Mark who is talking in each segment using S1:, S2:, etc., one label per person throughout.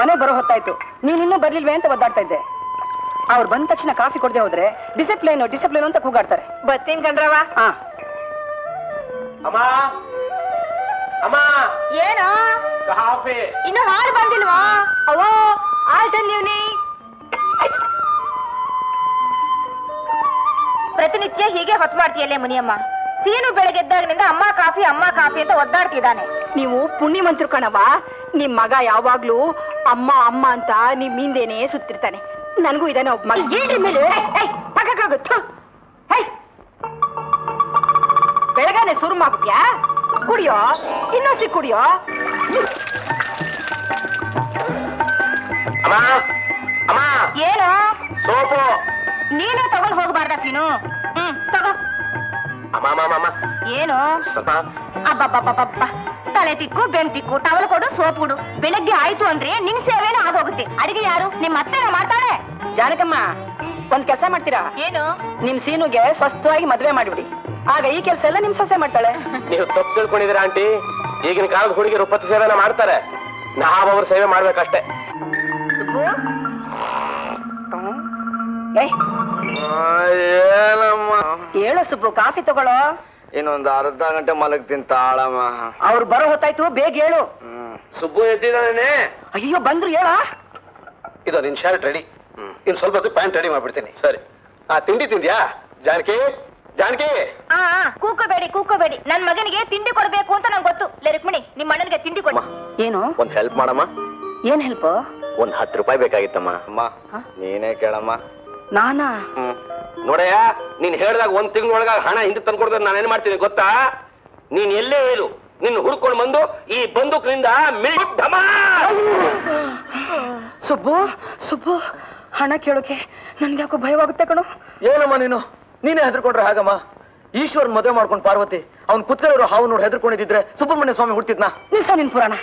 S1: ಮನೆ ಬರೋ ಹೊತ್ತಾಯ್ತು ನೀನ್ ಇನ್ನೂ ಬರ್ಲಿಲ್ವೇ ಅಂತ ಒದ್ದಾಡ್ತಾ ಇದ್ದೆ ಅವ್ರು ಬಂದ ತಕ್ಷಣ ಕಾಫಿ ಕೊಡದೆ ಹೋದ್ರೆ ಡಿಸಿಪ್ಲೈನ್ ಡಿಸಿಪ್ಲೈನ್ ಅಂತ ಕೂಗಾಡ್ತಾರೆ
S2: ಬರ್ತೀನಿ ಕಣ್ರವ
S1: ಹಾ
S3: ಅಮ್ಮ ಅಮ್ಮ
S2: ಏನೋ
S3: ಕಾಫಿ
S2: ಇನ್ನು ಹಾಲು ಬಂದಿಲ್ವಾ ಅವೋ ಹಾಲು ತಂದೀವ್ನಿ ಪ್ರತಿನಿತ್ಯ ಹೀಗೆ ಹೊತ್ತು ಮಾಡ್ತೀಯಲ್ಲೇ ಮುನಿಯಮ್ಮ ಸೀನು ಬೆಳಗ್ಗೆದ್ದಾಗಿನಿಂದ ಅಮ್ಮ ಕಾಫಿ ಅಮ್ಮ ಕಾಫಿ ಅಂತ ಒದ್ದಾಡ್ತಿದ್ದಾನೆ
S1: ನೀವು ಪುಣ್ಯವಂತರು ಕಣವ ನಿಮ್ ಮಗ ಯಾವಾಗ್ಲೂ ಅಮ್ಮ ಅಮ್ಮ ಅಂತ ನಿಮ್ ಹಿಂದೇನೆ ಸುತ್ತಿರ್ತಾನೆ ನನಗೂ ಇದಾನೆ ಒಬ್ಬ ಮಗ
S2: ಏನ್ರಿ ಮೇಲೆ?
S1: ಏಯ್, ಏಯ್, ಪಕ್ಕಕ್ಕೋಗು, ಥು. ಏಯ್. ಬೆಳಗಾನೆ ಸುರು ಮಾಡ್ಬಿಟ್ಯಾ ಕುಡಿಯೋ ಇನ್ನೊಸಿ ಕುಡಿಯೋ
S3: ಅಮ್ಮ ಅಮ್ಮ
S2: ಏನು
S3: ಸೋಪು
S2: ನೀನೇ ತಗೊಂಡ್ ಹೋಗ್ಬಾರ್ದ ಸೀನು ಹ್ಮ್ ತಗೋ
S3: ಅಮ್ಮ ಅಮ್ಮ ಅಮ್ಮ, ಅಮ್ಮ
S2: ಏನು
S3: ಸ್ವಲ್ಪ
S2: ಅಬ್ಬಬ್ಬಬ್ಬಬ್ಬ ತಲೆ ತಿಕ್ಕು ಬೆಣ್ ತಿಕ್ಕು ಟವಲ್ ಕೊಡು ಸೋಪ್ ಕೊಡು ಬೆಳಗ್ಗೆ ಆಯ್ತು ಅಂದ್ರೆ ನಿನ್ ಸೇವೆನೂ ಆಗೋಗುತ್ತೆ ಅಡಿಗೆ ಯಾರು ನಿಮ್ ಅತ್ತೆನ ಮಾಡ್ತಾಳೆ
S1: ಜಾನಕಮ್ಮ ಒಂದ್ ಕೆಲಸ ಮಾಡ್ತೀರಾ
S2: ಏನು
S1: ನಿಮ್ ಸೀನುಗೆ ಸ್ವಸ್ಥವಾಗಿ ಮದ್ವೆ ಮಾಡ್ಬಿಡಿ ಆಗ ಈ ಕೆಲಸ ಎಲ್ಲ ನಿಮ್ ಸೊಸೆ ಮಾಡ್ತಾಳೆ
S3: ನೀವು ತಪ್ಪು ತಿಳ್ಕೊಂಡಿದ್ದೀರಾ ಆಂಟಿ ಈಗಿನ ಕಾಲದ ಹುಡುಗಿರು ಪತಿ ಸೇವೆನ ಮಾಡ್ತಾರೆ ನಾವು ಅವ್ರ ಸೇವೆ ಮಾಡ್ಬೇಕಷ್ಟೇ
S1: ಸುಬ್ಬು ಏಯ್
S4: ಏನಮ್ಮ
S1: ಹೇಳು ಸುಬ್ಬು ಕಾಫಿ ತಗೊಳ್ಳೋ
S4: ಇನ್ನೊಂದು ಅರ್ಧ ಗಂಟೆ ಮಲಗ್ತೀನಿ ತಾಳಮ್ಮ
S1: ಅವ್ರು ಬರೋ ಹೊತ್ತಾಯ್ತು ಬೇಗ ಹೇಳು
S4: ಹ್ಮ್
S3: ಸುಬ್ಬು ಎದ್ದಿದ್ದಾನೆ
S1: ಅಯ್ಯೋ ಬಂದ್ರು ಹೇಳ
S5: ಇದು ನಿನ್ ಶರ್ಟ್ ರೆಡಿ ಇನ್ ಸ್ವಲ್ಪ ಹೊತ್ತು ಪ್ಯಾಂಟ್ ರೆಡಿ ಮಾಡ್ಬಿಡ್ತೀನಿ
S3: ಸರಿ
S5: ಆ ತಿಂಡಿ ತಿಂದ್ಯಾ ಜಾನಕಿ ಜಾನಕಿ
S2: ಆ ಆ, ಕೂಕೋಬೇಡಿ ಕೂಕೋಬೇಡಿ ನನ್ ಮಗನಿಗೆ ತಿಂಡಿ ಕೊಡ್ಬೇಕು ಅಂತ ನಂಗೆ ಗೊತ್ತು ಲೇ ರುಕ್ಮಿಣಿ ನಿಮ್ ಅಣ್ಣನಿಗೆ ತಿಂಡಿ ಕೊಡಿ
S1: ಏನು
S3: ಒಂದ್ ಹೆಲ್ಪ್ ಮಾಡಮ್ಮ
S1: ಏನ್ ಹೆಲ್ಪ್
S3: ಒಂದ್ ಹತ್ತು ರೂಪಾಯಿ ಬೇಕಾಗಿತ್ತಮ್ಮ
S4: ಅಮ್ಮ ನೀನೇ ಕೇಳಮ್ಮ
S1: ನಾನಾ
S3: ಹ್ಮ್ ನೋಡಯ್ಯ ನೀನ್ ಹೇಳ್ದಾಗ ಒಂದ್ ತಿಂಗಳೊಳಗ ಹಣ ಹಿಂದೆ ತಂದ್ಕೊಡ್ದ್ರೆ ನಾನು ಏನ್ ಮಾಡ್ತೀನಿ ಗೊತ್ತಾ ನೀನ್ ಎಲ್ಲೇ ಇರು ನಿನ್ನ ಹುಡ್ಕೊಂಡು ಬಂದು ಈ ಬಂದೂಕ್ನಿಂದ ಮಿಲ್ ಢಮಾಲ್!
S1: ಸುಬ್ಬು ಸುಬ್ಬು ಹಣ ಕೇಳೋಕೆ ನನ್ಗೆ ಯಾಕೋ ಭಯವಾಗುತ್ತೆ ಕಣೋ
S4: ಏನಮ್ಮ ನೀನು ನೀನೇ ಹೆದರ್ಕೊಂಡ್ರೆ ಹಾಗಮ್ಮ ಈಶ್ವರ್ ಮದುವೆ ಮಾಡ್ಕೊಂಡು ಪಾರ್ವತಿ ಅವ್ನ್ ಕುತ್ತಿರೋರು ಹಾವು ನೋಡಿ ಹೆದರ್ಕೊಂಡಿದ್ರೆ ಸುಬ್ರಹ್ಮಣ್ಯ ಸ್ವಾಮಿ ಹುಡ್ತಿದ್ನಾ
S1: ನಿಲ್ಸ ನಿನ್ ಪುರಾಣ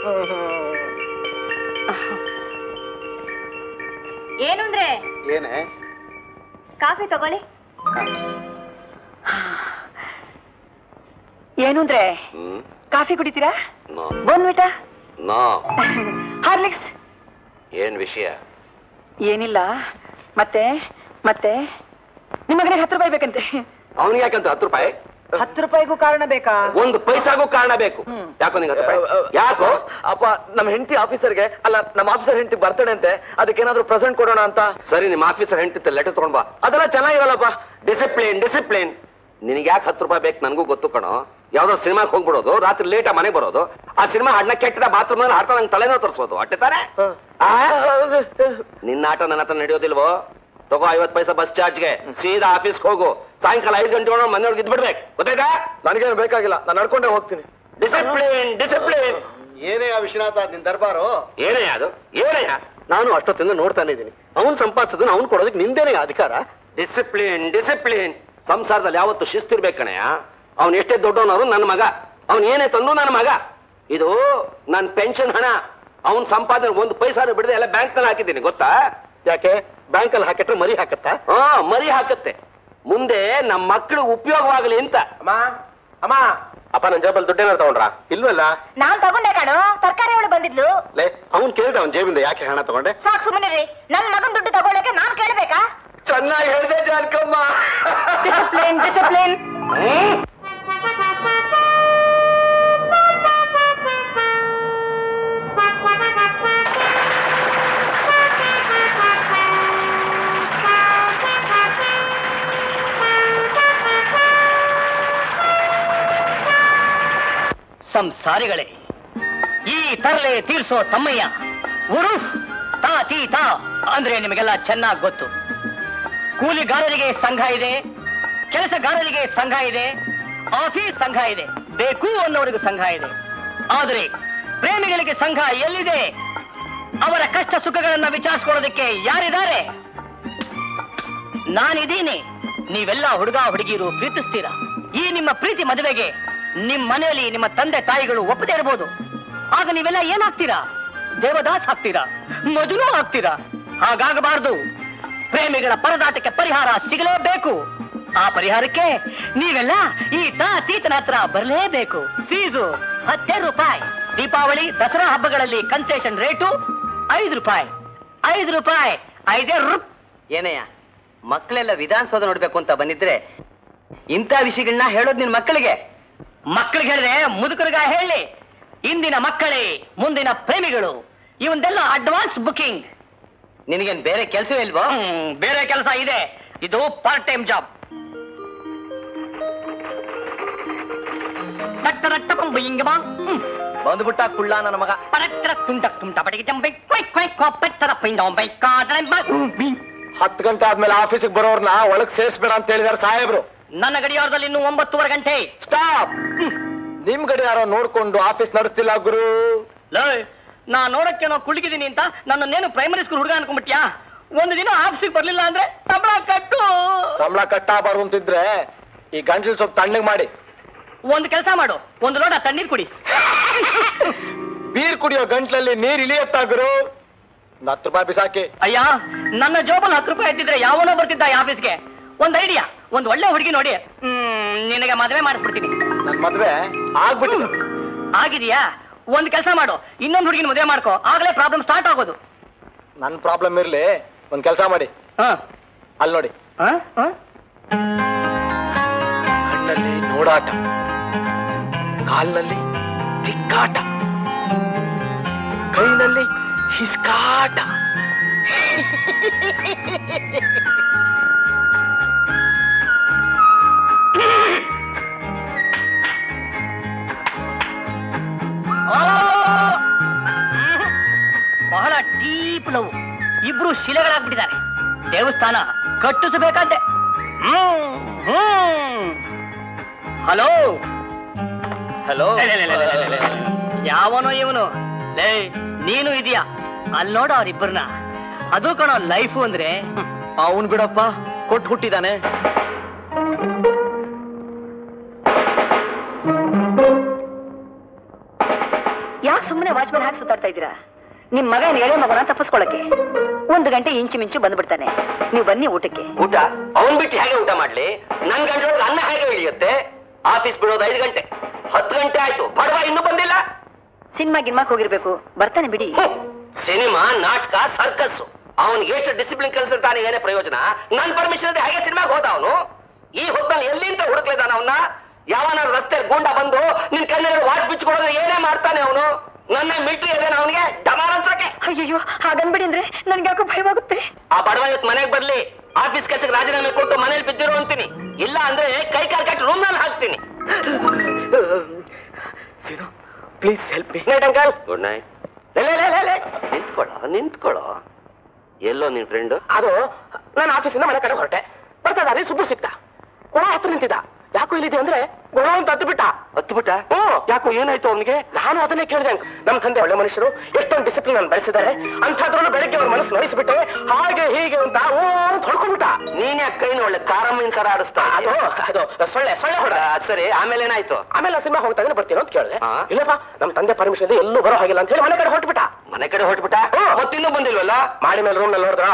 S2: ಏನು ಅಂದ್ರೆ
S5: ಏನೇ
S2: ಕಾಫಿ ತಗೊಳ್ಳಿ
S1: ಏನು ಅಂದ್ರೆ
S3: ಹ್ಮ್
S1: ಕಾಫಿ ಕುಡಿತೀರಾ
S3: ನೋ
S1: ಬೋನ್ವಿಟ
S3: ನೋ
S1: ಹಾರ್ಲಿಕ್ಸ್
S3: ಏನ್ ವಿಷಯ
S1: ಏನಿಲ್ಲ ಮತ್ತೆ ಮತ್ತೆ ನಿಮ್ಮ ಮಗನಿಗೆ ಹತ್ತು ರೂಪಾಯಿ ಬೇಕಂತೆ
S3: ಅವನಿಗೆ ಯಾಕಂತ ಹತ್ತು ರೂಪಾಯಿ
S1: ಹತ್ತು ರೂಪಾಯಿಗೂ ಕಾರಣ ಬೇಕಾ
S3: ಒಂದು ಪೈಸಾಗೂ ಕಾರಣ ಬೇಕು
S1: ಹ್ಮ್.
S3: ಯಾಕೋ ನಿಂಗೆ ಹತ್ತು ರೂಪಾಯಿ ಯಾಕೋ
S4: ಅಪ್ಪ ನಮ್ಮ ಹೆಂಡತಿ ಆಫೀಸರ್ಗೆ ಅಲ್ಲ ನಮ್ಮ ಆಫೀಸರ್ ಹೆಂಡತಿ ಬರ್ತಡೆ ಅಂತೆ ಅದಕ್ಕೇನಾದ್ರೂ ಪ್ರೆಸೆಂಟ್ ಕೊಡೋಣ ಅಂತ
S3: ಸರಿ ನಿಮ್ಮ ಆಫೀಸರ್ ಹೆಂಡತಿ ಲೆಟರ್ ತಗೊಂಡ್ ಬಾ
S4: ಅದೆಲ್ಲ ಚೆನ್ನಾಗಿರಲ್ಲಪ್ಪ
S3: ಡಿಸಿಪ್ಲಿನ್ ಡಿಸಿಪ್ಲಿನ್ ನಿನಗೆ ಯಾಕೆ ಹತ್ತು ರೂಪಾಯಿ ಬೇಕು ನನಗೂ ಗೊತ್ತು ಕಣೋ ಯಾವ್ದೋ ಸಿನಿಮಾಗೆ ಹೋಗ್ಬಿಡೋದು ರಾತ್ರಿ ಲೇಟ್ ಮನೆಗೆ ಬರೋದು ಆ ಸಿನಿಮಾ ಹಾಡ್ನ ಕೆಟ್ಟದ ಬಾತ್ರೂಮ್ ನಲ್ಲಿ ಹಾಡ್ತಾ ನಂಗೆ ತಲೆನೋ ತರಿಸೋದು ಅಟ್ಟೆ ತಾನೆ ಆ? ನಿನ್ನ ಆಟ ನನ್ನ ಹತ್ರ ನಡೆಯೋದಿಲ್ವೋ ತಗೋ ಐವತ್ ಪೈಸಾ ಬಸ್ ಚಾರ್ಜ್ಗೆ ಸೀದಾ ಆಫೀಸ್ಗೆ ಹೋಗು ಸಾಯಂಕಾಲ ಐದು ಗಂಟೆ ಒಳಗೆ ಮನೆಯೊಳಗೆ ಇದ್ಬಿಡ್ಬೇಕು ಗೊತ್ತಾಯ್ತಾ
S4: ನನಗೇನು ಬೇಕಾಗಿಲ್ಲ ನಾನು ನಡ್ಕೊಂಡೇ ಹೋಗ್ತೀನಿ
S3: ಡಿಸಿಪ್ಲಿನ್ ಡಿಸಿಪ್ಲಿನ್
S5: ಏನೇ ಆ ವಿಶ್ವನಾಥ ನಿನ್ ದರ್ಬಾರು
S3: ಏನೇ ಅದು ಏನೇ
S5: ನಾನು ಅಷ್ಟೊತ್ತಿಂದ ನೋಡ್ತಾನೆ ಇದ್ದೀನಿ ಅವನ್ ಸಂಪಾದಿಸೋದನ್ನ ಅವ್ನ್ ಕೊಡೋದಕ್ಕೆ ನಿಂದೇನೆ ಅಧಿಕಾರ
S3: ಡಿಸಿಪ್ಲಿನ್ ಡಿಸಿಪ್ಲಿನ್ ಸಂಸಾರದಲ್ಲಿ ಯಾವತ್ತು ಶಿಸ್ತಿರ್ಬೇಕು ಕಣಯ್ಯ ಅವನು ಎಷ್ಟೇ ದೊಡ್ಡವನವರು ನನ್ನ ಮಗ ಅವನು ಏನೇ ತಂದ್ರು ನನ್ನ ಮಗ ಇದು ನನ್ನ ಪೆನ್ಷನ್ ಹಣ ಅವನ್ ಸಂಪಾದನೆ ಒಂದು ಪೈಸಾನು ಬಿಡದೆ ಎಲ್ಲ ಬ್ಯಾಂಕ್ ನಲ್ಲಿ ಹಾಕಿದ್ದೀನಿ ಗೊತ್ತಾ
S5: ಯಾಕೆ ಬ್ಯಾಂಕಲ್ಲಿ ಹಾಕಿಟ್ರೆ ಮರಿ ಹಾಕತ್ತಾ
S3: ಹಾ ಮರಿ ಹಾಕತ್ತೆ ಮುಂದೆ ನಮ್ಮ ಮಕ್ಕಳು ಉಪಯೋಗವಾಗಲಿ ಅಂತ ಅಮ್ಮ ಅಮ್ಮ ಅಪ್ಪ ನನ್ನ ಜೇಬಲ್ ದುಡ್ಡೇನಾರು ತಗೊಂಡ್ರ
S5: ಇಲ್ವಲ್ಲ
S2: ನಾನ್ ತಗೊಂಡೆ ಕಾಣು ತರಕಾರಿ ಅವಳು ಬಂದಿದ್ಲು
S5: ಲೇ ಅವ್ನ್ ಕೇಳಿದ ಅವ್ನ್ ಜೇಬಿಂದ ಯಾಕೆ ಹಣ ತಗೊಂಡೆ
S2: ಸಾಕು ಸುಮ್ಮನೆ ರೀ ನನ್ ಮಗನ್ ದುಡ್ಡು ತಗೊಳಕ್ಕೆ ನಾನ್ ಕೇಳ್ಬೇಕಾ
S4: ಚೆನ್ನಾಗಿ ಹೇಳಿದೆ ಜಾನಕಮ್ಮ
S1: ಡಿಸಿಪ್ಲಿನ್ ಡಿಸಿಪ್ಲಿನ್
S6: ಸಂಸಾರಿಗಳೇ ಈ ತರಲೆ ತೀರ್ಸೋ ತಮ್ಮಯ್ಯ ಉರುಫ್ ತಾ ತೀ ತಾ ಅಂದ್ರೆ ನಿಮಗೆಲ್ಲ ಚೆನ್ನಾಗಿ ಗೊತ್ತು ಕೂಲಿಗಾರರಿಗೆ ಸಂಘ ಇದೆ ಕೆಲಸಗಾರರಿಗೆ ಸಂಘ ಇದೆ ಆಫೀಸ್ ಸಂಘ ಇದೆ ಬೇಕು ಅನ್ನೋರಿಗೂ ಸಂಘ ಇದೆ ಆದರೆ ಪ್ರೇಮಿಗಳಿಗೆ ಸಂಘ ಎಲ್ಲಿದೆ ಅವರ ಕಷ್ಟ ಸುಖಗಳನ್ನ ವಿಚಾರಿಸ್ಕೊಳ್ಳೋದಕ್ಕೆ ಯಾರಿದ್ದಾರೆ ನಾನಿದ್ದೀನಿ ನೀವೆಲ್ಲ ಹುಡುಗ ಹುಡುಗಿರು ಪ್ರೀತಿಸ್ತೀರಾ ಈ ನಿಮ್ಮ ಪ್ರೀತಿ ಮದುವೆಗೆ ನಿಮ್ ಮನೆಯಲ್ಲಿ ನಿಮ್ಮ ತಂದೆ ತಾಯಿಗಳು ಒಪ್ಪದೇ ಇರಬಹುದು ಆಗ ನೀವೆಲ್ಲ ಏನಾಗ್ತೀರಾ ದೇವದಾಸ್ ಆಗ್ತೀರಾ ಮಜುನು ಆಗ್ತೀರಾ ಹಾಗಾಗಬಾರದು ಪ್ರೇಮಿಗಳ ಪರದಾಟಕ್ಕೆ ಪರಿಹಾರ ಸಿಗಲೇಬೇಕು ಆ ಪರಿಹಾರಕ್ಕೆ ನೀವೆಲ್ಲ ಈ ತಾತೀತನ ಹತ್ರ ಬರಲೇಬೇಕು ಫೀಸು ಹತ್ತೇ ರೂಪಾಯಿ ದೀಪಾವಳಿ ದಸರಾ ಹಬ್ಬಗಳಲ್ಲಿ ಕನ್ಸೆಷನ್ ರೇಟು ಐದು ರೂಪಾಯಿ ಐದು ರೂಪಾಯಿ ಐದೇ ರುಪ್
S7: ಏನಯ್ಯ ಮಕ್ಕಳೆಲ್ಲ ವಿಧಾನಸೌಧ ನೋಡ್ಬೇಕು ಅಂತ ಬಂದಿದ್ರೆ ಇಂಥ ವಿಷಯಗಳನ್ನ ಹೇಳೋದು ನಿನ್ ಮಕ್ಕಳಿಗೆ
S6: ಮಕ್ಕಳಿಗೆ ಹೇಳಿದ್ರೆ ಮುದುಕರಿಗ ಹೇಳಿ ಇಂದಿನ ಮಕ್ಕಳೇ ಮುಂದಿನ ಪ್ರೇಮಿಗಳು ಇವನ್ನೆಲ್ಲ ಅಡ್ವಾನ್ಸ್ ಬುಕಿಂಗ್
S7: ನಿನಗೇನ್ ಬೇರೆ ಕೆಲಸವೇ ಇಲ್ವೋ
S6: ಬೇರೆ ಕೆಲಸ ಇದೆ ಇದು ಪಾರ್ಟ್ ಟೈಮ್ ಜಾಬ್
S4: ಬಂದ್ಬಿಟ್ಟ ಕುಳ್ಳ ನನ್ನ ಮಗ
S5: ಹತ್ತು ಗಂಟೆ ಆದ್ಮೇಲೆ ಆಫೀಸಿಗೆ ಬರೋರ್ನ ಒಳಗ್ ಸೇರಿಸ್ಬೇಡ ಅಂತ ಹೇಳಿದಾರೆ ಸಾಹೇಬ್ರು
S6: ನನ್ನ ಗಡಿಯಾರದಲ್ಲಿ ಇನ್ನು ಒಂಬತ್ತುವರೆ ಗಂಟೆ
S5: ಸ್ಟಾಪ್ ನಿಮ್ ಗಡಿ ಯಾರೋ ನೋಡ್ಕೊಂಡು ಆಫೀಸ್ ನಡೆಸ್ತಿಲ್ಲ ಗುರು
S6: ಲೇ ನಾ ನೋಡಕ್ಕೆ ನಾವು ಕುಳಿಕಿದೀನಿ ಅಂತ ನನ್ನನ್ನೇನು ಪ್ರೈಮರಿ ಸ್ಕೂಲ್ ಹುಡುಗ ಅನ್ಕೊಂಡ್ಬಿಟ್ಯಾ ಒಂದು ದಿನ ಆಫೀಸಿಗೆ ಬರ್ಲಿಲ್ಲ ಅಂದ್ರೆ ಸಂಬಳ ಕಟ್ಟು
S5: ಸಂಬಳ ಕಟ್ಟಾಗಬಾರ್ದು ಅಂತಿದ್ರೆ ಈ ಗಂಟ್ಲು ಸ್ವಲ್ಪ ತಣ್ಣಗ್ ಮಾಡಿ
S6: ಒಂದು ಕೆಲಸ ಮಾಡು ಒಂದು ಲೋಟ ತಣ್ಣೀರ್ ಕುಡಿ
S5: ಬೀರ್ ಕುಡಿಯೋ ಗಂಟ್ಲಲ್ಲಿ ನೀರ್ ಇಳಿಯತ್ತಾ ಗುರು ಒಂದು ಹತ್ತು ರೂಪಾಯಿ ಬಿಸಾಕಿ
S6: ಅಯ್ಯ ನನ್ನ ಜೋಬಲ್ಲಿ ಹತ್ತು ರೂಪಾಯಿ ಎತ್ತಿದ್ರೆ ಯಾವನೋ ಬರ್ತಿದ್ದ ಈ ಆಫೀಸ್ಗೆ ಒಂದು ಐಡಿಯಾ ಒಂದು ಒಳ್ಳೆ ಹುಡುಗಿ ನೋಡಿ ಹ್ಮ್, ನಿನಗೆ ಮದುವೆ ಮಾಡಿಸ್ಬಿಡ್ತೀನಿ
S5: ನನ್ ಮದ್ವೆ ಆಗ್ಬಿಟ್ಟು
S6: ಆಗಿದೆಯಾ ಒಂದು ಕೆಲಸ ಮಾಡು ಇನ್ನೊಂದು ಹುಡುಗಿನ ಮದುವೆ ಮಾಡ್ಕೋ ಆಗ್ಲೇ ಪ್ರಾಬ್ಲಮ್ ಸ್ಟಾರ್ಟ್ ಆಗೋದು
S5: ನನ್ ಪ್ರಾಬ್ಲಮ್ ಇರ್ಲಿ ಒಂದ್ ಕೆಲಸ ಮಾಡಿ
S6: ಹಾ
S5: ಅಲ್ಲಿ ನೋಡಿ
S6: ಹಾ ಹಾ
S5: ಕಣ್ಣಲ್ಲಿ ನೋಡಾಟ ಕಾಲ್ನಲ್ಲಿ ತಿಕ್ಕಾಟ ಕೈನಲ್ಲಿ ಹಿಸ್ಕಾಟ
S6: ಬಹಳ ಡೀಪ್ ಲವ್ ಇಬ್ರು ಶಿಲೆಗಳಾಗ್ಬಿಟ್ಟಿದ್ದಾರೆ ದೇವಸ್ಥಾನ ಕಟ್ಟಿಸಬೇಕಂತೆ ಹಲೋ
S4: ಹಲೋ
S6: ಯಾವನೋ ಇವನು ಲೇ ನೀನು ಇದೆಯಾ ಅಲ್ಲಿ ನೋಡು ಅವ್ರಿಬ್ಬರನ್ನ ಅದು ಕಣೋ ಲೈಫು ಅಂದ್ರೆ
S4: ಅವನ್ ಬಿಡಪ್ಪ ಕೊಟ್ಟು ಹುಟ್ಟಿದಾನೆ
S1: ಯಾಕೆ ಸುಮ್ಮನೆ ವಾಚ್ಮನ್ ಹಾಕಿ ಸುತ್ತಾಡ್ತಾ ಇದ್ದೀರಾ ನಿಮ್ ಮಗ ಏನ್ ಎಳೆ ಮಗನ ತಪ್ಪಿಸ್ಕೊಳಕ್ಕೆ ಒಂದು ಗಂಟೆ ಇಂಚು ಮಿಂಚು ಬಂದ್ಬಿಡ್ತಾನೆ ನೀವು ಬನ್ನಿ ಊಟಕ್ಕೆ
S3: ಊಟ ಅವನ್ ಬಿಟ್ಟು ಹೇಗೆ ಊಟ ಮಾಡ್ಲಿ ನನ್ ಗಂಟೆ ಅನ್ನ ಹೇಗೆ ಇಳಿಯುತ್ತೆ ಆಫೀಸ್ ಬಿಡೋದು ಐದು ಗಂಟೆ ಹತ್ತು ಗಂಟೆ ಆಯ್ತು ಬಡವ ಇನ್ನೂ ಬಂದಿಲ್ಲ
S1: ಸಿನಿಮಾ ಗಿನ್ಮಾಕ್ ಹೋಗಿರ್ಬೇಕು ಬರ್ತಾನೆ ಬಿಡಿ
S3: ಹ್ಮ್. ಸಿನಿಮಾ ನಾಟಕ ಸರ್ಕಸ್ ಅವನಿಗೆ ಎಷ್ಟು ಡಿಸಿಪ್ಲಿನ್ ಕಲಿಸಿರ್ತಾನೆ ಏನೇ ಪ್ರಯೋಜನ ನನ್ ಪರ್ಮಿಷನ್ ಇದೆ ಹೇಗೆ ಸಿನಿಮಾಗೆ ಹೋದ ಅವನು ಈ ಹೊತ್ತಲ್ಲಿ ಎಲ್ಲಿಂದ ಹುಡುಕ್ಲಿದ್ದಾನ ಅವನ್ನ ಯಾವನ ರಸ್ತೆ ಗೂಂಡ ಬಂದು ನಿನ್ ಕಣ್ಣಲ್ಲಿ ವಾಚ್ ಬಿಚ್ಕೊಡೋದ್ರೆ ಏನೇ ಮಾಡ್ತಾನೆ ಅವನು ನನ್ನ ಮಿಲ್ಟ್ರಿ ಅದೇನ ಅವನಿಗೆ ಡಮಾರ್ ಅನ್ಸಕ್ಕೆ
S1: ಅಯ್ಯಯ್ಯೋ ಹಾಗನ್ಬಿಡಿ ಅಂದ್ರೆ ನನ್ಗೆ ಯಾಕೋ ಭಯವಾಗುತ್ತೆ
S3: ಆ ಬಡವ ಇವತ್ತು ಮನೆಗೆ ಬರ್ಲಿ ಆಫೀಸ್ ಕೆಲಸಕ್ಕೆ ರಾಜೀನಾಮೆ ಕೊಟ್ಟು ಮನೇಲಿ ಬಿದ್ದಿರೋ ಅಂತೀನಿ ಇಲ್ಲ ಅಂದ್ರೆ ಕೈ ಕಾಲು ಕಟ್ಟಿ ರೂಮ್ ನಲ್ಲಿ ಹಾಕ್ತೀನಿ
S5: please help me
S3: night uncle good night ನಿಂತ್ಕೊಳ್ಳೋ ನಿಂತ್ಕೊಳ್ಳೋ ಎಲ್ಲೋ ನಿನ್ ಫ್ರೆಂಡ್
S5: ಅದು ನಾನು ಆಫೀಸಿಂದ ಮನೆ ಕಡೆ ಹೊರಟೆ ಬರ್ತಾ ದಾರಿ ಸುಬ್ಬು ಸಿಕ್ತ ಕೊಡ ಹತ್ರ ನಿಂತಿದ್ದ ಯಾಕೋ ಇಲ್ಲಿದೆ ಅಂದ್ರೆ ಗುಣ ಅಂತ ಹತ್ತು ಬಿಟ್ಟ
S3: ಹತ್ತು ಬಿಟ್ಟ
S5: ಹ್ಮ್.
S3: ಯಾಕೋ ಏನಾಯ್ತು ಅವನಿಗೆ
S5: ನಾನು ಅದನ್ನೇ ಕೇಳಿದೆ ನಮ್ಮ ತಂದೆ ಒಳ್ಳೆ ಮನುಷ್ಯರು ಎಷ್ಟೊಂದು ಡಿಸಿಪ್ಲಿನ್ ಅನ್ನು ಬೆಳೆಸಿದ್ದಾರೆ ಅಂಥದ್ರಲ್ಲೂ ಬೆಳಗ್ಗೆ ಅವ್ರ ಮನಸ್ಸು ನೋಯಿಸ್ಬಿಟ್ಟೆ ಹಾಗೆ ಹೀಗೆ ಅಂತ ಓ ಅಂತ ಹೊಡ್ಕೊಂಡ್ಬಿಟ್ಟ
S3: ನೀನ್ ಯಾಕೆ ಕೈನ ಒಳ್ಳೆ ಕಾರಮ್ಮಿನ ತರ ಆಡಿಸ್ತಾ
S5: ಅದು ಅದು ಸೊಳ್ಳೆ ಸೊಳ್ಳೆ ಹೊಡ
S3: ಸರಿ ಆಮೇಲೆ ಏನಾಯ್ತು
S5: ಆಮೇಲೆ ಸಿನಿಮಾ ಹೋಗ್ತಾ ಇದ್ರೆ ಬರ್ತೀನೋ ಅಂತ ಕೇಳಿದೆ
S3: ಹಾ.
S5: ಇಲ್ಲಪ್ಪ ನಮ್ಮ ತಂದೆ ಪರ್ಮಿಷನ್ ಇದೆ ಎಲ್ಲೂ ಬರೋ ಹಾಗಿಲ್ಲ ಅಂತ ಹೇಳಿ ಮನೆ ಕಡೆ ಹೊರಟ್ಬಿಟ್ಟ
S3: ಮನೆ ಕಡೆ ಹೊಟ್ಬಿಟ್ಟ
S5: ಹ್ಮ್.
S3: ಮತ್ತಿನ್ನೂ ಬಂದಿಲ್ವಲ್ಲ
S5: ಮಾಡಿ ಮೇಲೆ ರೂಮ್ ನಲ್ಲಿ ನೋಡಿದ್ರ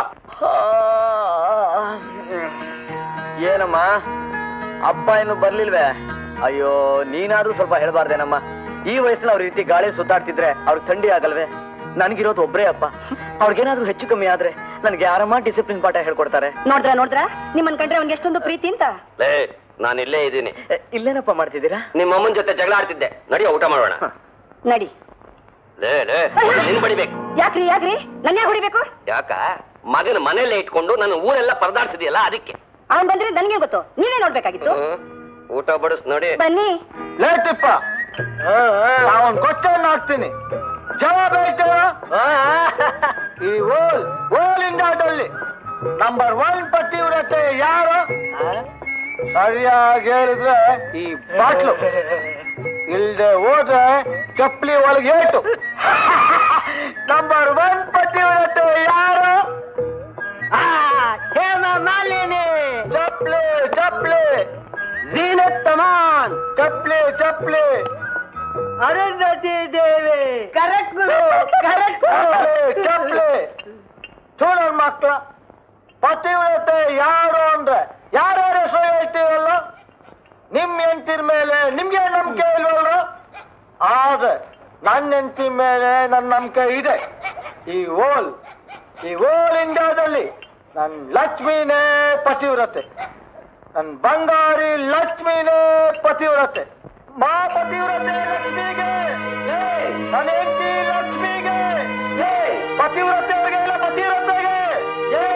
S4: ಏನಮ್ಮ ಅಪ್ಪ ಇನ್ನು ಬರ್ಲಿಲ್ವೇ ಅಯ್ಯೋ ನೀನಾದ್ರೂ ಸ್ವಲ್ಪ ಹೇಳ್ಬಾರ್ದೇನಮ್ಮ ಈ ವಯಸ್ಸಲ್ಲಿ ಅವ್ರ ರೀತಿ ಗಾಳಿ ಸುತ್ತಾಡ್ತಿದ್ರೆ ಅವ್ರಿಗೆ ಥಂಡಿ ಆಗಲ್ವೇ ನನಗಿರೋದು ಒಬ್ರೇ ಅಪ್ಪ ಅವ್ರಿಗೇನಾದ್ರೂ ಹೆಚ್ಚು ಕಮ್ಮಿ ಆದ್ರೆ ನನಗೆ ಯಾರಮ್ಮ ಡಿಸಿಪ್ಲಿನ್ ಪಾಠ ಹೇಳ್ಕೊಡ್ತಾರೆ
S1: ನೋಡ್ರ ನೋಡ್ರ ನಿಮ್ಮನ್ ಕಂಡ್ರೆ ಅವ್ನಿಗೆ ಎಷ್ಟೊಂದು ಪ್ರೀತಿ ಅಂತ
S3: ಲೇ ನಾನು ಇಲ್ಲೇ ಇದ್ದೀನಿ
S4: ಎ, ಇಲ್ಲೇನಪ್ಪ ಮಾಡ್ತಿದ್ದೀರಾ
S3: ನಿಮ್ಮ ಅಮ್ಮನ ಜೊತೆ ಜಗಳ ಆಡ್ತಿದ್ದೆ ನಡಿಯೋ ಊಟ ಮಾಡೋಣ
S1: ನಡಿ
S3: ಲೇ ಲೇ ನಿನ್ ಬಡಿಬೇಕು
S1: ಯಾಕ್ರಿ ಯಾಕ್ರಿ ನನ್ನ ಯಾಕೆ ಹೊಡಿಬೇಕು
S3: ಯಾಕ ಮಗನ ಮನೇಲೆ ಇಟ್ಕೊಂಡು ನನ್ನ ಊರೆಲ್ಲ ಪರದಾಡ್ಸಿದ್ಯಲ್ಲ ಅದಕ್ಕೆ
S1: ಅವ್ನ್ ಬಂದ್ರೆ ನನ್ಗೆ ಗೊತ್ತು ನೀವೇ ನೋಡ್ಬೇಕಾಗಿತ್ತು
S3: ಹ್ಮ್. ಊಟ ಬಡಿಸ್ ನೋಡಿ
S1: ಬನ್ನಿ
S5: ಲೇಟಿಪ್ಪ ನಾವೊಂದು ಕೊಟ್ಟನ್ನು ಹಾಕ್ತೀನಿ ಜವಾಬ್ ಹೇಳ್ತೀವ ಈ ಓಲ್ ಓಲ್ ಇಂಡಿಯಾದಲ್ಲಿ ನಂಬರ್ ಒನ್ ಪತಿವ್ರತೆ ಯಾರು ಸರಿಯಾಗಿ ಹೇಳಿದ್ರೆ ಈ ಬಾಟ್ಲು ಇಲ್ದೆ ಹೋದ್ರೆ ಚಪ್ಪಲಿ ಒಳಗೆ ಏಟು ನಂಬರ್ ಒನ್ ಪತಿವ್ರತೆ ಯಾರು ಹೇಮ ಮಾಲಿನಿ ಚಪ್ಲಿ ಚಪ್ಲಿ ಜೀನತ್ ತಮಾನ್ ಚಪ್ಲಿ ಚಪ್ಲಿ ಅರುಂಧತಿ ದೇವಿ ಕರೆಕ್ಟ್ ಕರೆಕ್ಟ್ ಚಪ್ಲಿ చూడండి ಮಕ್ಕಳ ಪತಿವ್ರತೆ ಯಾರು ಅಂದ್ರೆ ಯಾರ್ಯಾರ ಹೆಸರು ಹೇಳ್ತೀವಲ್ಲ ನಿಮ್ ಹೆಂಡತಿರ ಮೇಲೆ ನಿಮ್ಗೆ ನಂಬಿಕೆ ಇಲ್ವಲ್ಲ ಆದ್ರೆ ನನ್ನ ಹೆಂಡತಿ ಮೇಲೆ ನನ್ನ ನಂಬಿಕೆ ಇದೆ
S8: ಈ ಓಲ್ ಈ ಓಲ್ ಇಂಡಿಯಾದಲ್ಲಿ ನನ್ ಲಕ್ಷ್ಮಿನೇ ಪತಿವ್ರತೆ ನನ್ ಬಂಗಾರಿ ಲಕ್ಷ್ಮಿನೇ ಪತಿವ್ರತೆ ಮಾ ಪತಿವ್ರತೆ ಲಕ್ಷ್ಮಿಗೆ ಏ, ನನ್ನ ಹೆಂಡತಿ ಲಕ್ಷ್ಮಿಗೆ ಏ, ಪತಿವ್ರತೆ ಅವ್ರಿಗೆ ಇಲ್ಲ ಪತಿವ್ರತೆಗೆ ಏ.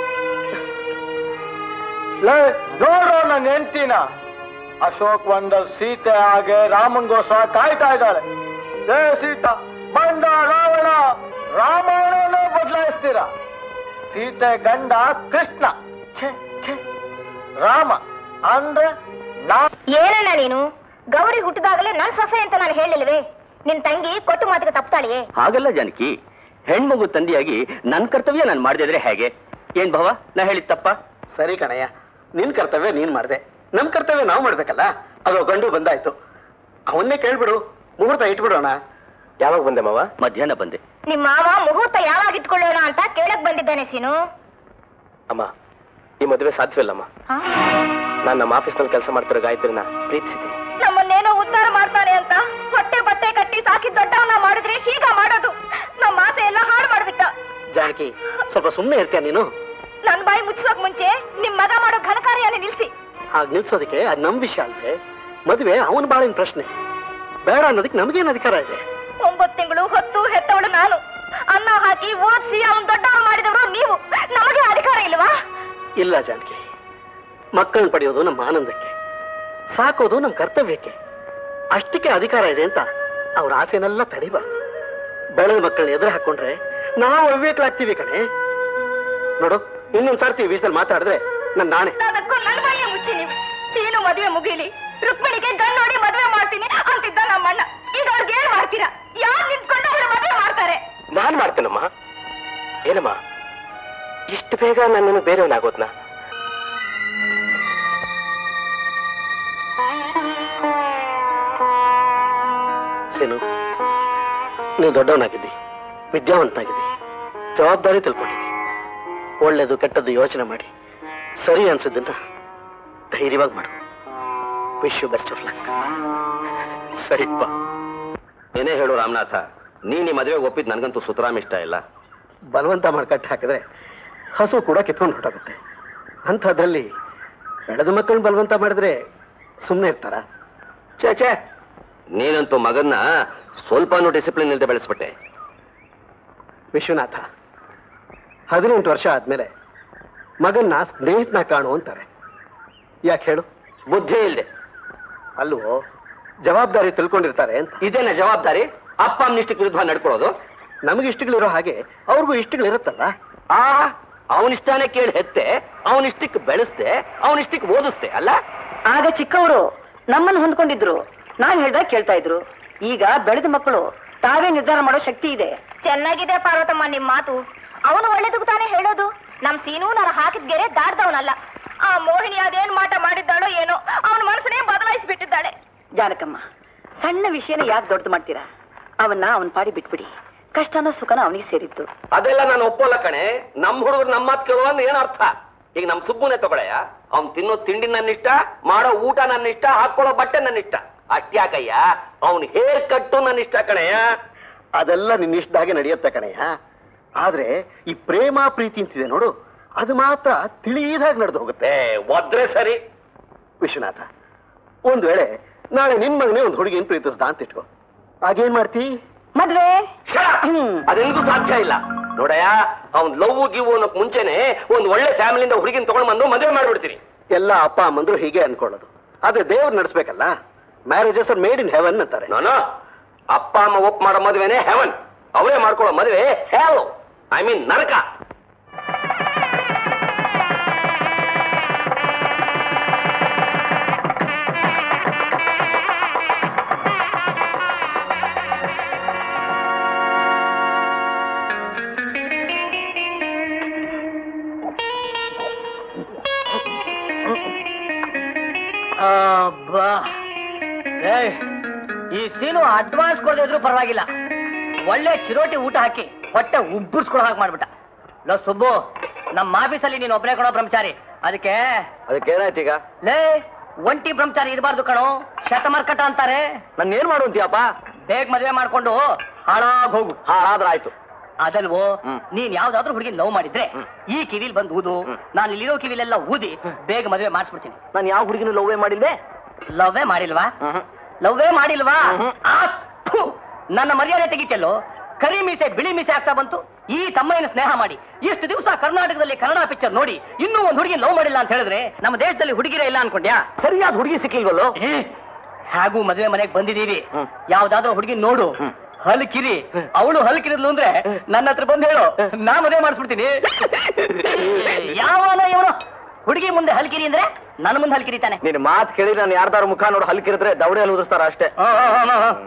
S8: ಲೇ, ನೋಡ್ರೋ ನನ್ನ ಹೆಂಡತಿನ ಅಶೋಕ್ ಒಂದಲ್ ಸೀತೆ ಹಾಗೆ ರಾಮನ್ಗೋಸ್ಕರ ಕಾಯ್ತಾ ಇದ್ದಾಳೆ ಏ ಸೀತಾ ಬಂದ ರಾವಣ ರಾಮಾಯಣನೇ ಬದಲಾಯಿಸ್ತೀರ ಸೀತೆ ಗಂಡ ಕೃಷ್ಣ ಛೆ, ಛೆ. ರಾಮ ಅಂದ್ರೆ ನಾ
S2: ಏನಣ್ಣ ನೀನು ಗೌರಿ ಹುಟ್ಟಿದಾಗಲೇ ನನ್ ಸೊಸೆ ಅಂತ ನಾನು ಹೇಳಿಲ್ವೇ ನಿನ್ ತಂಗಿ ಕೊಟ್ಟು ಮಾತಿಗೆ ತಪ್ತಾಳಿಯೇ
S7: ಹಾಗಲ್ಲ ಜಾನಕಿ ಹೆಣ್ಮಗು ತಂದೆಯಾಗಿ ನನ್ನ ಕರ್ತವ್ಯ ನಾನು ಮಾಡದಿದ್ರೆ ಹೇಗೆ ಏನ್ ಭವ ನಾ ಹೇಳಿದ ತಪ್ಪ
S5: ಸರಿ ಕಣಯ್ಯ ನಿನ್ ಕರ್ತವ್ಯ ನೀನ್ ಮಾಡ್ದೆ ನಮ್ ಕರ್ತವ್ಯ ನಾವು ಮಾಡ್ಬೇಕಲ್ಲ ಅದು ಗಂಡು ಬಂದಾಯ್ತು ಅವನ್ನೇ ಕೇಳ್ಬಿಡು ಮುಹೂರ್ತ ಇಟ್ಬಿಡೋಣ ಯಾವಾಗ ಬಂದೆ ಮಾವ
S7: ಮಧ್ಯಾಹ್ನ ಬಂದೆ
S2: ನಿಮ್ ಮಾವ ಮುಹೂರ್ತ ಯಾವಾಗ ಇಟ್ಕೊಳ್ಳೋಣ ಅಂತ ಕೇಳಕ್ ಬಂದಿದ್ದಾನೆ ಸೀನು
S5: ಅಮ್ಮ ಈ ಮದುವೆ ಸಾಧ್ಯವಿಲ್ಲಮ್ಮ ನಾನು ನಮ್ಮ ಆಫೀಸ್ನಲ್ಲಿ ಕೆಲಸ ಮಾಡ್ತಿರೋ ಗಾಯತ್ರಿನ ಪ್ರೀತಿಸಿದ್ದೀನಿ
S2: ನಮ್ಮನ್ನೇನೋ ಉದ್ಧಾರ ಮಾಡ್ತಾನೆ ಅಂತ ಹೊಟ್ಟೆ ಬಟ್ಟೆ ಕಟ್ಟಿ ಸಾಕಿ ದೊಡ್ಡವನ್ನ ಮಾಡಿದ್ರೆ ಹೀಗ ಮಾಡೋದು ನಮ್ಮ ಆಸೆ ಎಲ್ಲ ಹಾಳು ಮಾಡ್ಬಿಟ್ಟ
S5: ಜಾನಕಿ ಸ್ವಲ್ಪ ಸುಮ್ಮನೆ ಇರ್ತೀಯ ನೀನು
S2: ನನ್ ಬಾಯಿ ಮುಚ್ಚೋಕ್ ಮುಂಚೆ ನಿಮ್ ಮಗ ಮಾಡೋ ಘನಕಾರ್ಯನ ನಿಲ್ಸಿ
S5: ಹಾಗೆ ನಿಲ್ಸೋದಕ್ಕೆ ಅದು ನಮ್ ವಿಷಯ ಅಲ್ವೇ ಮದುವೆ ಅವನ ಬಾಳಿನ ಪ್ರಶ್ನೆ ಬೇಡ ಅನ್ನೋದಕ್ಕೆ ನಮಗೇನು ಅಧಿಕಾರ ಇದೆ
S2: ಒಂಬತ್ತು ತಿಂಗಳು ಹೊತ್ತು ಹೆತ್ತವಳು ನಾನು ಅನ್ನ ಹಾಕಿ ಓದಿಸಿ ಅವನ್ ದೊಡ್ಡವನ್ ಮಾಡಿದವರು ನೀವು ನಮಗೆ ಅಧಿಕಾರ ಇಲ್ವಾ
S5: ಇಲ್ಲ ಜಾನಕಿ ಮಕ್ಕಳನ್ನ ಪಡೆಯೋದು ನಮ್ಮ ಆನಂದಕ್ಕೆ ಸಾಕೋದು ನಮ್ಮ ಕರ್ತವ್ಯಕ್ಕೆ ಅಷ್ಟಕ್ಕೆ ಅಧಿಕಾರ ಇದೆ ಅಂತ ಅವ್ರ ಆಸೆನೆಲ್ಲ ತಡಿಬಾರ್ದು ಬೆಳೆದ ಮಕ್ಕಳನ್ನ ಎದುರು ಹಾಕೊಂಡ್ರೆ ನಾವು ಅವಿವೇಕಲಾಗ್ತೀವಿ ಕಣೆ ನೋಡು ಇನ್ನೊಂದ್ ಸರ್ತಿ ಈ ವಿಷಯದಲ್ಲಿ ಮಾತಾಡಿದ್ರೆ ನನ್ನ ನಾಣೆ
S2: ಅದಕ್ಕೂ ನನ್ನ ಬಾಯಿಯ ಮುಚ್ಚಿ ನೀವು ಸೀನು ಮದುವೆ ಮುಗೀಲಿ ರುಕ್ಮಿಣಿಗೆ ಗಂಡು ನೋಡಿ ಮದುವೆ ಮಾಡ್ತೀನಿ ಅಂತಿದ್ದ ನಮ್ಮಣ್ಣ ಈಗ ಅವ್ರಿಗೆ ಏನ್ ಮಾಡ್ತೀರಾ ಯಾರು ನಿಂತ್ಕೊಂಡು ಅವ್ರ ಮದುವೆ ಮಾಡ್ತಾರೆ
S5: ನಾನ್ ಮಾಡ್ತೇನಮ್ಮ ಏನಮ್ಮ ಇಷ್ಟು ಬೇಗ ನನ್ನನ್ನು ಬೇರೆಯವನಾಗೋದ್ನಾ ಸೀನು ನೀವು ದೊಡ್ಡವನಾಗಿದ್ದಿ ವಿದ್ಯಾವಂತನಾಗಿದ್ದಿ ಜವಾಬ್ದಾರಿ ತಿಳ್ಕೊಂಡಿದ್ದಿ ಒಳ್ಳೇದು ಕೆಟ್ಟದ್ದು ಯೋಚನೆ ಮಾಡಿ ಸರಿ ಅನ್ಸಿದ್ದನ್ನ ಧೈರ್ಯವಾಗಿ ಮಾಡು wish you best of luck ಸರಿಪ್ಪ
S3: ಏನೇ ಹೇಳು ರಾಮನಾಥ ನೀನ್ ಈ ಮದುವೆಗೆ ಒಪ್ಪಿದ್ ನನ್ಗಂತೂ ಸುತರಾಮ್ ಇಷ್ಟ ಇಲ್ಲ
S5: ಬಲವಂತ ಮಾಡಿ ಕಟ್ಟಿ ಹಾಕಿದ್ರೆ ಹಸು ಕೂಡ ಕಿತ್ಕೊಂಡು ಹೊರಟೋಗುತ್ತೆ ಅಂಥದ್ರಲ್ಲಿ ಬೆಳೆದ ಮಕ್ಕಳನ್ನ ಬಲವಂತ ಮಾಡಿದ್ರೆ ಸುಮ್ಮನೆ ಇರ್ತಾರ ಛೇ ಛೇ
S3: ನೀನಂತೂ ಮಗನ್ನ ಸ್ವಲ್ಪನೂ ಡಿಸಿಪ್ಲಿನ್ ಇಲ್ಲದೆ ಬೆಳೆಸ್ಬಿಟ್ಟೆ
S5: ವಿಶ್ವನಾಥ ಹದಿನೆಂಟು ವರ್ಷ ಆದ್ಮೇಲೆ ಮಗನ್ನ ಸ್ನೇಹಿತನ ಕಾಣು ಅಂತಾರೆ ಯಾಕೆ ಹೇಳು
S3: ಬುದ್ಧಿ ಇಲ್ದೆ
S5: ಅಲ್ವೋ ಜವಾಬ್ದಾರಿ ತಿಳ್ಕೊಂಡಿರ್ತಾರೆ ಅಂತ
S3: ಇದೇನ ಜವಾಬ್ದಾರಿ ಅಪ್ಪ ಅಮ್ಮನ ಇಷ್ಟಕ್ಕೆ ವಿರುದ್ಧ ನಡ್ಕೊಳ್ಳೋದು
S5: ನಮಗೆ ಇಷ್ಟಗಳಿರೋ ಹಾಗೆ ಅವ್ರಿಗೂ ಇಷ್ಟಗಳಿರುತ್ತಲ್ಲ
S3: ಆ ಅವನಿಷ್ಟಾನೇ ಕೇಳಿ ಹೆತ್ತೆ ಅವನಿಷ್ಟಕ್ಕೆ ಬೆಳೆಸ್ದೆ ಅವನಿಷ್ಟಕ್ಕೆ ಓದಿಸ್ದೆ ಅಲ್ಲ
S1: ಆಗ ಚಿಕ್ಕವರು ನಮ್ಮನ್ನು ಹೊಂದ್ಕೊಂಡಿದ್ರು ನಾವ್ ಹೇಳ್ದಾಗ ಕೇಳ್ತಾ ಇದ್ರು ಈಗ ಬೆಳೆದ ಮಕ್ಕಳು ತಾವೇ ನಿರ್ಧಾರ ಮಾಡೋ ಶಕ್ತಿ ಇದೆ
S2: ಚೆನ್ನಾಗಿದೆ ಪಾರ್ವತಮ್ಮ ನಿಮ್ ಮಾತು ಅವನು ಒಳ್ಳೇದಕ್ಕೆ ತಾನೇ ಹೇಳೋದು ನಮ್ ಸೀನು ನಾನು ಹಾಕಿದ ಗೆರೆ ದಾಟ್ದವನಲ್ಲ ಆ ಮೋಹಿನಿ ಅದೇನ್ ಮಾಟ ಮಾಡಿದ್ದಾಳೋ ಏನೋ ಅವನ ಮನಸ್ಸನ್ನೇ ಬದಲಾಯಿಸ್ಬಿಟ್ಟಿದ್ದಾಳೆ
S1: ಜಾನಕಮ್ಮ ಸಣ್ಣ ವಿಷಯನ ಯಾಕೆ ದೊಡ್ಡದು ಮಾಡ್ತೀರಾ ಅವನ್ನ ಅವನ್ ಪಾಡಿ ಬಿಟ್ಬಿಡಿ ಕಷ್ಟನೋ ಸುಖನೋ ಅವನಿಗೆ ಸೇರಿದ್ದು
S3: ಅದೆಲ್ಲ ನಾನು ಒಪ್ಪೋಲ್ಲ ಕಣೆ ನಮ್ ಹುಡುಗರು ನಮ್ಮ ಮಾತು ಕೇಳುವ ಏನ್ ಅರ್ಥ ಈಗ ನಮ್ ಸುಬ್ಬುನೆ ತಗೊಳಯ್ಯ ಅವ್ನ್ ತಿನ್ನೋ ತಿಂಡಿ ನನ್ನ ಇಷ್ಟ ಮಾಡೋ ಊಟ ನನ್ನ ಇಷ್ಟ ಹಾಕೊಳ್ಳೋ ಬಟ್ಟೆ ನನ್ನ ಇಷ್ಟ ಅಷ್ಟ್ಯಾಕಯ್ಯ ಅವ್ನ್ ಹೇರ್ ಕಟ್ಟು ನನ್ನ ಇಷ್ಟ ಕಣಯ್ಯ
S5: ಅದೆಲ್ಲ ನಿನ್ನ ಇಷ್ಟದಾಗೆ ನಡೆಯುತ್ತೆ ಕಣಯ್ಯ ಆದ್ರೆ ಈ ಪ್ರೇಮ ಪ್ರೀತಿ ಅಂತಿದೆ ನೋಡು ಅದು ಮಾತ್ರ ತಿಳಿಯದಾಗಿ ನಡೆದು ಹೋಗುತ್ತೆ
S3: ಏ ಒದ್ರೆ ಸರಿ
S5: ವಿಶ್ವನಾಥ ಒಂದ್ ವೇಳೆ ನಾಳೆ ನಿನ್ ಮಗನೇ ಒಂದು ಹುಡುಗಿನ ಪ್ರೀತಿಸ್ದ ಅಂತ ಇಟ್ಕೋ ಆಗೇನ್ ಮಾಡ್ತಿ
S1: ಮದ್ವೆ
S3: ಅದೆಂಗೂ ಸಾಧ್ಯ ಇಲ್ಲ ನೋಡಯ್ಯ ಅವ್ನ್ ಲವ್ ಗಿವ್ ಅನ್ನೋಕ್ ಮುಂಚೆನೆ ಒಂದ್ ಒಳ್ಳೆ ಫ್ಯಾಮಿಲಿಯಿಂದ ಹುಡುಗಿನ ತಗೊಂಡ್ ಬಂದು ಮದುವೆ ಮಾಡ್ಬಿಡ್ತೀನಿ
S5: ಎಲ್ಲ ಅಪ್ಪ ಅಮ್ಮಂದ್ರು ಹೀಗೆ ಅನ್ಕೊಳ್ಳೋದು ಆದ್ರೆ ದೇವ್ರು ನಡೆಸ್ಬೇಕಲ್ಲ marriages are made in heaven ಅಂತಾರೆ
S3: ನಾನು ಅಪ್ಪ ಅಮ್ಮ ಒಪ್ ಮಾಡೋ ಮದುವೆನೇ ಹೆವನ್ ಅವರೇ ಮಾಡ್ಕೊಳ್ಳೋ ಮದುವೆ ಹೆಲ್ ಐ ಮೀನ್ ನರಕ
S6: ಅಬ್ಬಾ ಏಯ್, ಈ ಸೀನು ಅಡ್ವಾನ್ಸ್ ಕೊಡದೇ ಇದ್ರು ಪರವಾಗಿಲ್ಲ ಒಳ್ಳೆ ಚಿರೋಟಿ ಊಟ ಹಾಕಿ ಹೊಟ್ಟೆ ಉಬ್ಬರ್ಸ್ಕೊಳ್ಳೋ ಹಾಗೆ ಮಾಡ್ಬಿಟ್ಟ ಲೋ ಸುಬ್ಬು ನಮ್ಮ ಆಫೀಸಲ್ಲಿ ನೀನು ಒಬ್ಬನೇ ಕೊಡೋ ಬ್ರಹ್ಮಚಾರಿ ಅದಕ್ಕೆ
S4: ಅದಕ್ಕೆ ಏನಾಯ್ತು ಈಗ
S6: ಲೇ ಒಂಟಿ ಬ್ರಹ್ಮಚಾರಿ ಇರಬಾರ್ದು ಕಣೋ ಶತಮರ್ಕಟ ಅಂತಾರೆ
S4: ನನ್ನ ಏನ್ ಮಾಡುವಂತೀಯಪ್ಪ
S6: ಬೇಗ ಮದುವೆ ಮಾಡ್ಕೊಂಡು ಹಾಳಾಗ್ ಹೋಗು
S4: ಹಾ ಆದ್ರೆ ಆಯ್ತು
S6: ಅದಲ್ವೋ
S4: ಹ್ಮ್.
S6: ನೀನ್ ಯಾವ್ದಾದ್ರೂ ಹುಡುಗಿ ಲವ್ ಮಾಡಿದ್ರೆ
S4: ಹ್ಮ್.
S6: ಈ ಕಿವಿಲ್ ಬಂದು ಊದು
S4: ಹ್ಮ್.
S6: ನಾನು ಇಲ್ಲಿರೋ ಕಿವಿಲೆಲ್ಲ ಊದಿ ಬೇಗ ಮದುವೆ ಮಾಡಿಸ್ಬಿಡ್ತೀನಿ
S4: ನಾನು ಯಾವ ಹುಡುಗಿನೂ ಲವ್ವೇ ಮಾಡಿಲ್ವೇ
S6: ಲವ್ವೇ ಮಾಡಿಲ್ವಾ ಲವ್ವೇ ಮಾಡಿಲ್ವಾ
S4: ಹ್ಮ್.
S6: ಆ, ಥು, ನನ್ನ ಮರ್ಯಾದೆ ತೆಗಿತಲ್ಲೋ ಕರಿ ಮೀಸೆ ಬಿಳಿ ಮೀಸೆ ಆಗ್ತಾ ಬಂತು ಈ ತಮ್ಮಯ್ಯನ ಸ್ನೇಹ ಮಾಡಿ ಇಷ್ಟು ದಿವಸ ಕರ್ನಾಟಕದಲ್ಲಿ ಕನ್ನಡ ಪಿಕ್ಚರ್ ನೋಡಿ ಇನ್ನೂ ಒಂದು ಹುಡುಗಿ ಲವ್ ಮಾಡಿಲ್ಲ ಅಂತ ಹೇಳಿದ್ರೆ ನಮ್ಮ ದೇಶದಲ್ಲಿ ಹುಡುಗಿರೇ ಇಲ್ಲ ಅನ್ಕೊಂಡ್ಯಾ
S4: ಸರಿಯಾದ ಹುಡುಗಿ ಸಿಕ್ಕಿಲ್ವಲ್ಲೋ
S6: ಏ, ಹಾಗೂ ಮದುವೆ ಮನೆಗೆ ಬಂದಿದೀವಿ
S4: ಹ್ಮ್.
S6: ಯಾವ್ದಾದ್ರೂ ಹುಡುಗಿ ನೋಡು
S4: ಹ್ಮ್.
S6: ಹಲ್ಕಿರಿ ಅವಳು ಹಲ್ಕಿರಿದ್ಲು ಅಂದ್ರೆ ನನ್ನ ಹತ್ರ ಬಂದು ಹೇಳು ನಾ ಮದುವೆ ಮಾಡಿಸ್ಬಿಡ್ತೀನಿ ಯಾವನ ಇವನು ಹುಡುಗಿ ಮುಂದೆ ಹಲ್ಕಿರಿ ಅಂದ್ರೆ ನನ್ನ ಮುಂದೆ ಹಲ್ಕಿರಿತಾನೆ
S4: ನಿನ್ ಮಾತು ಕೇಳಿ ನಾನು ಯಾರ್ದಾರು ಮುಖ ನೋಡು ಹಲ್ಕಿರಿದ್ರೆ ದವಡೆಯಲ್ಲಿ ಉದಿಸ್ತಾರ ಅಷ್ಟೇ
S6: ಆ, ಆ, ಆ, ಆ.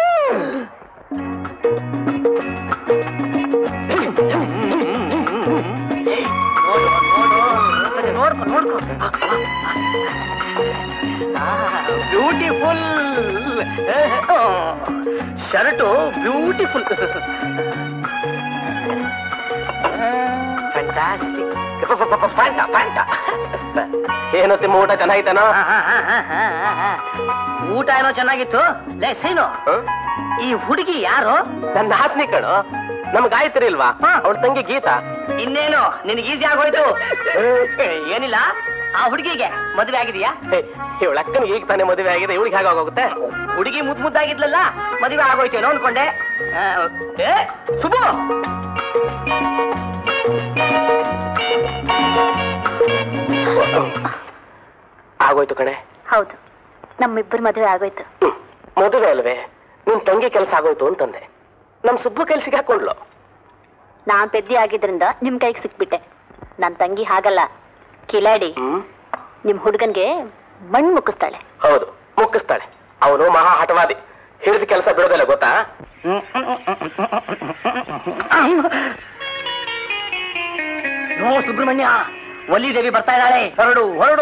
S6: ನೋಡು, ನೋಡು. ಸರಿ, ನೋಡ್ಕೊ ನೋಡ್ಕೊ ಬ್ಯೂಟಿಫುಲ್ ಶರ್ಟು ಬ್ಯೂಟಿಫುಲ್
S4: ಫ್ಯಾಂಟಾಸ್ಟಿಕ್ ಫ್ಯಾಂಟ ಫ್ಯಾಂಟ ಏನೋ ತಿಮ್ಮ ಊಟ ಚೆನ್ನಾಗಿತ್ತಾನೋ
S6: ಊಟ ಏನೋ ಚೆನ್ನಾಗಿತ್ತು ಲೇ ಸೀನು ಈ ಹುಡುಗಿ ಯಾರು
S4: ನನ್ನ ಆತ್ಮಿ ಕಣೋ ನಮ್ಗೆ ಗಾಯತ್ರಿ ಇಲ್ವಾ
S6: ಹಾ.
S4: ಅವಳ ತಂಗಿ ಗೀತಾ
S6: ಇನ್ನೇನು ನಿನಗೆ ಈಸಿ ಆಗೋಯ್ತು ಏನಿಲ್ಲ ಆ ಹುಡುಗಿಗೆ ಮದುವೆ ಆಗಿದೆಯಾ
S4: ಇವಳ ಅಕ್ಕನಿಗೆ ಈಗ ತಾನೇ ಮದುವೆ ಆಗಿದೆ ಇವಳಿಗೆ ಹೇಗಾಗೋಗುತ್ತೆ
S6: ಹುಡುಗಿ ಮುದ್ದು ಮುದ್ದಾಗಿದ್ಲಲ್ಲ ಮದುವೆ ಆಗೋಯ್ತೇನೋ ಅನ್ಕೊಂಡೆ ಆ, ಏ ಸುಬ್ಬು
S4: ಆಗೋಯ್ತು ಕಣೆ
S2: ಹೌದು ನಮ್ಮಿಬ್ಬರು ಮದುವೆ ಆಗೋಯ್ತು
S4: ಹ್ಮ್. ಮದುವೆ ಅಲ್ವೇ ನಿನ್ ತಂಗಿ ಕೆಲಸ ಆಗೋಯ್ತು ಅಂತಂದೆ ನಮ್ ಸುಬ್ಬು ಕೆಲ್ಸಿಗೆ ಹಾಕೊಂಡ್ಲು
S2: ನಾನ್ ಪೆದ್ದಿ ಆಗಿದ್ರಿಂದ ನಿಮ್ ಕೈಗೆ ಸಿಕ್ಬಿಟ್ಟೆ ನನ್ ತಂಗಿ ಹಾಗಲ್ಲ ಕಿಲಾಡಿ
S4: ಹ್ಮ್
S2: ನಿಮ್ ಹುಡುಗನ್ಗೆ ಮಣ್ಣು ಮುಕ್ಕಿಸ್ತಾಳೆ
S4: ಹೌದು ಮುಕ್ಕಿಸ್ತಾಳೆ ಅವನು ಮಹಾ ಹಠವಾದಿ ಹಿಡಿದ ಕೆಲಸ ಬಿಡೋದಿಲ್ಲ ಗೊತ್ತಾ
S6: ನೋ ಸುಬ್ರಹ್ಮಣ್ಯ ಒಲಿ ದೇವಿ ಬರ್ತಾ ಇದ್ದಾಳೆ ಹೊರಡು ಹೊರಡು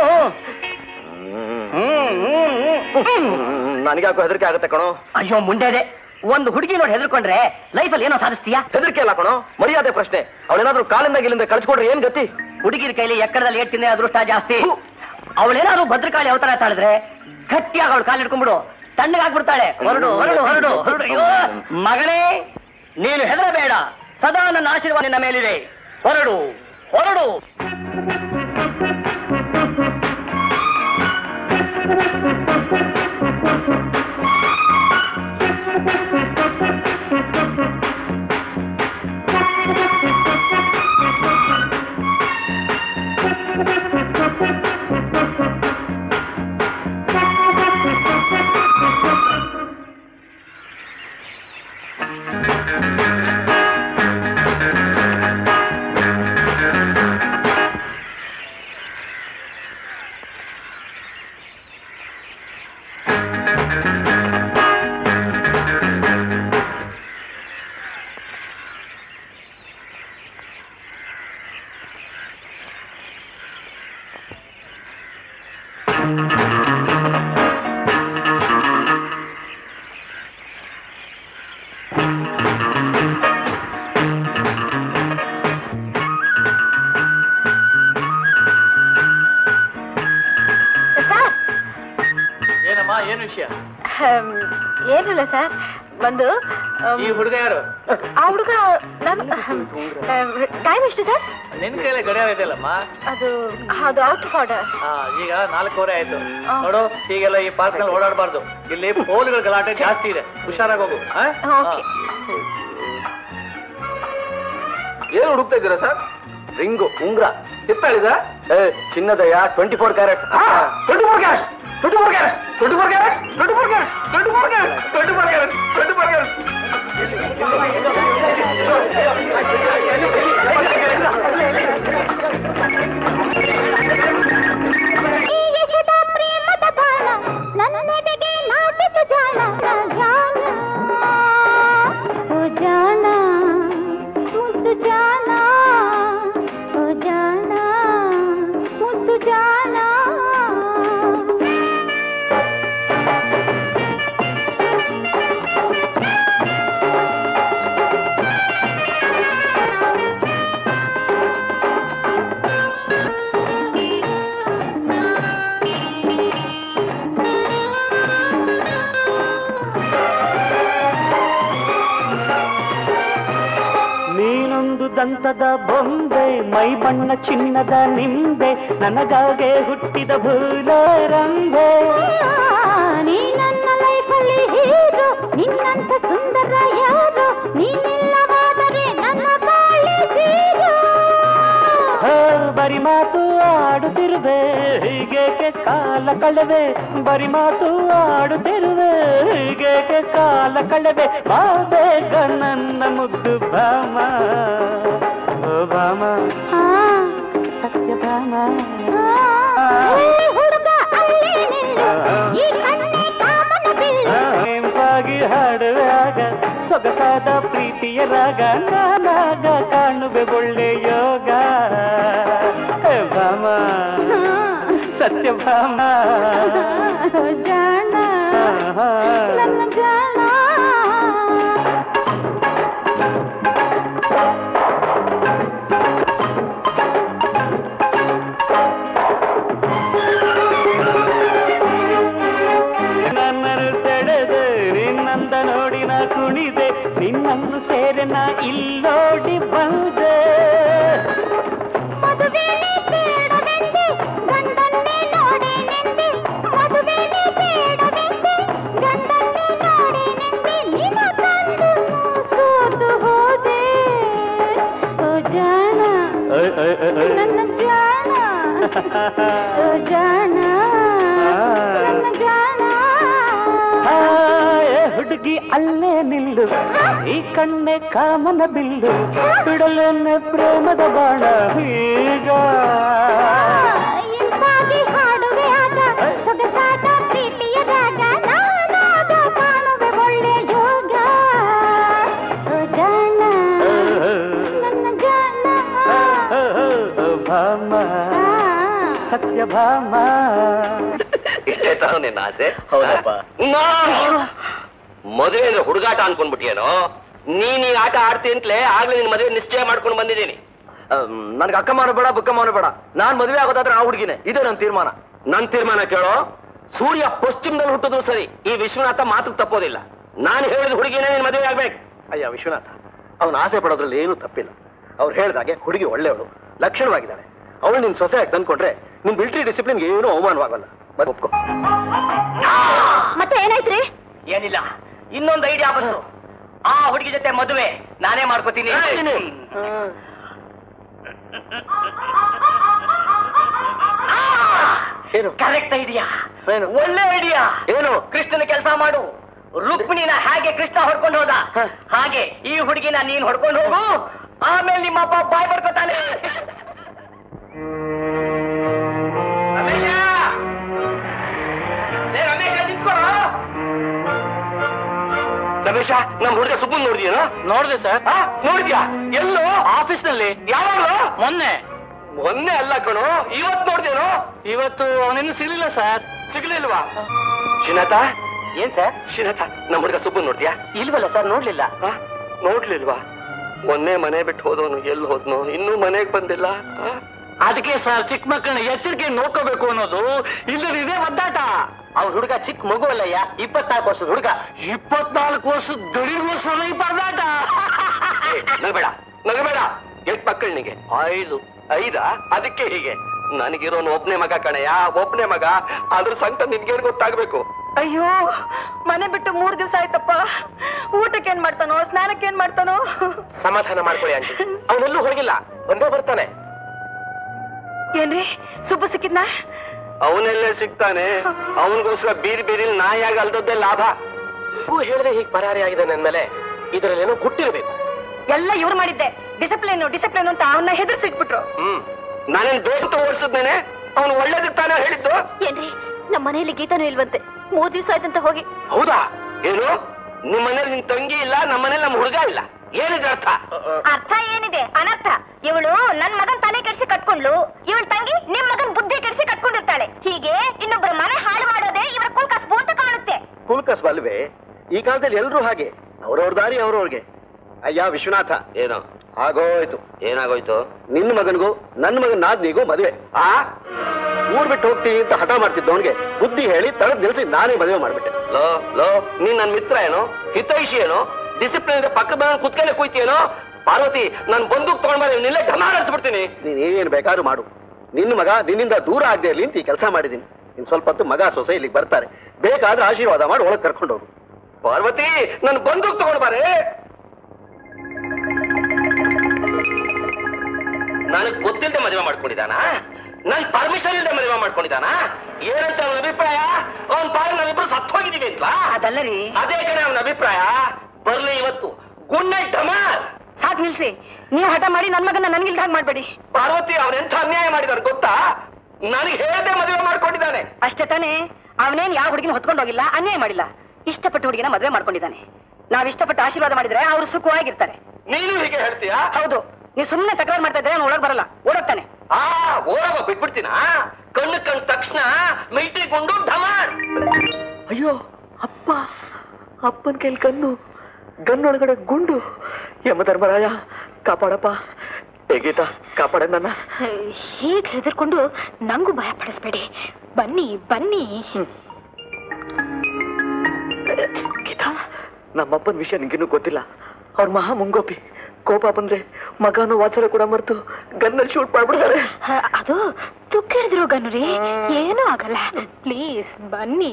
S6: ಹ್ಮ್, ಹ್ಮ್, ಹ್ಮ್, ಹ್ಮ್.
S4: ನನಗ್ಯಾಕೋ ಹೆದರಿಕೆ ಆಗುತ್ತೆ ಕಣೋ
S6: ಅಯ್ಯೋ ಮುಂಡೆದೆ ಒಂದು ಹುಡುಗಿ ನೋಡಿ ಹೆದರ್ಕೊಂಡ್ರೆ ಲೈಫಲ್ಲಿ ಏನೋ ಸಾಧಿಸ್ತೀಯಾ
S4: ಹೆದರಿಕೆ ಅಲ್ಲ ಕಣೋ ಮರ್ಯಾದೆ ಪ್ರಶ್ನೆ ಅವಳೇನಾದ್ರೂ ಕಾಲಿಂದ ಗಿಲಿಂದ ಕಳ್ಸ್ಕೊಡ್ರೆ ಏನ್ ಗತಿ
S6: ಹುಡುಗಿರ ಕೈಲಿ ಎಕ್ಕಡದಲ್ಲಿ ಏಟ್ ತಿಂದ್ರೆ ಅದೃಷ್ಟ ಜಾಸ್ತಿ ಅವಳೇನಾದ್ರು ಭದ್ರಕಾಳಿ ಅವತಾರ ತಾಳಿದ್ರೆ ಗಟ್ಟಿಯಾಗಿ ಅವಳು ಕಾಲು ಹಿಡ್ಕೊಂಡ್ಬಿಡು ತಣ್ಣಗಾಗ್ಬಿಡ್ತಾಳೆ ಹೊರಡು ಹೊರಡು ಹೊರಡು ಹೊರಡು ಅಯ್ಯೋ ಮಗನೇ ನೀನು ಹೆದರಬೇಡ ಸದಾ ನನ್ನ ಆಶೀರ್ವಾದ ನಿನ್ನ ಮೇಲಿದೆ ಹೊರಡು ಹೊರಡು
S1: ಸರ್
S8: ಏನಮ್ಮ ಏನು ವಿಷಯ
S1: ಏನಿಲ್ಲ ಸರ್ ಬಂದು
S8: ಈ ಹುಡುಗ ಯಾರು
S1: ಆ ಹುಡುಗ ನನ್ನ ಟೈಮ್ ಎಷ್ಟು ಸರ್
S8: ನಿನ್ ಕೈಲೇ ಗಡಿಯಾರ ಇದೆಯಲ್ಲಮ್ಮ
S1: ಅದು ಅದು ಔಟ್ ಆಫ್ ಆರ್ಡರ್
S8: ಹಾ ಈಗ ನಾಲ್ಕೂವರೆ ಆಯ್ತು ನೋಡು ಹೀಗೆಲ್ಲ ಈ ಪಾರ್ಕ್ ನಲ್ಲಿ ಓಡಾಡಬಾರ್ದು ಇಲ್ಲಿ ಪೋಲ್ಗಳ ಗಲಾಟೆ ಜಾಸ್ತಿ ಇದೆ ಹುಷಾರಾಗಿ ಹೋಗು ಆ?
S1: ಓಕೆ
S4: ಏನು ಹುಡುಕ್ತಾ ಇದ್ದೀರಾ ಸರ್ ರಿಂಗು ಉಂಗ್ರ ಹಿತ್ತಾಳಿದ ಏ ಚಿನ್ನದಯ್ಯ twenty four carats twenty four carats twenty four carats twenty four carats twenty four carats twenty four carats twenty four carats twenty four carats
S2: ಜಾಣ
S9: ದಂತದ ಬೊಂಬೆ ಮೈ ಬಣ್ಣ ಚಿನ್ನದ ನಿಂಬೆ ನನಗಾಗೆ ಹುಟ್ಟಿದ ಭೂಲರಂಬೆ
S2: ನೀ ನನ್ನ ಲೈಫಲ್ಲಿ ಹೀರೋ ನಿನ್ನಂತ ಸುಂದರ ಯಾರು ನೀನಿಲ್ಲವಾದರೆ ನನ್ನ ಬಾಳೆ ಜೀರೋ
S9: ಹೋ, ಬರಿ ಮಾತು ಆಡುತ್ತಿರುವೆ ಹೀಗೇಕೆ ಕಾಲ ಕಳೆವೆ ಬರಿ ಮಾತು ಆಡುತ್ತಿರುವೆ ಹೀಗೇಕೆ ಕಾಲ ಕಳೆವೆ ಬಾ ಬೇಗ ನನ್ನ ಮುದ್ದು ಭಾಮ ಓ ಭಾಮ ಸತ್ಯ ಭಾಮ
S2: ಹುಡುಗ ಅಲ್ಲೇ ನಿಲ್ಲು ಈ ಕಣ್ಣೆ ಕಾಮನ ಬಿಲ್ಲು
S9: ನೆಂಪಾಗಿ ಹಾಡುವೆ ಆಗ ಸೊಗಸಾದ ಪ್ರೀತಿಯ ರಾಗ ನಾನಾಗ ಕಾಣುವೆ ಒಳ್ಳೆ ಯೋಗ ಹೇ ಭಾಮ ಸತ್ಯ ಭಾಮ
S2: ಜಾಣ ನನ್ನ ಜಾಣ
S9: ನನ್ನನ್ನು ಸೆಳೆದೆ ನಿನ್ನಂದ ನೋಡಿ ನಾ ಕುಣಿದೆ ನಿನ್ನನ್ನು ಸೇರೆ ನಾ ಇಲ್ಲೋಡಿ ಬಂದೆ
S2: ಮದುವೆನೇ ಬೇಡವೆಂದೆ ಗಂಡನ್ನೇ ನೋಡೇನೆಂದೆ ಮದುವೆನೇ ಬೇಡವೆಂದೆ ಗಂಡನ್ನೇ ನೋಡೇನೆಂದೆ ನಿನ್ನ ಕಂಡು ಸೋತು ಹೋದೆ ಓ ಜಾಣ
S9: ಓಯ್, ಓಯ್, ಓಯ್, ಓಯ್.
S2: ನನ್ನ ಜಾಣ ಓ ಜಾಣ ನನ್ನ ಜಾಣ
S9: ಆ, ಏ ಹುಡುಗಿ ಅಲ್ಲೇ ನಿಲ್ಲು ಈ ಕಣ್ಣೆ ಕಾಮನ ಬಿಲ್ಲು ಬಿಡಲೇನೆ ಪ್ರೇಮದ ಬಾಣ ಈಗ
S2: ಇಂಪಾಗಿ ಹಾಡುವೆ ಆಗ ಸೊಗಸಾದ ಪ್ರೀತಿಯ ರಾಗ ನಾನಾಗ ಕಾಣುವೆ ಒಳ್ಳೆ ಯೋಗ ಓ ಜಾಣ ನನ್ನ ಜಾಣ
S9: ಭಾಮ ಸತ್ಯ ಭಾಮ
S3: ಇಷ್ಟೇ ತಾನು ನಿನ್ನ ಆಸೆ
S4: ಹೌದಪ್ಪ.
S3: ನಾ! ಮದುವೆ ಅಂದ್ರೆ ಹುಡುಗಾಟ ಅನ್ಕೊಂಡ್ಬಿಟ್ಟಿಯೇನೋ ನೀನ್ ಈ ಆಟ ಆಡ್ತಿ ಅಂತಲೇ ಆಗ್ಲೇ ನಿನ್ ಮದುವೆ ನಿಶ್ಚಯ ಮಾಡ್ಕೊಂಡು ಬಂದಿದ್ದೀನಿ
S4: ನನ್ಗೆ ಅಕ್ಕಮಾನ ಬೇಡ ಬುಕ್ಕಮಾನ ಬೇಡ ನಾನ್ ಮದುವೆ ಆಗೋದಾದ್ರೆ ಆ ಹುಡುಗಿನೇ ಇದೇ ನನ್ನ ತೀರ್ಮಾನ
S3: ನನ್ ತೀರ್ಮಾನ ಕೇಳೋ ಸೂರ್ಯ ಪಶ್ಚಿಮದಲ್ಲಿ ಹುಟ್ಟಿದ್ರು ಸರಿ ಈ ವಿಶ್ವನಾಥ ಮಾತಿಗೆ ತಪ್ಪೋದಿಲ್ಲ ನಾನು ಹೇಳಿದ ಹುಡುಗಿನೇ ನಿನ್ ಮದುವೆ ಆಗ್ಬೇಕು
S5: ಅಯ್ಯ ವಿಶ್ವನಾಥ ಅವನ ಆಸೆ ಪಡೋದ್ರಲ್ಲಿ ಏನೂ ತಪ್ಪಿಲ್ಲ ಅವ್ರು ಹೇಳ್ದಾಗೆ ಹುಡುಗಿ ಒಳ್ಳೆಯವಳು ಲಕ್ಷಣವಾಗಿದ್ದಾಳೆ ಅವಳು ನಿನ್ ಸೊಸೆಯಾಗಿ ತಂದ್ಕೊಂಡ್ರೆ ನಿನ್ ಮಿಲಿಟರಿ ಡಿಸಿಪ್ಲಿನ್ಗೆ ಏನೂ ಅವಮಾನವಾಗಲ್ಲ ಮತ್ತೆ ಒಪ್ಕೋ
S2: ಮತ್ತೆ ಏನಾಯ್ತ್ರಿ
S6: ಏನಿಲ್ಲ ಇನ್ನೊಂದು ಐಡಿಯಾ ಬಂತು ಆ ಹುಡುಗಿ ಜೊತೆ ಮದುವೆ ನಾನೇ ಮಾಡ್ಕೋತೀನಿ
S5: ಏನು
S6: ಕರೆಕ್ಟ್ ಐಡಿಯಾ
S5: ಏನು?
S6: ಒಳ್ಳೆ ಐಡಿಯಾ
S5: ಏನು
S6: ಕೃಷ್ಣನ ಕೆಲಸ ಮಾಡು ರುಕ್ಮಿಣಿನ ಹೇಗೆ ಕೃಷ್ಣ ಹೊಡ್ಕೊಂಡು ಹೋದ ಹಾಗೆ ಈ ಹುಡುಗಿನ ನೀನ್ ಹೊಡ್ಕೊಂಡು ಹೋಗು ಆಮೇಲೆ ನಿಮ್ಮ ಅಪ್ಪ ಬಾಯ್ ಬರ್ಕೋತಾನೆ ರಮೇಶ ಲೇ ರಮೇಶ ನಿಂತ್ಕೊಳ್ಳೋ
S3: ರಮೇಶ ನಮ್ ಹುಡುಗ ಸುಬ್ಬನ್ ನೋಡಿದ್ಯೇನೋ
S8: ನೋಡಿದೆ ಸರ್
S3: ನೋಡಿದ್ಯಾ ಎಲ್ಲೋ
S8: ಆಫೀಸ್ ನಲ್ಲಿ
S3: ಯಾವಾಗ್ಲೂ
S8: ಮೊನ್ನೆ
S3: ಮೊನ್ನೆ ಅಲ್ಲ ಕಣೋ ಇವತ್ ನೋಡ್ದೇನೋ
S8: ಇವತ್ತು ಅವನಿನ್ನು ಸಿಗ್ಲಿಲ್ಲ ಸರ್
S3: ಸಿಗ್ಲಿಲ್ವಾ ಶ್ರೀನಾಥ
S6: ಏನ್ ಸರ್
S3: ಶ್ರೀನಾಥ ನಮ್ ಹುಡುಗ ಸುಬ್ಬನ್ ನೋಡ್ದ್ಯಾ
S6: ಇಲ್ವಲ್ಲ ಸರ್ ನೋಡ್ಲಿಲ್ಲ
S3: ಆ? ನೋಡ್ಲಿಲ್ವಾ ಮೊನ್ನೆ ಮನೆ ಬಿಟ್ಟು ಹೋದವನು ಎಲ್ಲಿ ಹೋದ್ನೋ ಇನ್ನೂ ಮನೆಗೆ ಬಂದಿಲ್ಲ ಆ?
S8: ಅದಕ್ಕೆ ಸರ್ ಚಿಕ್ಕ ಮಕ್ಕಳನ್ನ ಎಚ್ಚರಿಕೆ ನೋಡ್ಕೋಬೇಕು ಅನ್ನೋದು ಇಲ್ಲದಿದೆ ಒದ್ದಾಟ
S6: ಅವ್ರ ಹುಡುಗ ಚಿಕ್ಕ ಮಗು ಅಲ್ಲಯ್ಯ ಇಪ್ಪತ್ನಾಲ್ಕು ವರ್ಷದ ಹುಡುಗ
S8: ಇಪ್ಪತ್ನಾಲ್ಕು ವರ್ಷದ ಗಡಿಗೋಸ್ಕರ ಈ ಪರದಾಟ
S3: ಏ, ನಗಬೇಡ ನಗಬೇಡ ಎಷ್ಟ್ ಮಕ್ಕಳು ನಿಗೆ ಐದು ಐದಾ ಅದಕ್ಕೆ ಹೀಗೆ ನನಗಿರೋನು ಒಬ್ನೇ ಮಗ ಕಣಯ್ಯ ಒಬ್ನೇ ಮಗ ಅದ್ರ ಸಂಕಟ ನಿನ್ಗೇನ್ ಗೊತ್ತಾಗ್ಬೇಕು
S1: ಅಯ್ಯೋ ಮನೆ ಬಿಟ್ಟು ಮೂರ್ ದಿವಸ ಆಯ್ತಪ್ಪ ಊಟಕ್ಕೆ ಏನ್ ಮಾಡ್ತಾನೋ ಸ್ನಾನಕ್ಕೆ ಏನ್ ಮಾಡ್ತಾನೋ
S3: ಸಮಾಧಾನ ಮಾಡ್ಕೊಳ್ಳಿ ಆಂಟಿ ಅವನೆಲ್ಲೂ ಹೋಗಿಲ್ಲ ಒಂದೇ ಬರ್ತಾನೆ
S1: ಏನ್ರಿ ಸುಬ್ಬು ಸಿಕ್ಕಿದ್ನಾ
S3: ಅವನೆಲ್ಲೇ ಸಿಗ್ತಾನೆ ಅವನಿಗೋಸ್ಕರ ಬೀದಿ ಬೀದಿಲಿ ನಾಯಿಯಾಗಿ ಅಲ್ದದ್ದೇ ಲಾಭ ಹೇಳಿದ್ರೆ ಹೀಗೆ ಪರಾರಿ ಆಗಿದೆ ನನ್ ಮೇಲೆ ಇದರಲ್ಲೇನೋ ಗುಟ್ಟಿರ್ಬೇಕು
S1: ಎಲ್ಲ ಇವ್ರು ಮಾಡಿದ್ದೆ ಡಿಸಿಪ್ಲಿನ್ ಡಿಸಿಪ್ಲಿನ್ ಅಂತ ಅವನ್ನ ಹೆದರ್ಸಿಟ್ಬಿಟ್ರು
S3: ಹ್ಮ್ ನಾನೇನ್ ಬೇಕು ಓಡಿಸಿದ್ದೇನೆ ಅವನು ಒಳ್ಳೇದಕ್ಕೆ ತಾನೇ ಹೇಳಿದ್ದು
S2: ಏನ್ರಿ ನಮ್ಮ ಮನೆಯಲ್ಲಿ ಗೀತನೂ ಇಲ್ವಂತೆ ಮೂರ್ ದಿವಸ ಆಯ್ತಂತ ಹೋಗಿ
S3: ಹೌದಾ ಏನು ನಿಮ್ ಮನೇಲಿ ನಿನ್ ತಂಗಿ ಇಲ್ಲ ನಮ್ಮ ಮನೇಲಿ ನಮ್ಮ ಹುಡುಗ ಇಲ್ಲ ಏನಿದೆ ಅರ್ಥ
S2: ಅರ್ಥ ಏನಿದೆ ಅನರ್ಥ ಇವಳು ನನ್ ಮಗನ್ ತಲೆ ಕೆಡಿಸಿ ಕಟ್ಕೊಂಡ್ಲು ಇವಳ ತಂಗಿ ನಿಮ್ ಮಗನ್ ಬುದ್ಧಿ ಕೆಡಿಸಿ ಕಟ್ಕೊಂಡಿರ್ತಾಳೆ ಹೀಗೆ ಇನ್ನೊಬ್ಬರ ಮನೆ ಹಾಳು ಮಾಡೋದೇ ಇವರ ಕುಲ್ಕಸ್ಬು ಅಂತ ಕಾಣುತ್ತೆ
S5: ಕುಲ್ಕಸ್ ಬಲ್ವೇ ಈ ಕಾಲದಲ್ಲಿ ಎಲ್ರೂ ಹಾಗೆ ಅವ್ರವ್ರ ದಾರಿ ಅವ್ರವ್ರಿಗೆ ಅಯ್ಯ ವಿಶ್ವನಾಥ
S3: ಏನು
S5: ಆಗೋಯ್ತು
S3: ಏನಾಗೋಯ್ತು
S5: ನಿನ್ನ ಮಗನಿಗೂ ನನ್ನ ಮಗನ ನಾದ್ನಿಗೂ ಮದುವೆ
S3: ಆ
S5: ಊರ್ ಬಿಟ್ಟು ಹೋಗ್ತೀನಿ ಅಂತ ಹಠ ಮಾಡ್ತಿದ್ದವನಿಗೆ ಬುದ್ಧಿ ಹೇಳಿ ತಳದ್ ನಿಲ್ಸಿ ನಾನೇ ಮದುವೆ ಮಾಡ್ಬಿಟ್ಟೆ
S3: ಲೋ ಲೋ ನೀನ್ ನನ್ ಮಿತ್ರ ಏನೋ ಹಿತೈಷಿ ಏನೋ ಡಿಸಿಪ್ಲಿನ್ ಪಕ್ಕದ ಮನೆ ಕುತ್ಕೊಂಡೆ ಕೂಯ್ತೇನೋ ಪಾರ್ವತಿ ನಾನು ಬಂದೂಕ್ ತಗೊಂಡ್ ಬಂದ್ರೆ ನಿನ್ನೆ ಢಮಾರ್ ಹಚ್ಬಿಡ್ತೀನಿ
S5: ನೀನ್ ಏನ್ ಬೇಕಾದ್ರೂ ಮಾಡು ನಿನ್ನ ಮಗ ನಿನ್ನಿಂದ ದೂರ ಆಗದೆ ಇರ್ಲಿ ಅಂತ ಈ ಕೆಲಸ ಮಾಡಿದ್ದೀನಿ ಇನ್ ಸ್ವಲ್ಪ ಹೊತ್ತು ಮಗ ಸೊಸೆ ಇಲ್ಲಿಗೆ ಬರ್ತಾರೆ ಬೇಕಾದ್ರೆ ಆಶೀರ್ವಾದ ಮಾಡಿ ಒಳಗೆ ಕರ್ಕೊಂಡೋರು
S3: ಪಾರ್ವತಿ ನನ್ ಬಂದೂಕ್ ತಗೊಂಡ್ ಬಾರೆ ನನಗ್ ಗೊತ್ತಿಲ್ಲದೆ ಮದುವೆ ಮಾಡ್ಕೊಂಡಿದ್ದಾನ ನನ್ ಪರ್ಮಿಷನ್ ಇಲ್ಲದೆ ಮದುವೆ ಮಾಡ್ಕೊಂಡಿದ್ದಾನ ಏನಂತ ಅವನ ಅಭಿಪ್ರಾಯ ಅವನ್ ಪಾಲ್ ನಾವಿಬ್ರು ಸತ್ತು ಹೋಗಿದೀವಿ ಅಂತ
S1: ಅದಲ್ಲ ರೀ
S3: ಅದೇ ಕಡೆ ಅವನ ಅಭಿಪ್ರಾಯ ಬರ್ಲಿ ಇವತ್ತು ಗುಣ್ಣೆ ಢಮಾರ್
S1: ಸಾಕ್ ನಿಲ್ಸಿ ನೀವು ಹಠ ಮಾಡಿ ನನ್ ಮಗನ ನನ್ಗಿಲ್ದ ಹಾಗೆ ಮಾಡ್ಬೇಡಿ
S3: ಪಾರ್ವತಿ ಅವನೆಂಥ ಅನ್ಯಾಯ ಮಾಡಿದಾರೆ ಗೊತ್ತಾ ನನಗೆ ಹೇಳದೆ ಮದುವೆ ಮಾಡ್ಕೊಂಡಿದ್ದಾನೆ
S1: ಅಷ್ಟೇ ತಾನೇ ಅವನೇನ್ ಯಾವ ಹುಡುಗಿನ ಹೊತ್ಕೊಂಡು ಹೋಗಿಲ್ಲ ಅನ್ಯಾಯ ಮಾಡಿಲ್ಲ ಇಷ್ಟಪಟ್ಟು ಹುಡುಗಿನ ಮದುವೆ ಮಾಡ್ಕೊಂಡಿದ್ದಾನೆ ನಾವ್ ಇಷ್ಟಪಟ್ಟು ಆಶೀರ್ವಾದ ಮಾಡಿದ್ರೆ ಅವ್ರು ಸುಖವಾಗಿರ್ತಾರೆ
S3: ನೀನು ಹೀಗೆ ಹೇಳ್ತೀಯಾ
S1: ಹೌದು ನೀವು ಸುಮ್ಮನೆ ತಕರಾರು ಮಾಡ್ತಾ ಇದ್ರೆ ಅವ್ನು ಒಳಗ್ ಬರಲ್ಲ ಓಡೋಗ್ತಾನೆ
S3: ಆ ಓಡೋಗ ಬಿಟ್ಬಿಡ್ತೀನ ಕಣ್ಣು ಕಂಡ ತಕ್ಷಣ ಮೈಟಿಗೊಂಡು ಢಮಾರ್
S4: ಅಯ್ಯೋ ಅಪ್ಪ ಅಪ್ಪನ ಕೈಲಿ ಕಣ್ಣು ಗನ್ನೊಳಗಡೆ ಗುಂಡು ಯಮಧರ್ಮರಾಯ ಕಾಪಾಡಪ್ಪ ಹೇಗೀತ ಕಾಪಾಡ ನನ್ನ
S2: ಹೀಗೆ ಹೆದರ್ಕೊಂಡು ನಂಗೂ ಭಯ ಪಡಿಸ್ಬೇಡಿ ಬನ್ನಿ ಬನ್ನಿ
S4: ಗೀತಾ ನಮ್ಮಪ್ಪನ ವಿಷಯ ನಿಂಗಿನ್ನೂ ಗೊತ್ತಿಲ್ಲ ಅವ್ರ ಮಹಾ ಮುಂಗೋಪಿ ಕೋಪ ಬಂದ್ರೆ ಮಗನೂ ವಾಚರ ಕೂಡ ಮರ್ತು ಗನ್ನಲ್ಲಿ ಶೂಟ್ ಮಾಡ್ಬಿಡ್ತಾರೆ
S2: ಹ, ಅದು ತುಕ್ಕ ಹಿಡಿದಿರೋ ಗನ್ನು ರೀ ಏನೂ ಆಗಲ್ಲ ಪ್ಲೀಸ್ ಬನ್ನಿ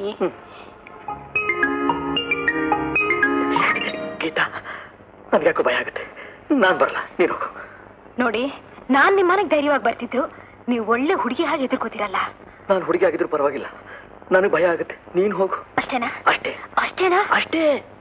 S4: ಗೀತಾ ನನ್ಗ್ಯಾಕೋ ಭಯ ಆಗುತ್ತೆ ನಾನ್ ಬರಲ್ಲ ನೀನು ಹೋಗು
S2: ನೋಡಿ ನಾನ್ ನಿಮ್ಮ ಮನೆಗೆ ಧೈರ್ಯವಾಗಿ ಬರ್ತಿದ್ರು ನೀವು ಒಳ್ಳೆ ಹುಡುಗಿ ಹಾಗೆ ಎದುರ್ಕೋತಿರಲ್ಲ
S4: ನಾನು ಹುಡುಗಿ ಆಗಿದ್ರು ಪರವಾಗಿಲ್ಲ ನನಗೆ ಭಯ ಆಗುತ್ತೆ ನೀನ್ ಹೋಗು
S2: ಅಷ್ಟೇನಾ
S4: ಅಷ್ಟೇ
S2: ಅಷ್ಟೇನಾ
S4: ಅಷ್ಟೇ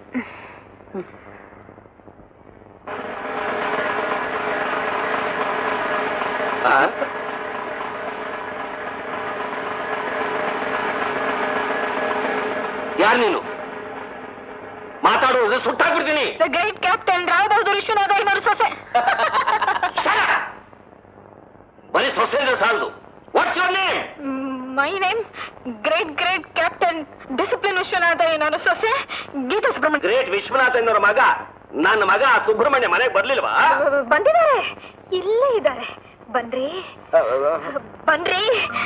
S3: ಯಾರು ನೀನು ಮಾತಾಡುವುದು ಸುಟ್ಟಾಕ್ಬಿಡ್ತೀನಿ
S2: the great captain Rao Bahadur Vishwanatha ಐನೂರು ಸೊಸೆ
S3: Shut up! ಬರೀ ಸೊಸೆ ಅಂದ್ರೆ ಸಾಲದು what's your name
S2: my name great great captain discipline Vishwanatha ಐನೂರು ಸೊಸೆ ಗೀತಾ ಸುಬ್ರಹ್ಮಣ್ಯ
S3: ಗ್ರೇಟ್ ವಿಶ್ವನಾಥ್ എന്നವರ ಮಗ ನನ್ನ ಮಗ ಸುಬ್ರಹ್ಮಣ್ಯ ಮನೆಗೆ ಬರ್ಲಿಲ್ವಾ
S2: ಬಂದಿದ್ದಾರೆ ಇಲ್ಲೇ ಇದ್ದಾರೆ ಬನ್ರಿ ಬನ್ರಿ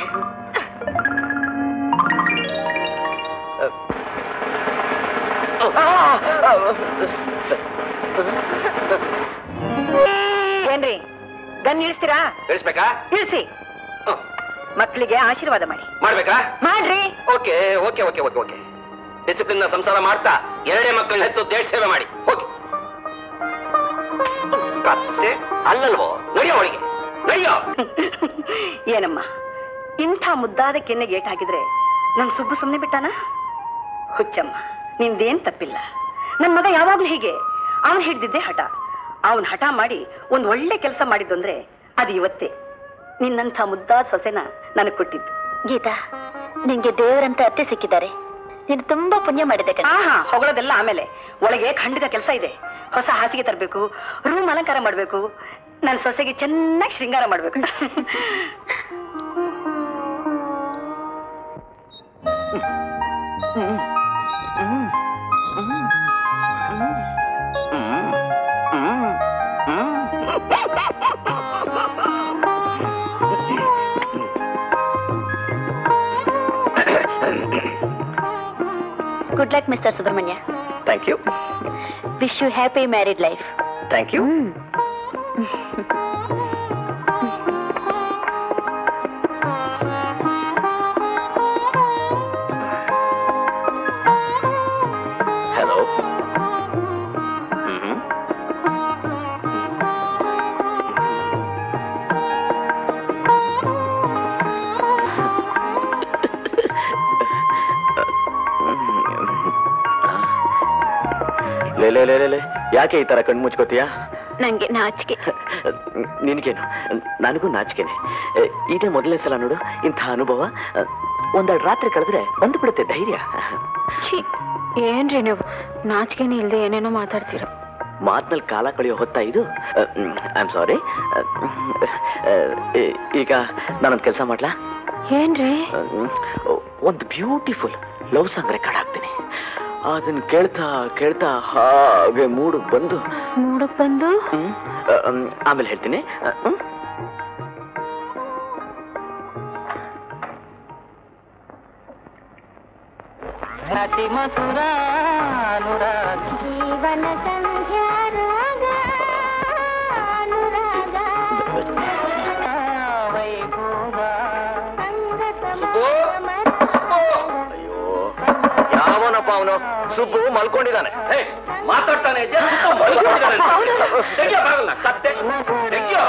S1: ಏನ್ರಿ ಗನ್ ಇಳಿಸ್ತೀರಾ
S3: ತಿಳಿಸ್ಬೇಕಾ
S1: ಇಳಿಸಿ
S3: ಹ್ಮ್.
S1: ಮಕ್ಕಳಿಗೆ ಆಶೀರ್ವಾದ ಮಾಡಿ
S3: ಮಾಡ್ಬೇಕಾ
S1: ಮಾಡ್ರಿ
S3: okay okay okay okay okay discipline ಸಂಸಾರ ಮಾಡ್ತಾ ಎರಡೇ ಮಕ್ಕಳನ್ನ ಹೆತ್ತು ದೇಶ ಸೇವೆ ಮಾಡಿ ಹೋಗಿ ಕತ್ತೆ ಅಲ್ಲಲ್ವೋ ನಡೆಯೋ ಅವಳಿಗೆ ನಡೆಯೋ
S1: ಏನಮ್ಮ ಇಂಥ ಮುದ್ದಾದ ಕೆನ್ನೆ ಗೇಟ್ ಹಾಕಿದ್ರೆ ನನ್ ಸುಬ್ಬು ಸುಮ್ಮನೆ ಬಿಟ್ಟಾನ ಹುಚ್ಚಮ್ಮ ನಿಂದೇನ್ ತಪ್ಪಿಲ್ಲ ನನ್ ಮಗ ಯಾವಾಗ್ಲೂ ಹೀಗೆ ಅವನ್ ಹಿಡ್ದಿದ್ದೆ ಹಠ ಅವನ್ ಹಠ ಮಾಡಿ ಒಂದ್ ಒಳ್ಳೆ ಕೆಲಸ ಮಾಡಿದ್ದು ಅಂದ್ರೆ ಅದು ಇವತ್ತೇ ನಿನ್ನಂಥ ಮುದ್ದಾದ ಸೊಸೆನ ನನಗ್ ಕೊಟ್ಟಿದ್ದು
S2: ಗೀತಾ ನಿಂಗೆ ದೇವರಂತ ಅತ್ತೆ ಸಿಕ್ಕಿದ್ದಾರೆ ನೀನು ತುಂಬಾ ಪುಣ್ಯ ಮಾಡಿದೆ ಕಣೆ.
S1: ಆಹಾ ಹೊಗಳೋದೆಲ್ಲ ಆಮೇಲೆ ಒಳಗೆ ಖಂಡಿತ ಕೆಲಸ ಇದೆ ಹೊಸ ಹಾಸಿಗೆ ತರಬೇಕು ರೂಮ್ ಅಲಂಕಾರ ಮಾಡ್ಬೇಕು ನನ್ನ ಸೊಸೆಗೆ ಚೆನ್ನಾಗಿ ಶೃಂಗಾರ ಮಾಡ್ಬೇಕು
S2: good luck mister Subrahmanya
S4: thank you
S2: wish you happy married life
S4: thank you hello ಲೇ ಲೇ ಲೇ ಲೇ, ಲೇ ಯಾಕೆ ಈ ತರ ಕಣ್ಣು ಮುಚ್ಕೋತೀಯಾ
S2: ನಂಗೆ ನಾಚಿಕೆ
S4: ನಿನಗೇನು ನನಗೂ ನಾಚಿಕೆನೆ ಎ, ಇದೇ ಮೊದಲನೇ ಸಲ ನೋಡು ಇಂಥ ಅನುಭವ ಅ, ಒಂದೆರಡು ರಾತ್ರಿ ಕಳೆದ್ರೆ ಬಂದು ಬಿಡುತ್ತೆ ಧೈರ್ಯ
S2: ಛೀ, ಏನ್ರಿ ನೀವು ನಾಚಿಕೆನೇ ಇಲ್ದೆ ಏನೇನೋ ಮಾತಾಡ್ತೀರ
S4: ಮಾತಿನಲ್ಲಿ ಕಾಲ ಕಳೆಯೋ ಹೊತ್ತಾ ಇದು ಐ ಆಮ್ ಸಾರಿ ಈಗ ನಾನೊಂದು ಕೆಲಸ ಮಾಡ್ಲಾ
S2: ಏನ್ರಿ
S4: ಅಹ್, ಒಂದು ಬ್ಯೂಟಿಫುಲ್ ಲವ್ ಸಾಂಗ್ ರೆಕಾರ್ಡ್ ಹಾಕ್ತೀನಿ ಅದನ್ನ ಕೇಳ್ತಾ ಕೇಳ್ತಾ ಹಾಗೆ ಮೂಡು ಬಂದು
S2: ಮೂಡಕ್ ಬಂದು
S4: ಹ್ಮ್, ಅಹ್, ಹ್ಮ್, ಆಮೇಲೆ ಹೇಳ್ತೀನಿ ಅಹ್, ಹ್ಮ್.
S2: ಜೀವನ ಸಂಧ್ಯಾ ರಾಗ
S4: ಏನಪ್ಪ ಅವನು ಸುಬ್ಬು ಮಲ್ಕೊಂಡಿದ್ದಾನೆ
S3: ಏ, ಮಾತಾಡ್ತಾನೆ ಇದ್ಯಾ? ಸುತ್ತ ಮಲ್ಕೊಂಡಿದ್ದಾನೆ ಅಂತ. ತೆಗ್ಯೋ ಬಾಗಿಲ್ನ, ಕತ್ತೆ. ತೆಗ್ಯೋ.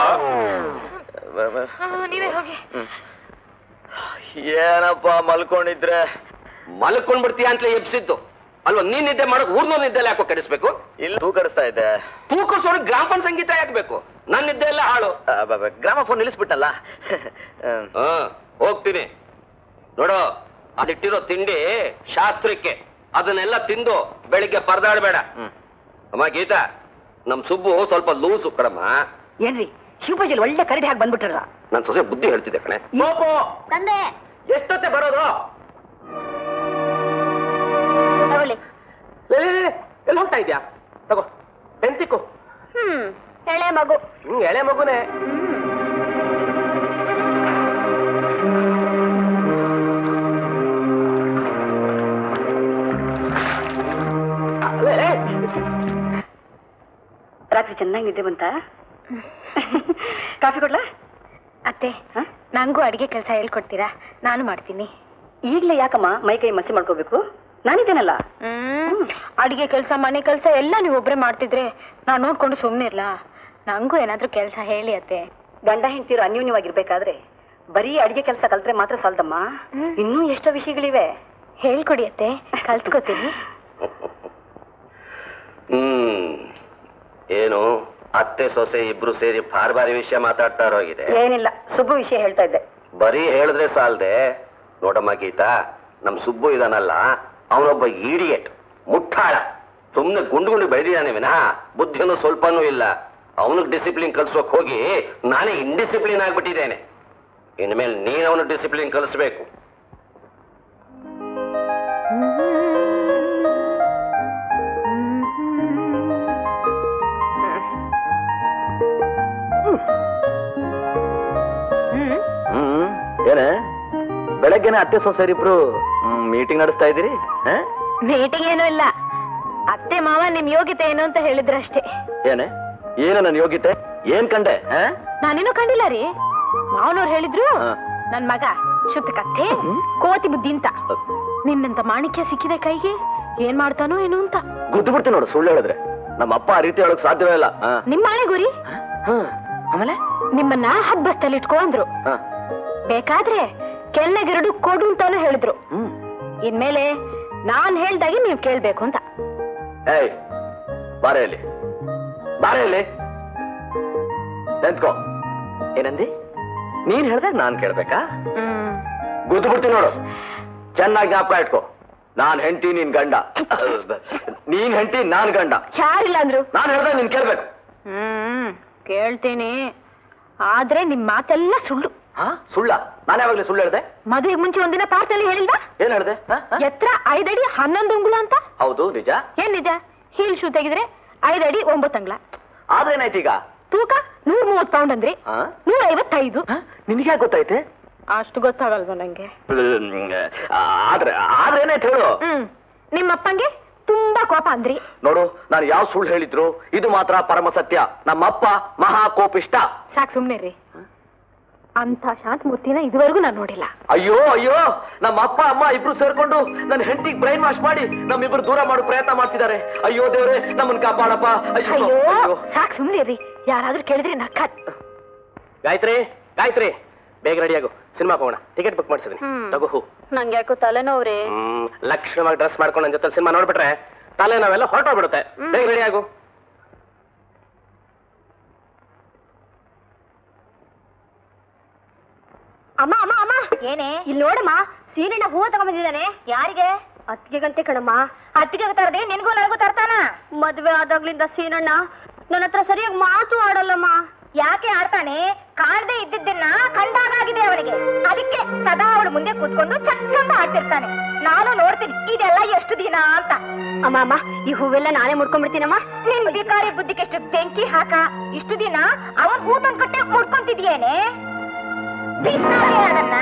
S2: ನೀವೇ ಹೋಗಿ
S4: ಏನಪ್ಪ ಮಲ್ಕೊಂಡಿದ್ರೆ
S3: ಮಲ್ಕೊಂಡ್ ಬಿಡ್ತೀಯ ಅಂತಲೇ ಎಬ್ಸಿದ್ದು ಅಲ್ವಾ ನೀನ್ ನಿದ್ದೆ ಮಾಡಕ್ ಊರ್ನವ್ರ ನಿದ್ದೆಲ್ಲ ಯಾಕೋ ಕೆಡಿಸ್ಬೇಕು
S4: ಇಲ್ಲಿ ತೂಕಡಿಸ್ತಾ ಇದ್ದೆ
S3: ತೂಕಸೋಣ ಗ್ರಾಮಫೋನ್ ಸಂಗೀತ ಯಾಕಬೇಕು ನನ್ನ ನಿದ್ದೆ ಎಲ್ಲ ಹಾಳು
S4: ಗ್ರಾಮಫೋನ್ ನಿಲ್ಲಿಸ್ಬಿಟ್ಟಲ್ಲ
S3: ಹಾ ಹೋಗ್ತೀನಿ ನೋಡು ಅದಿಟ್ಟಿರೋ ತಿಂಡಿ ಶಾಸ್ತ್ರಕ್ಕೆ ಅದನ್ನೆಲ್ಲ ತಿಂದು ಬೆಳಿಗ್ಗೆ ಪರದಾಡಬೇಡ
S4: ಹ್ಮ್.
S3: ಅಮ್ಮ ಗೀತಾ ನಮ್ ಸುಬ್ಬು ಸ್ವಲ್ಪ ಲೂಸು ಕಡಮ್ಮ
S1: ಏನ್ರಿ ಶಿವಪೂಜೆಲಿ ಒಳ್ಳೆ ಕರಡಿ ಹಾಕಿ ಬಂದ್ಬಿಟ್ರಲ್ಲ
S3: ನನ್ ಸೊಸೆ ಬುದ್ಧಿ ಹೇಳ್ತಿದ್ದೆ ಕಣೆ
S2: ತಂದೆ
S3: ಎಷ್ಟೊತ್ತೆ ಬರೋದು
S2: ತಗೊಳ್ಳಿ
S3: ಎಲ್ಲಿ ಹೋಗ್ತಾ ಇದ್ಯಾ ತಗೋ ಪೆನ್ಸಿಕ್ಕು
S2: ಹ್ಮ್ ಎಳೆ ಮಗು
S3: ಹ್ಮ್ ಎಳೆ ಮಗುನೇ
S1: ರಾತ್ರಿ ಚೆನ್ನಾಗಿ ನಿದ್ದೆ ಬಂತ ಕಾಫಿ ಕೊಡ್ಲಾ
S2: ಅತ್ತೆ
S1: ಹ?
S2: ನಂಗೂ ಅಡಿಗೆ ಕೆಲಸ ಹೇಳ್ಕೊಡ್ತೀರಾ ನಾನು ಮಾಡ್ತೀನಿ
S1: ಈಗ್ಲೇ ಯಾಕಮ್ಮ ಮೈ ಕೈ ಮಸಿ ಮಾಡ್ಕೋಬೇಕು ನಾನಿದ್ದೇನಲ್ಲ
S2: ಹ್ಮ್ ಅಡಿಗೆ ಕೆಲಸ ಮನೆ ಕೆಲಸ ಎಲ್ಲ ನೀವು ಒಬ್ರೇ ಮಾಡ್ತಿದ್ರೆ ನಾನ್ ನೋಡ್ಕೊಂಡು ಸುಮ್ನೆ ಇರ್ಲಾ ನಂಗೂ ಏನಾದ್ರೂ ಕೆಲಸ ಹೇಳಿ ಅತ್ತೆ
S1: ಗಂಡ ಹೆಂಡ್ತಿರು ಅನ್ಯೂನ್ಯವಾಗಿರ್ಬೇಕಾದ್ರೆ ಬರೀ ಅಡಿಗೆ ಕೆಲಸ ಕಲ್ತ್ರೆ ಮಾತ್ರ ಸಾಲದಮ್ಮ
S2: ಹ್ಮ್.
S1: ಇನ್ನೂ ಎಷ್ಟೋ ವಿಷಯಗಳಿವೆ
S2: ಹೇಳ್ಕೊಡಿ ಅತ್ತೆ ಕಲ್ತ್ಕೋತೀನಿ
S3: ಹ್ಮ್ ಏನು ಅತ್ತೆ ಸೊಸೆ ಇಬ್ರು ಸೇರಿ ಬಾರಿ ಬಾರಿ ವಿಷಯ ಮಾತಾಡ್ತಾ ಇರೋಗಿದೆ
S1: ಏನಿಲ್ಲ ಸುಬ್ಬು ವಿಷಯ ಹೇಳ್ತಾ ಇದ್ದೆ
S3: ಬರೀ ಹೇಳಿದ್ರೆ ಸಾಲ್ದೆ ನೋಡಮ್ಮ ಗೀತಾ ನಮ್ ಸುಬ್ಬು ಇದಾನಲ್ಲ ಅವನೊಬ್ಬ ಈಡಿಯಟ್ ಮುಟ್ಟಾಳ ಸುಮ್ನೆ ಗುಂಡು ಗುಂಡು ಬೆಳೆದಿದ್ದಾನೆ ವಿನಃ ಬುದ್ಧಿನೂ ಸ್ವಲ್ಪನೂ ಇಲ್ಲ ಅವನಿಗೆ ಡಿಸಿಪ್ಲಿನ್ ಕಲ್ಸೋಕ್ ಹೋಗಿ ನಾನೇ ಇಂಡಿಸಿಪ್ಲಿನ್ ಆಗ್ಬಿಟ್ಟಿದ್ದೇನೆ ಇನ್ಮೇಲೆ ನೀನು ಅವನು ಡಿಸಿಪ್ಲಿನ್ ಕಲಿಸ್ಬೇಕು
S2: ಹ್ಮ್
S4: ಹ್ಮ್ ಏನೇ ಬೆಳಗ್ಗೆನೆ ಅತ್ತೆ ಸೊಸೆರಿಬ್ರು ಮೀಟಿಂಗ್ ನಡೆಸ್ತಾ ಇದ್ದೀರಿ ಹ?
S2: ಮೀಟಿಂಗ್ ಏನೂ ಇಲ್ಲ ಅತ್ತೆ ಮಾವ ನಿಮ್ ಯೋಗ್ಯತೆ ಏನು ಅಂತ ಹೇಳಿದ್ರಷ್ಟೇ
S4: ಏನೇ ಏನು ನನ್ನ ಯೋಗ್ಯತೆ ಏನ್ ಕಂಡೆ ಹ?
S2: ನಾನೇನು ಕಂಡಿಲ್ಲ ರೀ ಮಾವನವ್ರು ಹೇಳಿದ್ರು
S4: ಹ.
S2: ನನ್ ಮಗ ಶುದ್ಧ ಕಥೆ ಕೋತಿ ಬುದ್ಧಿ ಅಂತ ನಿನ್ನಂತ ಮಾಣಿಕ್ಯ ಸಿಕ್ಕಿದೆ ಕೈಗೆ ಏನ್ ಮಾಡ್ತಾನೋ ಏನು ಅಂತ
S4: ಗುದ್ದು ಬಿಡ್ತೀನಿ ನೋಡು ಸುಳ್ಳು ಹೇಳಿದ್ರೆ ನಮ್ಮ ಅಪ್ಪ ಆ ರೀತಿ ಹೇಳಕ್ ಸಾಧ್ಯವೇ ಇಲ್ಲ ಹ.
S2: ನಿಮ್ಮ ಮನೆ ಗುರಿ
S4: ಹ. ಆಮೇಲೆ
S2: ನಿಮ್ಮನ್ನ ಹಬ್ಬಸ್ತಲ್ಲಿ ಇಟ್ಕೊ ಅಂದ್ರು
S4: ಹ.
S2: ಬೇಕಾದ್ರೆ ಕೆನ್ನೆಗೆರಡು ಕೊಡು ಅಂತಾನು ಹೇಳಿದ್ರು
S4: ಹ್ಮ್
S2: ಇನ್ಮೇಲೆ ನಾನ್ ಹೇಳ್ದಾಗೆ ನೀವ್ ಕೇಳ್ಬೇಕು ಅಂತ
S4: ಏಯ್ ಬಾರೆ ಇಲ್ಲಿ ಬಾರೆ ಇಲ್ಲಿ ನೆನ್ತ್ಕೋ ಏನಂದಿ ನೀನ್ ಹೇಳ್ದಾಗ ನಾನ್ ಕೇಳ್ಬೇಕಾ
S2: ಹ್ಮ್
S4: ಗುದ್ದು ಬಿಡ್ತೀನಿ ನೋಡು ಚೆನ್ನಾಗಿ ಜ್ಞಾಪಕ ಇಟ್ಕೋ ನಾನ್ ಹೆಂಡತಿ ನೀನ್ ಗಂಡ ನೀನ್ ಹೆಂಡತಿ ನಾನ್ ಗಂಡ
S2: ಯಾರಿಲ್ಲ ಅಂದ್ರು
S4: ನಾನ್ ಹೇಳ್ದಾಗ ನೀನ್ ಕೇಳ್ಬೇಕು
S2: ಹ್ಮ್ ಕೇಳ್ತೀನಿ ಆದ್ರೆ ನಿಮ್ ಮಾತೆಲ್ಲ ಸುಳ್ಳು
S4: ಹಾ ಸುಳ್ಳ ನಾನು ಯಾವಾಗ್ಲೂ ಸುಳ್ಳು ಹೇಳ್ದೆ
S2: ಮದುವೆಗೆ ಮುಂಚೆ ಒಂದಿನ ಪಾರ್ಸಲ್ಲಿ ಹೇಳಿಲ್ವಾ
S4: ಏನ್ ಹೇಳ್ದೆ ಹ? ಹ?
S2: ಎತ್ತರ ಐದಡಿ ಹನ್ನೊಂದು ಅಂಗುಳ ಅಂತ
S4: ಹೌದು ನಿಜ
S2: ಏನ್ ನಿಜ ಹೀಲ್ ಶೂ ತೆಗೆದ್ರೆ ಐದಡಿ ಒಂಬತ್ತು ಅಂಗ್ಲ
S4: ಆದ್ರೆ ಏನಾಯ್ತು ಈಗ
S2: ತೂಕ ನೂರ್ ಮೂವತ್ ಪೌಂಡ್ ಅಂದ್ರಿ
S4: ಹಾ?
S2: ನೂರ ಐವತ್ತೈದು
S4: ನಿನಗೆ ಗೊತ್ತಾಯ್ತೆ
S2: ಅಷ್ಟು ಗೊತ್ತಾಗಲ್ವಾ ನಂಗೆ
S4: ಆದ್ರೆ ಆದ್ರೆ ಏನಾಯ್ತು ಹೇಳು
S2: ಹ್ಮ್ ನಿಮ್ಮಪ್ಪಂಗೆ ತುಂಬಾ ಕೋಪ ಅಂದ್ರಿ
S4: ನೋಡು ನಾನು ಯಾವ ಸುಳ್ಳು ಹೇಳಿದ್ರು ಇದು ಮಾತ್ರ ಪರಮ ಸತ್ಯ ನಮ್ಮಪ್ಪ ಮಹಾ ಕೋಪಿಷ್ಟ
S2: ಸಾಕ್ ಸುಮ್ನೆ ರೀ ಅಂತ ಶಾಂತಮೂರ್ತಿನ ಇದುವರೆಗೂ ನಾನು ನೋಡಿಲ್ಲ
S4: ಅಯ್ಯೋ ಅಯ್ಯೋ ನಮ್ಮ ಅಪ್ಪ ಅಮ್ಮ ಇಬ್ರು ಸೇರ್ಕೊಂಡು ನನ್ನ ಹೆಂಡತಿಗೆ ಬ್ರೈನ್ ವಾಶ್ ಮಾಡಿ ನಮ್ಮಿಬ್ರು ದೂರ ಮಾಡೋ ಪ್ರಯತ್ನ ಮಾಡ್ತಿದ್ದಾರೆ ಅಯ್ಯೋ ದೇವ್ರೆ ನಮ್ಮನ್ ಕಾಪಾಡಪ್ಪ ಅಯ್ಯೋ
S2: ಅಯ್ಯೋ
S4: ಅಯ್ಯೋ.
S2: ಸಾಕ್ ಸುಮ್ನೆ ರೀ ಯಾರಾದ್ರೂ ಕೇಳಿದ್ರೆ ನಕ್ಕ
S8: ಗಾಯತ್ರಿ ಗಾಯತ್ರಿ ಬೇಗ ರೆಡಿಯಾಗು ಸಿನಿಮಾ ಹೋಗೋಣ ಟಿಕೆಟ್ ಬುಕ್ ಮಾಡಿಸಿದ್ರಿ
S2: ಹ್ಮ್.
S8: ತಗೋ ಹೂ
S2: ನಂಗೆ ಯಾಕೋ ತಲೆನೋವ್ರಿ
S8: ಹ್ಮ್ ಲಕ್ಷಣವಾಗಿ ಡ್ರೆಸ್ ಮಾಡ್ಕೊಂಡು ನನ್ನ ಜೊತೆ ಸಿನಿಮಾ ನೋಡ್ಬಿಟ್ರೆ ತಲೆ ನಾವೆಲ್ಲ ಹೊರಟೋಗ್ಬಿಡುತ್ತೆ ಬೇಗ ರೆಡಿ ಆಗು
S2: ಅಮ್ಮ ಅಮ್ಮ ಅಮ್ಮ ಏನೇ ಇಲ್ಲಿ ನೋಡಮ್ಮ ಸೀರೆನ ಹೂವ ತಗೊಂಬಂದಿದ್ದಾನೆ ಯಾರಿಗೆ ಅತ್ತಿಗೆ ಗಂಟೆ ಕಣಮ್ಮ ಅತ್ತಿಗೆ ತರದೆ ನಿನ್ಗೂ ನನಗೂ ತರ್ತಾನ ಮದ್ವೆ ಆದಾಗ್ಲಿಂದ ಸೀನಣ್ಣ ನನ್ನ ಹತ್ರ ಸರಿಯಾಗಿ ಮಾತು ಆಡಲ್ಲಮ್ಮ ಯಾಕೆ ಆಡ್ತಾನೆ ಕಾಣದೆ ಇದ್ದಿದ್ದನ್ನ ಕಂಡಾಗಾಗಿದೆ ಅವನಿಗೆ ಅದಕ್ಕೆ ಸದಾ ಅವಳು ಮುಂದೆ ಕೂತ್ಕೊಂಡು ಚಕ್ಕಂತ ಆಡ್ತಿರ್ತಾನೆ ನಾನು ನೋಡ್ತೀನಿ ಇದೆಲ್ಲ ಎಷ್ಟು ದಿನ ಅಂತ ಅಮ್ಮ ಅಮ್ಮ ಈ ಹೂವೆಲ್ಲ ನಾನೇ ಮುಡ್ಕೊಂಡ್ಬಿಡ್ತೀನಮ್ಮ ನಿನ್ ಬಿಕಾರಿ ಬುದ್ಧಿಗೆ ಎಷ್ಟು ಬೆಂಕಿ ಹಾಕ ಇಷ್ಟು ದಿನ ಅವನ್ ಹೂ ತಂದ್ಕೊಟ್ಟೆ ಮುಡ್ಕೊಂತಿದ್ಯೇನೆ ಬಿಸಾಡಿ ಅದನ್ನ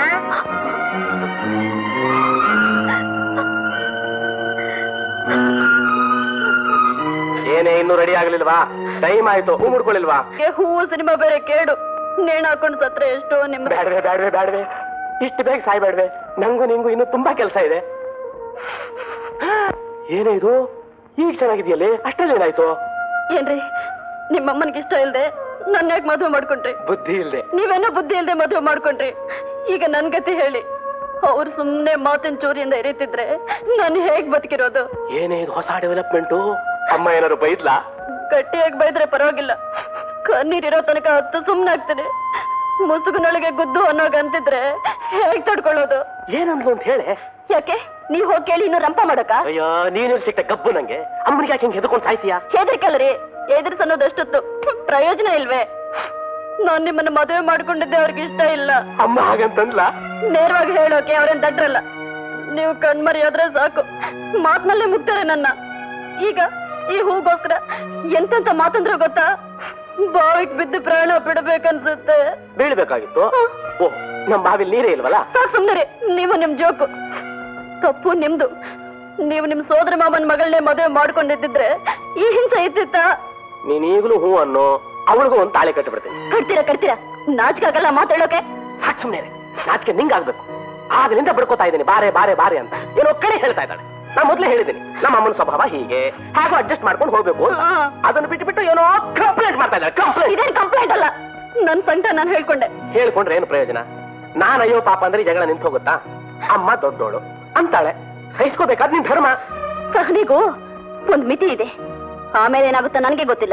S8: ಏನೇ ಇನ್ನೂ ರೆಡಿ ಆಗ್ಲಿಲ್ವಾ ಟೈಮ್ ಆಯ್ತು ಹೂ ಮುಡ್ಕೊಳ್ಳಿಲ್ವಾ
S1: ಹೂವು ಸಿನಿಮಾ ಬೇರೆ ಕೇಡು ನೇಣು ಹಾಕೊಂಡು ಸತ್ರ ಎಷ್ಟೋ ನಿಮ್ಗೆ
S8: ಬ್ಯಾಡ್ವೆ ಬ್ಯಾಡ್ವೆ ಬ್ಯಾಡ್ವೆ ಇಷ್ಟು ಬೇಗ ಸಾಯ್ಬೇಡ್ವೆ ನಂಗೂ ನಿಂಗೂ ಇನ್ನೂ ತುಂಬಾ ಕೆಲಸ ಇದೆ
S5: ಏನೇ ಇದು ಈಗ ಚೆನ್ನಾಗಿದೆಯಲ್ಲೇ ಅಷ್ಟರಲ್ಲಿ ಏನಾಯ್ತು
S2: ಏನ್ರಿ ನಿಮ್ಮಮ್ಮನಿಗೆ ಇಷ್ಟ ಇಲ್ದೆ ನನ್ನ ಯಾಕೆ ಮದುವೆ ಮಾಡ್ಕೊಂಡ್ರಿ
S5: ಬುದ್ಧಿ ಇಲ್ದೆ
S2: ನೀವೇನೋ ಬುದ್ಧಿ ಇಲ್ದೆ ಮದುವೆ ಮಾಡ್ಕೊಂಡ್ರಿ ಈಗ ನನ್ ಗತಿ ಹೇಳಿ ಅವ್ರು ಸುಮ್ನೆ ಮಾತಿನ ಚೋರಿಯಿಂದ ಇರೀತಿದ್ರೆ ನಾನು ಹೇಗ್ ಬದುಕಿರೋದು
S5: ಏನೇ ಇದು ಹೊಸ ಡೆವಲಪ್ಮೆಂಟು ಅಮ್ಮ ಏನಾದ್ರು ಬೈದ್ಲಾ
S2: ಗಟ್ಟಿಯಾಗಿ ಬೈದ್ರೆ ಪರವಾಗಿಲ್ಲ ಕಣ್ಣೀರಿರೋ ತನಕ ಹತ್ತು ಸುಮ್ನೆ ಆಗ್ತದೆ ಮುಸುಗುನೊಳಗೆ ಗುದ್ದು ಅನ್ನೋಗ ಅಂತಿದ್ರೆ ಹೇಗ್ ತಡ್ಕೊಳ್ಳೋದು
S5: ಏನಂದ್ಲು ಅಂತ ಹೇಳಿ
S2: ಯಾಕೆ ನೀವ್ ಹೋಗಿ ಕೇಳಿ ಇನ್ನು ರಂಪ ಮಾಡಕ
S5: ಅಯ್ಯೋ ನೀನೇನು ಸಿಕ್ತ ಕಬ್ಬು ನಂಗೆ ಅಮ್ಮನಿಗೆ ಯಾಕೆ ಹಿಂಗೆ ಹೆದರ್ಕೊಂಡು ಸಾಯ್ತೀಯಾ
S2: ಹೆದರಿಕಲ್ರಿ ಎದುರ್ಸ್ ಅನ್ನೋದಷ್ಟೊತ್ತು ಪ್ರಯೋಜನ ಇಲ್ವೇ ನಾನ್ ನಿಮ್ಮನ್ನ ಮದುವೆ ಮಾಡ್ಕೊಂಡಿದ್ದೆ ಅವ್ರಿಗೆ ಇಷ್ಟ ಇಲ್ಲ
S5: ಅಮ್ಮ ಹಾಗಂತಂದ್ಲ
S2: ನೇರವಾಗಿ ಹೇಳೋಕೆ ಅವ್ರೇನ್ ದಡ್ರಲ್ಲ ನೀವು ಕಣ್ಮರಿ ಆದ್ರೆ ಸಾಕು ಮಾತ್ನಲ್ಲೇ ಮುಗ್ತಾರೆ ನನ್ನ ಈಗ ಈ ಹೂಗೋಸ್ಕರ ಎಂತೆಂತ ಮಾತಂದ್ರೆ ಗೊತ್ತಾ ಬಾವಿಗೆ ಬಿದ್ದು ಪ್ರಾಣ ಬಿಡಬೇಕನ್ಸುತ್ತೆ
S5: ಬೀಳ್ಬೇಕಾಗಿತ್ತು ಓ ನಮ್ ಬಾವಿಲ್ ನೀರೇ ಇಲ್ವಲ್ಲ
S2: ಸಾಕ್ ಸುಮ್ನಿರಿ ನೀವು ನಿಮ್ ಜೋಕು ತಪ್ಪು ನಿಮ್ದು ನೀವು ನಿಮ್ ಸೋದರ ಮಾಮನ್ ಮಗಳನ್ನೇ ಮದುವೆ ಮಾಡ್ಕೊಂಡಿದ್ದಿದ್ರೆ ಈ ಹಿಂಸೆ ಇತ್ತಿತ್ತ
S5: ನೀನ್ ಈಗಲೂ ಹೂ ಅನ್ನೋ ಅವಳಿಗೂ ಒಂದ್ ತಾಳೆ ಕಟ್ಟಿಬಿಡ್ತೀನಿ
S2: ಕಟ್ತೀರಾ ಕಟ್ತೀರಾ ನಾಚಿಕಾಗಲ್ಲ ಮಾತಾಡೋಕೆ
S5: ಸಾಕ್ ಸುಮ್ನೆ ನಾಚಿಕೆ ನಿಂಗಾಗ್ಬೇಕು ಆಗ್ಲಿಂದ ಬಿಡ್ಕೋತಾ ಇದ್ದೀನಿ ಬಾರೆ ಬಾರೆ ಬಾರೆ ಅಂತ ಏನೋ ಕಡೆ ಹೇಳ್ತಾ ಇದ್ದಾಳೆ ನಾ ಮೊದ್ಲೇ ಹೇಳಿದ್ದೀನಿ ನಮ್ಮ ಅಮ್ಮನ ಸ್ವಭಾವ ಹೀಗೆ ಹೇಗೋ ಅಡ್ಜಸ್ಟ್ ಮಾಡ್ಕೊಂಡು ಹೋಗ್ಬೇಕು ಅಂತ.
S2: ಹಾ.
S5: ಅದನ್ನ ಬಿಟ್ಟು ಬಿಟ್ಟು ಏನೋ ಕಂಪ್ಲೇಂಟ್ ಮಾಡ್ತಾ ಇದ್ದಾಳೆ ಕಂಪ್ಲೇಂಟ್
S2: ಇದೇನ್ ಕಂಪ್ಲೇಂಟ್ ಅಲ್ಲ ನನ್ ಸಂಕಟ ನಾನು ಹೇಳ್ಕೊಂಡೆ
S5: ಹೇಳ್ಕೊಂಡ್ರೆ ಏನು ಪ್ರಯೋಜನ ನಾನ್ ಅಯ್ಯೋ ಪಾಪ ಅಂದ್ರೆ ಈ ಜಗಳ ನಿಂತು ಹೋಗುತ್ತಾ ಅಮ್ಮ ದೊಡ್ಡೋಳು ಅಂತಾಳೆ ಸಹಿಸ್ಕೋಬೇಕಾದ್ ನಿನ್ ಧರ್ಮ
S2: ಸಹನಿಗೂ ಒಂದ್ ಮಿತಿ ಇದೆ ಆಮೇಲೆ ಏನಾಗುತ್ತೋ ನನಗೆ ಗೊತ್ತಿಲ್ಲ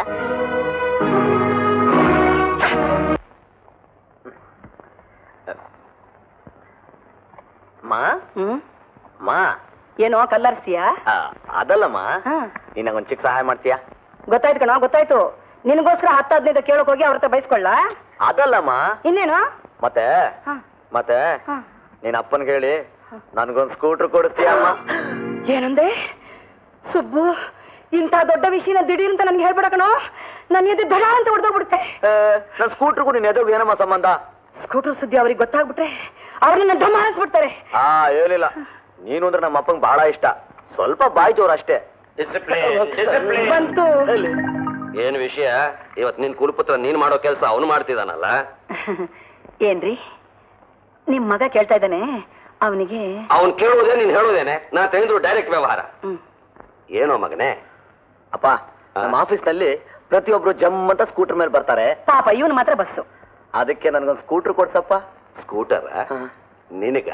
S4: ಮಾ
S1: ಹ್ಮ್
S4: ಮಾ
S1: ಏನೋ ಕಲ್ಲರ್ಸ್ತೀಯಾ
S4: ಆ, ಅದಲ್ಲಮ್ಮ
S1: ಹಾ.
S4: ನೀನ್ ನಂಗೊಂದ್ ಚಿಕ್ಕ ಸಹಾಯ ಮಾಡ್ತೀಯಾ
S1: ಗೊತ್ತಾಯ್ತು ಕಣೋ ಗೊತ್ತಾಯ್ತು ನಿನಗೋಸ್ಕರ ಹತ್ತು ಹದಿನೈದು ಕೇಳಕ್ ಹೋಗಿ ಅವ್ರ ಹತ್ರ ಬೈಸ್ಕೊಳ್ಳ
S4: ಅದಲ್ಲಮ್ಮ
S1: ಇನ್ನೇನು
S4: ಮತ್ತೆ
S1: ಹಾ.
S4: ಮತ್ತೆ
S1: ಹಾ.
S4: ನೀನ್ ಅಪ್ಪನ್ಗೆ ಹೇಳಿ ನನ್ಗೊಂದ್ ಸ್ಕೂಟರ್ ಕೊಡ್ತೀಯಮ್ಮ
S1: ಏನಂದೆ ಸುಬ್ಬು ಇಂಥ ದೊಡ್ಡ ವಿಷಯನ ದಿಢೀರ್ ಅಂತ ನನ್ಗೆ ಹೇಳ್ಬೇಡ ಕಣೋ ನನ್ನ ಎದೆ ದಡ ಅಂತ ಹೊಡೆದೋಗ್ಬಿಡುತ್ತೆ
S4: ಏ, ನನ್ ಸ್ಕೂಟರ್ಗೂ ನಿನ್ ಎದುರು ಏನಮ್ಮ ಸಂಬಂಧ
S1: ಸ್ಕೂಟರ್ ಸುದ್ದಿ ಅವ್ರಿಗೆ ಗೊತ್ತಾಗ್ಬಿಟ್ರೆ ಅವ್ರನ್ನ ಢಮ ಹಾರಿಸ್ಬಿಡ್ತಾರೆ
S4: ಹಾ ಹೇಳಿಲ್ಲ ನೀನು ಅಂದ್ರೆ ನಮ್ಮ ಅಪ್ಪಂಗ್ ಬಹಳ ಇಷ್ಟ ಸ್ವಲ್ಪ ಬಾಯ್ ಜೋರ್ ಅಷ್ಟೇ
S1: ಬಂತು
S3: ಏನ್ ವಿಷಯ ಇವತ್ ನಿನ್ ಕುಲಪುತ್ರ ನೀನ್ ಮಾಡೋ ಕೆಲಸ ಅವನು ಮಾಡ್ತಿದ್ದಾನಲ್ಲ
S1: ಏನ್ರಿ ನಿಮ್ ಮಗ ಕೇಳ್ತಾ ಇದ್ದಾನೆ ಅವನಿಗೆ
S3: ಅವನ್ ಕೇಳುವುದೇ ನೀನ್ ಹೇಳುವುದೇನೆ ನಾ ತಿಳಿದ್ರು ಡೈರೆಕ್ಟ್ ವ್ಯವಹಾರ ಏನೋ ಮಗನೇ
S4: ಅಪ್ಪ ನಮ್ಮ ಆಫೀಸ್ ನಲ್ಲಿ ಪ್ರತಿಯೊಬ್ರು ಜಮ್ ಅಂತ ಸ್ಕೂಟರ್ ಮೇಲೆ ಬರ್ತಾರೆ
S1: ಪಾಪ ಇವನು ಮಾತ್ರ ಬಸ್ಸು
S4: ಅದಕ್ಕೆ ನನ್ಗೊಂದ್ ಸ್ಕೂಟರ್ ಕೊಡ್ಸಪ್ಪ
S3: ಸ್ಕೂಟರ್ ನಿನಗ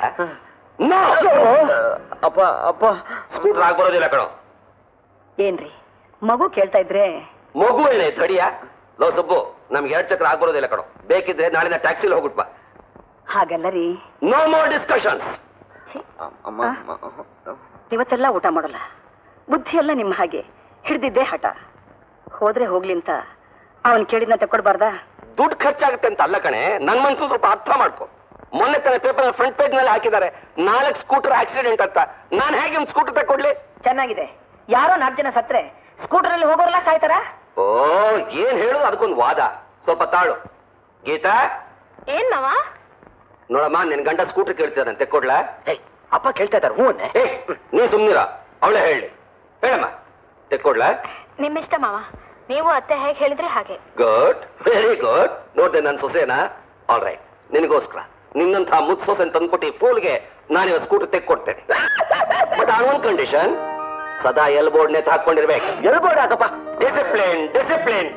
S4: ಅಪ್ಪ ಅಪ್ಪ
S3: ಸ್ಕೂಟರ್ ಆಗ್ಬರೋದಿಲ್ಲ ಕಣೋ
S1: ಏನ್ರಿ ಮಗು ಕೇಳ್ತಾ ಇದ್ರೆ
S3: ಮಗು ಏನೇ ತಡಿಯ ಲೋ ಸುಬ್ಬು ನಮ್ಗೆ ಎರಡ್ ಚಕ್ರ ಆಗ್ಬರೋದಿಲ್ಲ ಕಣೋ ಬೇಕಿದ್ರೆ ನಾಳಿನ ಟ್ಯಾಕ್ಸಿಲಿ ಹೋಗ್ಬಿಟ್ಬಾ
S1: ಹಾಗಲ್ಲ ರೀ
S3: ನೋ ಮೋರ್ ಡಿಸ್ಕಷನ್ಸ್
S4: ಅಮ್ಮ ಅಮ್ಮ, ಅಮ್ಮ.
S1: ಇವತ್ತೆಲ್ಲ ಊಟ ಮಾಡಲ್ಲ ಬುದ್ಧಿ ಎಲ್ಲ ನಿಮ್ಮ ಹಾಗೆ ಹಿಡ್ದಿದ್ದೇ ಹಠ ಹೋದ್ರೆ ಹೋಗ್ಲಿ ಅಂತ ಅವನ್ ಕೇಳಿದ್ನ ತಕೊಡ್ಬಾರ್ದಾ
S3: ದುಡ್ಡು ಖರ್ಚಾಗುತ್ತೆ ಅಂತ ಅಲ್ಲ ಕಣೆ ನನ್ ಮನ್ಸು ಸ್ವಲ್ಪ ಅರ್ಥ ಮಾಡ್ಕೊ ಮೊನ್ನೆ ತಾನೆ ಪೇಪರ್ ಫ್ರಂಟ್ ಪೇಜ್ ನಲ್ಲಿ ಹಾಕಿದ್ದಾರೆ ನಾಲ್ಕು ಸ್ಕೂಟರ್ ಆಕ್ಸಿಡೆಂಟ್ ಅಂತ ನಾನ್ ಹೇಗೆ ಒಂದು ಸ್ಕೂಟರ್ ತಕೊಡ್ಲಿ
S1: ಚೆನ್ನಾಗಿದೆ ಯಾರೋ ನಾಲ್ಕು ಜನ ಸತ್ರೆ ಸ್ಕೂಟರ್ ಅಲ್ಲಿ ಹೋಗೋರೆಲ್ಲ ಸಾಯ್ತಾರ
S3: ಓ ಏನ್ ಹೇಳೋದು ಅದಕ್ಕೊಂದು ವಾದ ಸ್ವಲ್ಪ ತಾಳು ಗೀತಾ
S2: ಏನ್ ಮಾವ
S3: ನೋಡಮ್ಮ ನಿನ್ ಗಂಡ ಸ್ಕೂಟರ್ ಕೇಳ್ತಿದ್ದಾನೆ ತೆಕ್ಕೊಡ್ಲಾ
S5: ಏಯ್, ಅಪ್ಪ ಕೇಳ್ತಾ ಇದ್ದಾರೆ ಹೂ ಅನ್ನೆ
S3: ಏ ನೀ ಸುಮ್ನಿರ ಅವಳೇ ಹೇಳಿ ಹೇಳಮ್ಮ ತೆಕ್ಕೊಡ್ಲಾ
S2: ನಿಮ್ಮಿಷ್ಟ ಮಾವ ನೀವು ಅತ್ತೆ ಹೇಗೆ ಹೇಳಿದ್ರೆ ಹಾಗೆ
S3: ಗುಡ್ ವೆರಿ ಗುಡ್ ನೋಡ್ದೆ ನನ್ನ ಸೊಸೆನಾ ಆಲ್ ರೈಟ್ ನಿನಗೋಸ್ಕರ ನಿನ್ನಂಥ ಮುದ್ ಸೊಸೆನ್ ತಂದ್ಕೊಟ್ಟು ಈ ಫೂಲ್ಗೆ ನಾನಿವ ಸ್ಕೂಟರ್ ತೆಕ್ಕೊಡ್ತೇನೆ ಬಟ್ ಆನ್ ಒನ್ ಕಂಡೀಷನ್ ಸದಾ ಎಲ್ಬೋರ್ಡ್ ನೇತ್ ಹಾಕೊಂಡಿರ್ಬೇಕು
S5: ಎಲ್ಬೋರ್ಡ್ ಹಾಕಪ್ಪ
S3: ಡಿಸಿಪ್ಲಿನ್ ಡಿಸಿಪ್ಲಿನ್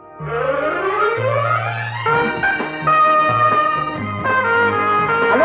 S5: ಹಲೋ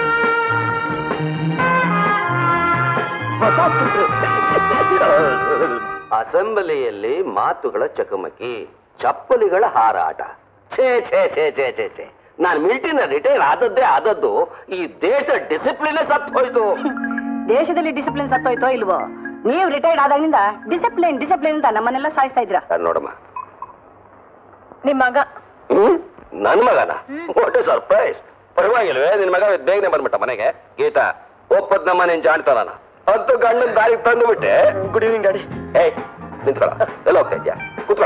S5: ಹೊಸ ಸ್ಕೂಟ್ರು.
S3: ಅಸೆಂಬ್ಲಿಯಲ್ಲಿ ಮಾತುಗಳ ಚಕಮಕಿ ಚಪ್ಪಲಿಗಳ ಹಾರಾಟ ಛೇ ಛೇ ಛೇ ಛೇ ಛೇ ಛೇ ನಾನು ಮಿಲಿಟರಿನ ರಿಟೈರ್ ಆದದ್ದೇ ಆದದ್ದು ಈ ದೇಶದ ಡಿಸಿಪ್ಲಿನ್ ಸತ್ತು ಹೋಯ್ತು
S1: ದೇಶದಲ್ಲಿ ಡಿಸಿಪ್ಲಿನ್ ಸತ್ತೋಯ್ತೋ ಇಲ್ವೋ ನೀವು ರಿಟೈರ್ಡ್ ಆದಾಗಿನಿಂದ ಡಿಸಿಪ್ಲಿನ್ ಡಿಸಿಪ್ಲಿನ್ ಅಂತ ನಮ್ಮನ್ನೆಲ್ಲ ಸಾಯಿಸ್ತಾ ಇದ್ರ
S3: ಅದ್ ನೋಡಮ್ಮ
S2: ನಿಮ್ ಮಗ
S3: ಹ್ಮ್ ನನ್ ಮಗನ ವಾಟ್ ಸರ್ಪ್ರೈಸ್ ಪರವಾಗಿಲ್ವೇ ನಿನ್ ಮಗ ಬೇಗನೆ ಬಂದ್ಬಿಟ್ಟ ಮನೆಗೆ ಗೀತಾ ಒಪ್ಪದ್ ನಮ್ಮ ನೀನ್ ಜಾಣ್ತಾನ ಹತ್ತು ಗಂಡನ ದಾರಿಗೆ ತಂದು ಬಿಟ್ಟೆ
S5: ಗುಡ್ ಈವ್ನಿಂಗ್ ಡ್ಯಾಡಿ
S3: ಏಯ್ ನಿಂತ್ಕೊಳ ಎಲ್ಲ ಹೋಗ್ತಾ ಇದ್ಯಾ ಕೂತ್ಕೊಳ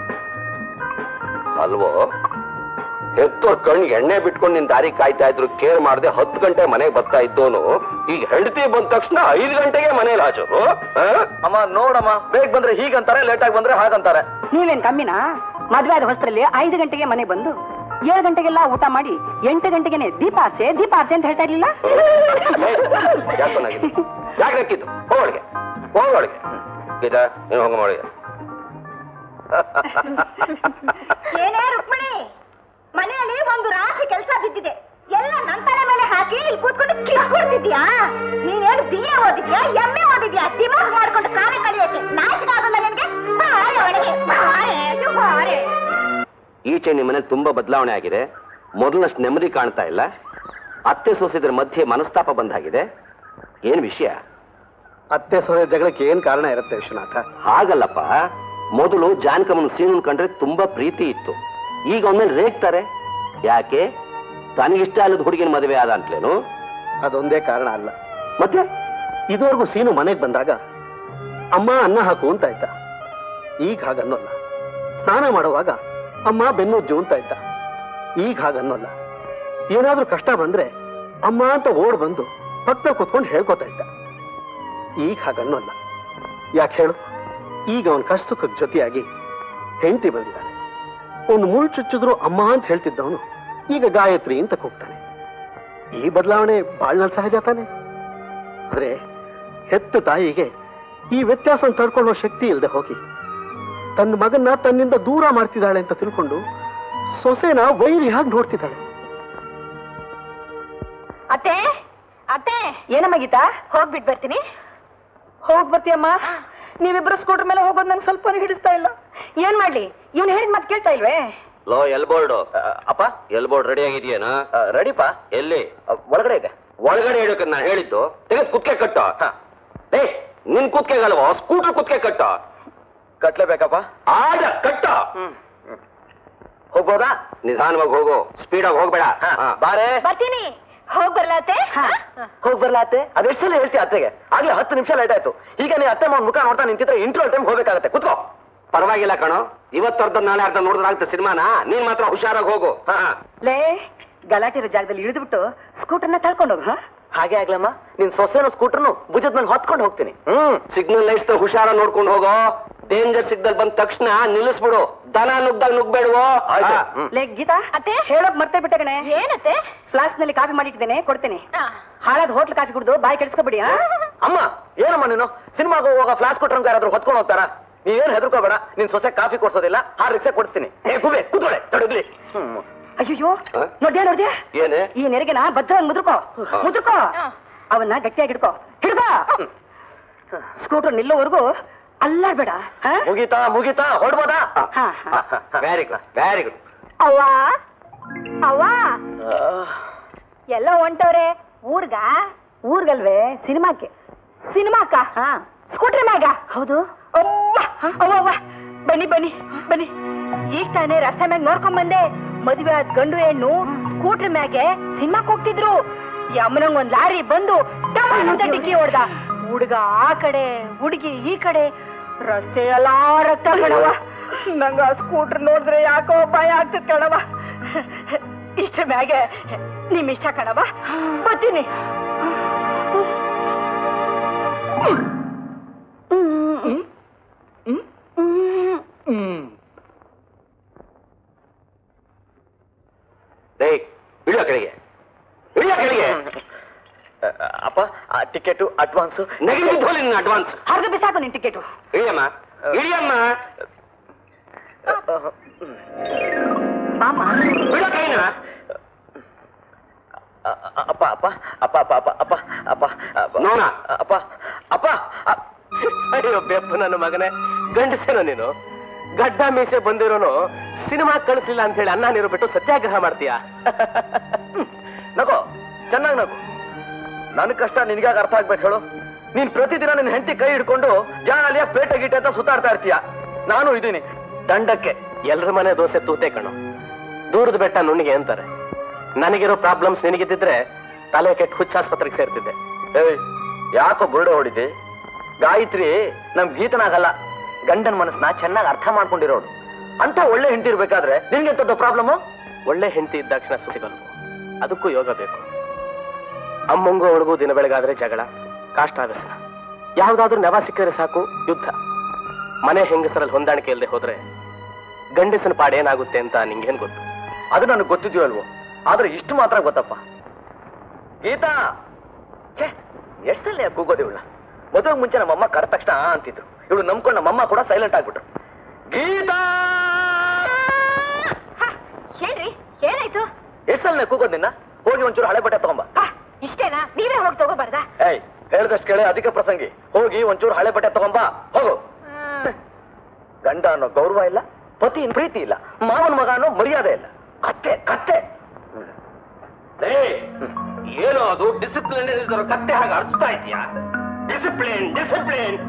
S3: ಅಲ್ವೋ ಹೆತ್ತೋರ್ ಕಣ್ಣಿಗೆ ಎಣ್ಣೆ ಬಿಟ್ಕೊಂಡು ನಿನ್ ದಾರಿ ಕಾಯ್ತಾ ಇದ್ರು ಕೇರ್ ಮಾಡದೆ ಹತ್ತು ಗಂಟೆ ಮನೆಗೆ ಬರ್ತಾ ಇದ್ದೋನು ಈಗ ಹೆಂಡತಿ ಬಂದ ತಕ್ಷಣ ಐದು ಗಂಟೆಗೆ ಮನೇಲಿ ಹಾಜರು ಆ?
S4: ಅಮ್ಮ ನೋಡಮ್ಮ ಬೇಗ ಬಂದ್ರೆ ಹೀಗಂತಾರೆ ಲೇಟ್ ಆಗಿ ಬಂದ್ರೆ ಹಾಗಂತಾರೆ
S1: ನೀವೇನ್ ಕಮ್ಮಿನಾ ಮದ್ವೆ ಆದ ಹೊಸರಲ್ಲಿ ಐದು ಗಂಟೆಗೆ ಮನೆ ಬಂದು ಏಳು ಗಂಟೆಗೆಲ್ಲ ಊಟ ಮಾಡಿ ಎಂಟು ಗಂಟೆಗೆನೆ ದೀಪ ಆರ್ಸೆ ದೀಪ ಆರ್ಸೆ ಅಂತ ಹೇಳ್ತಾ ಇರ್ಲಿಲ್ಲ
S3: ಯಾಕೆ ಚೆನ್ನಾಗಿದೆ ಯಾಕೆ ನಕ್ಕಿದ್ದು ಹೋಳ್ಗೆ ಹೋಗೋಳಿಗೆ ಗೀತಾ ನೀನು ಹೋಗ ಮಾಡಿ
S2: ಏನೇ ರುಕ್ಮಿಣಿ ಮನೆಯಲ್ಲಿ ಒಂದು ರಾಶಿ ಕೆಲಸ ಬಿದ್ದಿದೆ ಎಲ್ಲ ನನ್ನ ತಲೆ ಮೇಲೆ ಹಾಕಿ ಇಲ್ಲಿ ಕೂತ್ಕೊಂಡು ಕಿಸ್ಕೊಡ್ತಿದ್ಯಾ ನೀನೇನು ಬಿ ಎ ಓದಿದ್ಯಾ ಎಂ ಎ ಓದಿದ್ಯಾ ದಿಮಾಗ್ ಮಾಡ್ಕೊಂಡು ಕಾಲ ಕಳಿಯಕ್ಕೆ ನಾಚಿಕೆ ಆಗಲ್ಲ ನಿನ್ಗೆ ಬಾರೆ ಒಳಗೆ ಬಾರೆ ಅಯ್ಯೋ ಬಾರೆ
S3: ಈಚೆ ನಿಮ್ಮ ಮನೇಲಿ ತುಂಬಾ ಬದಲಾವಣೆ ಆಗಿದೆ ಮೊದಲನಷ್ಟು ನೆಮ್ಮದಿ ಕಾಣ್ತಾ ಇಲ್ಲ ಅತ್ತೆ ಸೊಸೆದ್ರ ಮಧ್ಯೆ ಮನಸ್ತಾಪ ಬಂದಾಗಿದೆ ಏನ್ ವಿಷಯ
S5: ಅತ್ತೆ ಸೊಸೆ ಜಗಳಕ್ಕೆ ಏನ್ ಕಾರಣ ಇರುತ್ತೆ ವಿಶ್ವನಾಥ
S3: ಹಾಗಲ್ಲಪ್ಪ ಮೊದಲು ಜಾನಕಮ್ಮನ ಸೀನನ್ ಕಂಡ್ರೆ ತುಂಬಾ ಪ್ರೀತಿ ಇತ್ತು ಈಗ ಒಮ್ಮೆಲೆ ರೇಗ್ತಾರೆ ಯಾಕೆ ತನಗಿಷ್ಟ ಅಲ್ಲದ ಹುಡುಗಿನ ಮದುವೆ ಆದ ಅಂತಲೇನು
S5: ಅದೊಂದೇ ಕಾರಣ ಅಲ್ಲ
S3: ಮತ್ತೆ
S5: ಇದುವರೆಗೂ ಸೀನು ಮನೆಗೆ ಬಂದಾಗ ಅಮ್ಮ ಅನ್ನ ಹಾಕು ಅಂತ ಇದ್ದ ಈಗ ಹಾಗನ್ನೋಲ್ಲ ಸ್ನಾನ ಮಾಡುವಾಗ ಅಮ್ಮ ಬೆನ್ನುಜ್ಜು ಅಂತ ಇದ್ದ ಈಗ ಹಾಗನ್ನೋಲ್ಲ ಏನಾದ್ರೂ ಕಷ್ಟ ಬಂದ್ರೆ ಅಮ್ಮ ಅಂತ ಓಡ್ ಬಂದು ಪಕ್ಕ ಕುತ್ಕೊಂಡು ಹೇಳ್ಕೊತಾ ಇದ್ದ ಈಗ ಹಾಗನ್ನೋಲ್ಲ ಯಾಕೆ ಹೇಳು ಈಗ ಅವನ ಕಷ್ಟ ಸುಖಕ್ಕೆ ಜೊತೆಯಾಗಿ ಹೆಂಡತಿ ಬಂದಿದ್ದಾನೆ ಒಂದು ಮುಳ್ಳು ಚುಚ್ಚಿದ್ರು ಅಮ್ಮ ಅಂತ ಹೇಳ್ತಿದ್ದವನು ಈಗ ಗಾಯತ್ರಿ ಅಂತ ಕೂಗ್ತಾನೆ ಈ ಬದಲಾವಣೆ ಬಾಳ್ನಲ್ಲಿ ಸಹಜ ತಾನೆ ಆದ್ರೆ ಹೆತ್ತ ತಾಯಿಗೆ ಈ ವ್ಯತ್ಯಾಸ ತಡ್ಕೊಳ್ಳೋ ಶಕ್ತಿ ಇಲ್ಲದೆ ಹೋಗಿ ತನ್ನ ಮಗನ್ನ ತನ್ನಿಂದ ದೂರ ಮಾಡ್ತಿದ್ದಾಳೆ ಅಂತ ತಿಳ್ಕೊಂಡು ಸೊಸೆನ ವೈರಿಯಾಗಿ ನೋಡ್ತಿದ್ದಾಳೆ
S2: ಅತ್ತೆ ಅತ್ತೆ
S1: ಏನಮ್ಮ ಗೀತಾ
S2: ಹೋಗ್ಬಿಟ್ ಬರ್ತೀನಿ
S1: ಹೋಗ್ ಬರ್ತೀಯಮ್ಮ ನೀವಿಬ್ರು ಸ್ಕೂಟರ್ ಮೇಲೆ ಹೋಗೋದು ನನ್ಗೆ ಸ್ವಲ್ಪ ಹಿಡಿಸ್ತಾ ಇಲ್ಲ ಏನ್ ಮಾಡ್ಲಿ ಇವ್ನು ಹೇಳಿದ ಮತ್ತೆ ಕೇಳ್ತಾ ಇಲ್ವೇ
S3: ಲೋ ಎಲ್ ಬೋರ್ಡ್ ಅಪ್ಪ ಎಲ್ ಬೋರ್ಡ್ ರೆಡಿ ಆಗಿದೆಯೇನಾ
S4: ರೆಡಿಪಾ
S3: ಎಲ್ಲಿ
S4: ಒಳಗಡೆ ಇದೆ
S3: ಒಳಗಡೆ ಇಡೋಕೆ ನಾನು ಹೇಳಿದ್ದು ತೆಗೆದು ಕುತ್ಕೆ ಕಟ್ಟು ಏ ನಿನ್ ಕುತ್ಕೆಗಲ್ವೋ ಸ್ಕೂಟರ್ ಕುತ್ಕೆ ಕಟ್ಟು
S4: ಕಟ್ಲೇಬೇಕಪ್ಪ
S3: ಆಡ ಕಟ್ಟ
S4: ಹೋಗ್ಬೋದಾ
S3: ನಿಧಾನವಾಗಿ ಹೋಗು ಸ್ಪೀಡಾಗಿ ಹೋಗ್ಬೇಡ ಹಾ.
S4: ಬಾರೆ
S2: ಬರ್ತೀನಿ ಹೋಗ್ ಬರ್ಲಾ ಅತ್ತೆ
S4: ಹೋಗ್ ಬರ್ಲಾ ಅತ್ತೆ ಅದೆಷ್ಟು ಸಲ ಹೇಳ್ತೀಯ ಅತ್ತೆಗೆ ಆಗ್ಲೇ ಹತ್ತು ನಿಮಿಷ ಲೇಟ್ ಆಯ್ತು ಈಗ ನೀ ಅತ್ತೆ ಮಾವನ್ ಮುಖ ನೋಡ್ತಾ ನಿಂತಿದ್ರೆ ಇಂಟ್ರೋಲ್ ಟೈಮ್ ಹೋಗ್ಬೇಕಾಗತ್ತೆ ಕುತ್ಕೋ
S3: ಪರವಾಗಿಲ್ಲ ಕಣೋ ಇವತ್ತು ಅರ್ಧ ನಾಳೆ ಅರ್ಧ ನೋಡಿದ್ರೆ ಆಗ್ತದೆ ಸಿನಿಮಾನ ನೀನ್ ಮಾತ್ರ ಹುಷಾರಾಗಿ ಹೋಗು ಹಾ ಹಾ.
S1: ಲೇ ಗಲಾಟೆ ಇರೋ ಜಾಗದಲ್ಲಿ ಇಳಿದ್ಬಿಟ್ಟು ಸ್ಕೂಟರ್ನ ತಳ್ಕೊಂಡು ಹೋಗು ಹಾ
S4: ಹಾಗೆ ಆಗ್ಲಮ್ಮ ನಿನ್ ಸೊಸೆನು ಸ್ಕೂಟರ್ನು ಭುಜದ ಮೇಲೆ ಹೊತ್ಕೊಂಡು ಹೋಗ್ತೀನಿ
S3: ಹ್ಮ್ ಸಿಗ್ನಲ್ ಲೈಟ್ಸ್ ಹುಷಾರ ನೋಡ್ಕೊಂಡು ಹೋಗೋ ಡೇಂಜರ್ ಸಿಗ್ನಲ್ ಬಂದ ತಕ್ಷಣ ನಿಲ್ಲಿಸ್ಬಿಡು ದನ ನುಗ್ದಾಗ ನುಗ್ಬೇಡುವೋ
S4: ಆಯ್ತು.
S3: ಹಾ.
S4: ಹ್ಮ್.
S1: ಲೇ ಗೀತಾ
S2: ಅತ್ತೆ?
S1: ಹೇಳೋಕ್ ಮರ್ತೇ ಬಿಟ್ಟೆ ಕಣೆ
S2: ಏನತ್ತೆ
S1: ಫ್ಲಾಸ್ಕ್ ನಲ್ಲಿ ಕಾಫಿ ಮಾಡಿಟ್ಟಿದ್ದೇನೆ ಕೊಡ್ತೀನಿ
S2: ಆ.
S1: ಹಾಳಾದ ಹೋಟ್ಲ್ ಕಾಫಿ ಕುಡಿದು ಬಾಯಿ ಕೆಡಿಸ್ಕೊಬಿಡಿ ಹಾ
S4: ಅಮ್ಮ ಏನಮ್ಮ ನೀನು ಸಿನಿಮಾಗ ಹೋಗುವಾಗ ಫ್ಲಾಸ್ ಕೊಟ್ರಂಗ ಯಾರಾದ್ರೂ ಹೊತ್ಕೊಂಡು ಹೋಗ್ತಾರ ನೀವೇನ್ ಹೆದರ್ಕೋಬೇಡ ನಿನ್ ಸೊಸೆ ಕಾಫಿ ಕೊಡ್ಸೋದಿಲ್ಲ ಆ ರಿಕ್ಷಾ ಕೊಡಿಸ್ತೀನಿ ಏ ಗುಬೆ ಕೂತ್ಕೊಳ್ಳೆ ತಡಗ್ಲಿ ಹ್ಮ್
S1: ಅಯ್ಯೋ
S3: ಹಾ?
S1: ನೋಡ್ಯಾ ನೋಡ್ಯಾ
S3: ಏನೇ
S1: ಈ ನೆರೆಗೆನ ಭದ್ರವಾಗಿ ಮುದ್ರಕೋ
S3: ಹಾ.
S1: ಮುದ್ರಕೋ ಅವನ್ನ ಗಟ್ಟಿಯಾಗಿ ಹಿಡ್ಕೋ ಹಿಡ್ಕೋ ಸ್ಕೂಟರ್ ನಿಲ್ಲೋವರೆಗೂ ಅಲ್ಲಾಡ್ಬೇಡ ಹಾ?
S4: ಮುಗೀತಾ ಮುಗೀತಾ ಹೊಡ್ಬೋದಾ
S1: ಹಾ, ಹಾ.
S3: ವೆರಿ ಗುಡ್ ವೆರಿ ಗುಡ್
S2: ಅವ್ವ ಅವ್ವ ಎಲ್ಲ ಹೊಂಟವ್ರೆ ಊರ್ಗ
S1: ಊರ್ಗಲ್ವೇ ಸಿನಿಮಾಕ್ಕೆ
S2: ಸಿನಿಮಾಕ
S1: ಹಾ
S2: ಸ್ಕೂಟ್ರ್ ಮ್ಯಾಗ
S1: ಹೌದು
S2: ಅವ್ವ, ಅವ್ವ, ಅವ್ವ. ಬನ್ನಿ ಬನ್ನಿ ಬನ್ನಿ ಈಗ ತಾನೇ ರಸ್ತೆ ಮ್ಯಾಗ ನೋಡ್ಕೊಂಡ್ ಬಂದೆ ಮದುವೆ ಆದ ಗಂಡು ಹೆಣ್ಣು ಸ್ಕೂಟ್ರ್ ಮ್ಯಾಗೆ ಸಿನಿಮಾಕ್ ಹೋಗ್ತಿದ್ರು ಯಮನಂಗ್ ಒಂದ್ ಲಾರಿ ಬಂದು ಡಮಾರ್ ಅಂತ ಡಿಕ್ಕಿ ಹೊಡ್ದ ಹುಡುಗ ಆ ಕಡೆ ಹುಡುಗಿ ಈ ಕಡೆ ರಸ್ತೆ ಎಲ್ಲಾ ರಕ್ತ ಕಣವ ನಂಗ ಆ ಸ್ಕೂಟರ್ ನೋಡಿದ್ರೆ ಯಾಕೋ ಭಯ ಆಗ್ತದ ಕಣವ ಇಷ್ಟ ಮ್ಯಾಗೆ ನಿಮ್ ಇಷ್ಟ ಕಣವ ಬರ್ತೀನಿ
S3: ಡೇ ಇಳಿಯೋ ಕೆಳಗೆ ಇಳಿಯೋ ಕೆಳಗೆ
S4: ಅಪ್ಪ ಟಿಕೆಟ್ ಅಡ್ವಾನ್ಸ್
S3: ನೆಗೆದು ನಿನ್ನ ಅಡ್ವಾನ್ಸ್
S1: ಹರಿದು ಬಿಸಾಕು ನಿನ್ ಟಿಕೆಟು
S3: ಇಳಿಯಮ್ಮ ಇಳಿಯಮ್ಮ
S1: ಬಾಮ
S3: ಬಿಡೋ ಕೈನ
S4: ಅಪ್ಪ ಅಪ್ಪ ಅಪ್ಪ ಅಪ್ಪ ಅಪ್ಪ ಅಪ್ಪ ಅಪ್ಪ ಅಪ್ಪ
S3: ನೋಣ.
S4: ಅಪ್ಪ ಅಪ್ಪ ಅ-
S8: ಅಯ್ಯೋ ಬೆಪ್ಪ ನನ್ನ ಮಗನೇ ಗಂಡಸೇನೋ ನೀನು ಗಡ್ಡ ಮೀಸೆ ಬಂದಿರೋನು ಸಿನಿಮಾ ಕಳಿಸ್ಲಿಲ್ಲ ಅಂತ ಹೇಳಿ ಅನ್ನ ನೀರು ಬಿಟ್ಟು ಸತ್ಯಾಗ್ರಹ ಮಾಡ್ತೀಯಾ
S4: ನಗೋ ಚೆನ್ನಾಗಿ ನಗು ನನ್ನ ಕಷ್ಟ ನಿನ್ಗಾಗ ಅರ್ಥ ಆಗ್ಬೇಕು ಹೇಳು ನೀನ್ ಪ್ರತಿದಿನ ನಿನ್ ಹೆಂಡತಿ ಕೈ ಹಿಡ್ಕೊಂಡು ಜಾಲಿಯ ಪೇಟೆ ಗೀಟೆ ಅಂತ ಸುತ್ತಾಡ್ತಾ ಇರ್ತೀಯ ನಾನು ಇದೀನಿ ದಂಡಕ್ಕೆ
S8: ಎಲ್ರ ಮನೆ ದೋಸೆ ತೂತೆ ಕಣು ದೂರದ ಬೆಟ್ಟ ನುಣ್ಣಿಗೆ ಅಂತಾರೆ ನನಗಿರೋ ಪ್ರಾಬ್ಲಮ್ಸ್ ನಿನಗಿದ್ದಿದ್ರೆ ತಲೆ ಕೆಟ್ಟು ಹುಚ್ಚಾಸ್ಪತ್ರೆಗೆ ಸೇರ್ತಿದ್ದೆ
S4: ಏಯ್ ಯಾಕೋ ಬುರುಡೆ ಹೊಡಿತಿ ಗಾಯತ್ರಿ ನಮ್ ಗೀತನಾಗಲ್ಲ ಗಂಡನ ಮನಸ್ಸನ್ನ ಚೆನ್ನಾಗಿ ಅರ್ಥ ಮಾಡ್ಕೊಂಡಿರೋಳು ಅಂತ ಒಳ್ಳೆ ಹೆಂಡತಿ ಇರ್ಬೇಕಾದ್ರೆ ನಿನ್ಗೆ ಎಂತದ್ದು ಪ್ರಾಬ್ಲಮ್
S8: ಒಳ್ಳೆ ಹೆಂಡತಿ ಇದ್ದ ತಕ್ಷಣ ಸಿಗಲ್ವು ಅದಕ್ಕೂ ಯೋಗ ಬೇಕು ಅಮ್ಮಂಗೂ ಅವಳಿಗೂ ದಿನ ಬೆಳಗಾದ್ರೆ ಜಗಳ ಕಾಷ್ಟಾವ್ಯಸನ ಯಾವ್ದಾದ್ರೂ ನೆವ ಸಿಕ್ಕಿದ್ರೆ ಸಾಕು ಯುದ್ಧ ಮನೆ ಹೆಂಗಸರಲ್ಲಿ ಹೊಂದಾಣಿಕೆ ಇಲ್ಲದೆ ಹೋದ್ರೆ ಗಂಡಸನ ಪಾಡೇನಾಗುತ್ತೆ ಅಂತ ನಿಂಗೇನ್ ಗೊತ್ತು
S4: ಅದು ನನಗೆ ಗೊತ್ತಿದ್ಯೋ ಅಲ್ವೋ ಆದ್ರೆ ಇಷ್ಟು ಮಾತ್ರ ಗೊತ್ತಪ್ಪ ಗೀತಾ ಛೇ ಎಷ್ಟಲ್ಲಿ ಕೂಗೋದಿವಳ ಮದುವೆ ಮುಂಚೆ ನಮ್ಮಮ್ಮ ಕಡ ತಕ್ಷಣ ಆ ಅಂತಿದ್ರು ಇವಳು ನಂಬ್ಕೊಂಡು ನಮ್ಮಮ್ಮ ಕೂಡ ಸೈಲೆಂಟ್ ಆಗ್ಬಿಟ್ರು ಗೀತಾ
S2: ಹೇಳ್ರಿ ಏನಾಯ್ತು
S4: ಎಷ್ಟಲ್ಲಿ ಕೂಗೋದ್ ನಿನ್ನ ಹೋಗಿ ಒಂಚೂರು ಹಳೆ ಬಟ್ಟೆ ತಗೊಂಬ
S2: ಹ, ಇಷ್ಟೇನಾ ನೀವೇ ಹೋಗಿ ತಗೋಬಾರ್ದಾ
S4: ಏಯ್ ಹೇಳ್ದಷ್ಟು ಕೇಳಿ ಅಧಿಕ ಪ್ರಸಂಗಿ ಹೋಗಿ ಒಂಚೂರು ಹಳೆ ಬಟ್ಟೆ ತಗೊಂಬಾ ಹೋಗು ಗಂಡ ಅನ್ನೋ ಗೌರವ ಇಲ್ಲ ಪತಿ ಪ್ರೀತಿ ಇಲ್ಲ ಮಾವನ ಮಗ ಅನ್ನೋ ಮರ್ಯಾದೆ ಇಲ್ಲ ಕತ್ತೆ ಕತ್ತೆ
S3: ಏನೋ ಅದು ಡಿಸಿಪ್ಲಿನ್ ಇರೋ ಕತ್ತೆ ಹಾಗೆ ಅರ್ಸ್ತಾ ಇದೆಯಾ ಡಿಸಿಪ್ಲಿನ್ ಡಿಸಿಪ್ಲಿನ್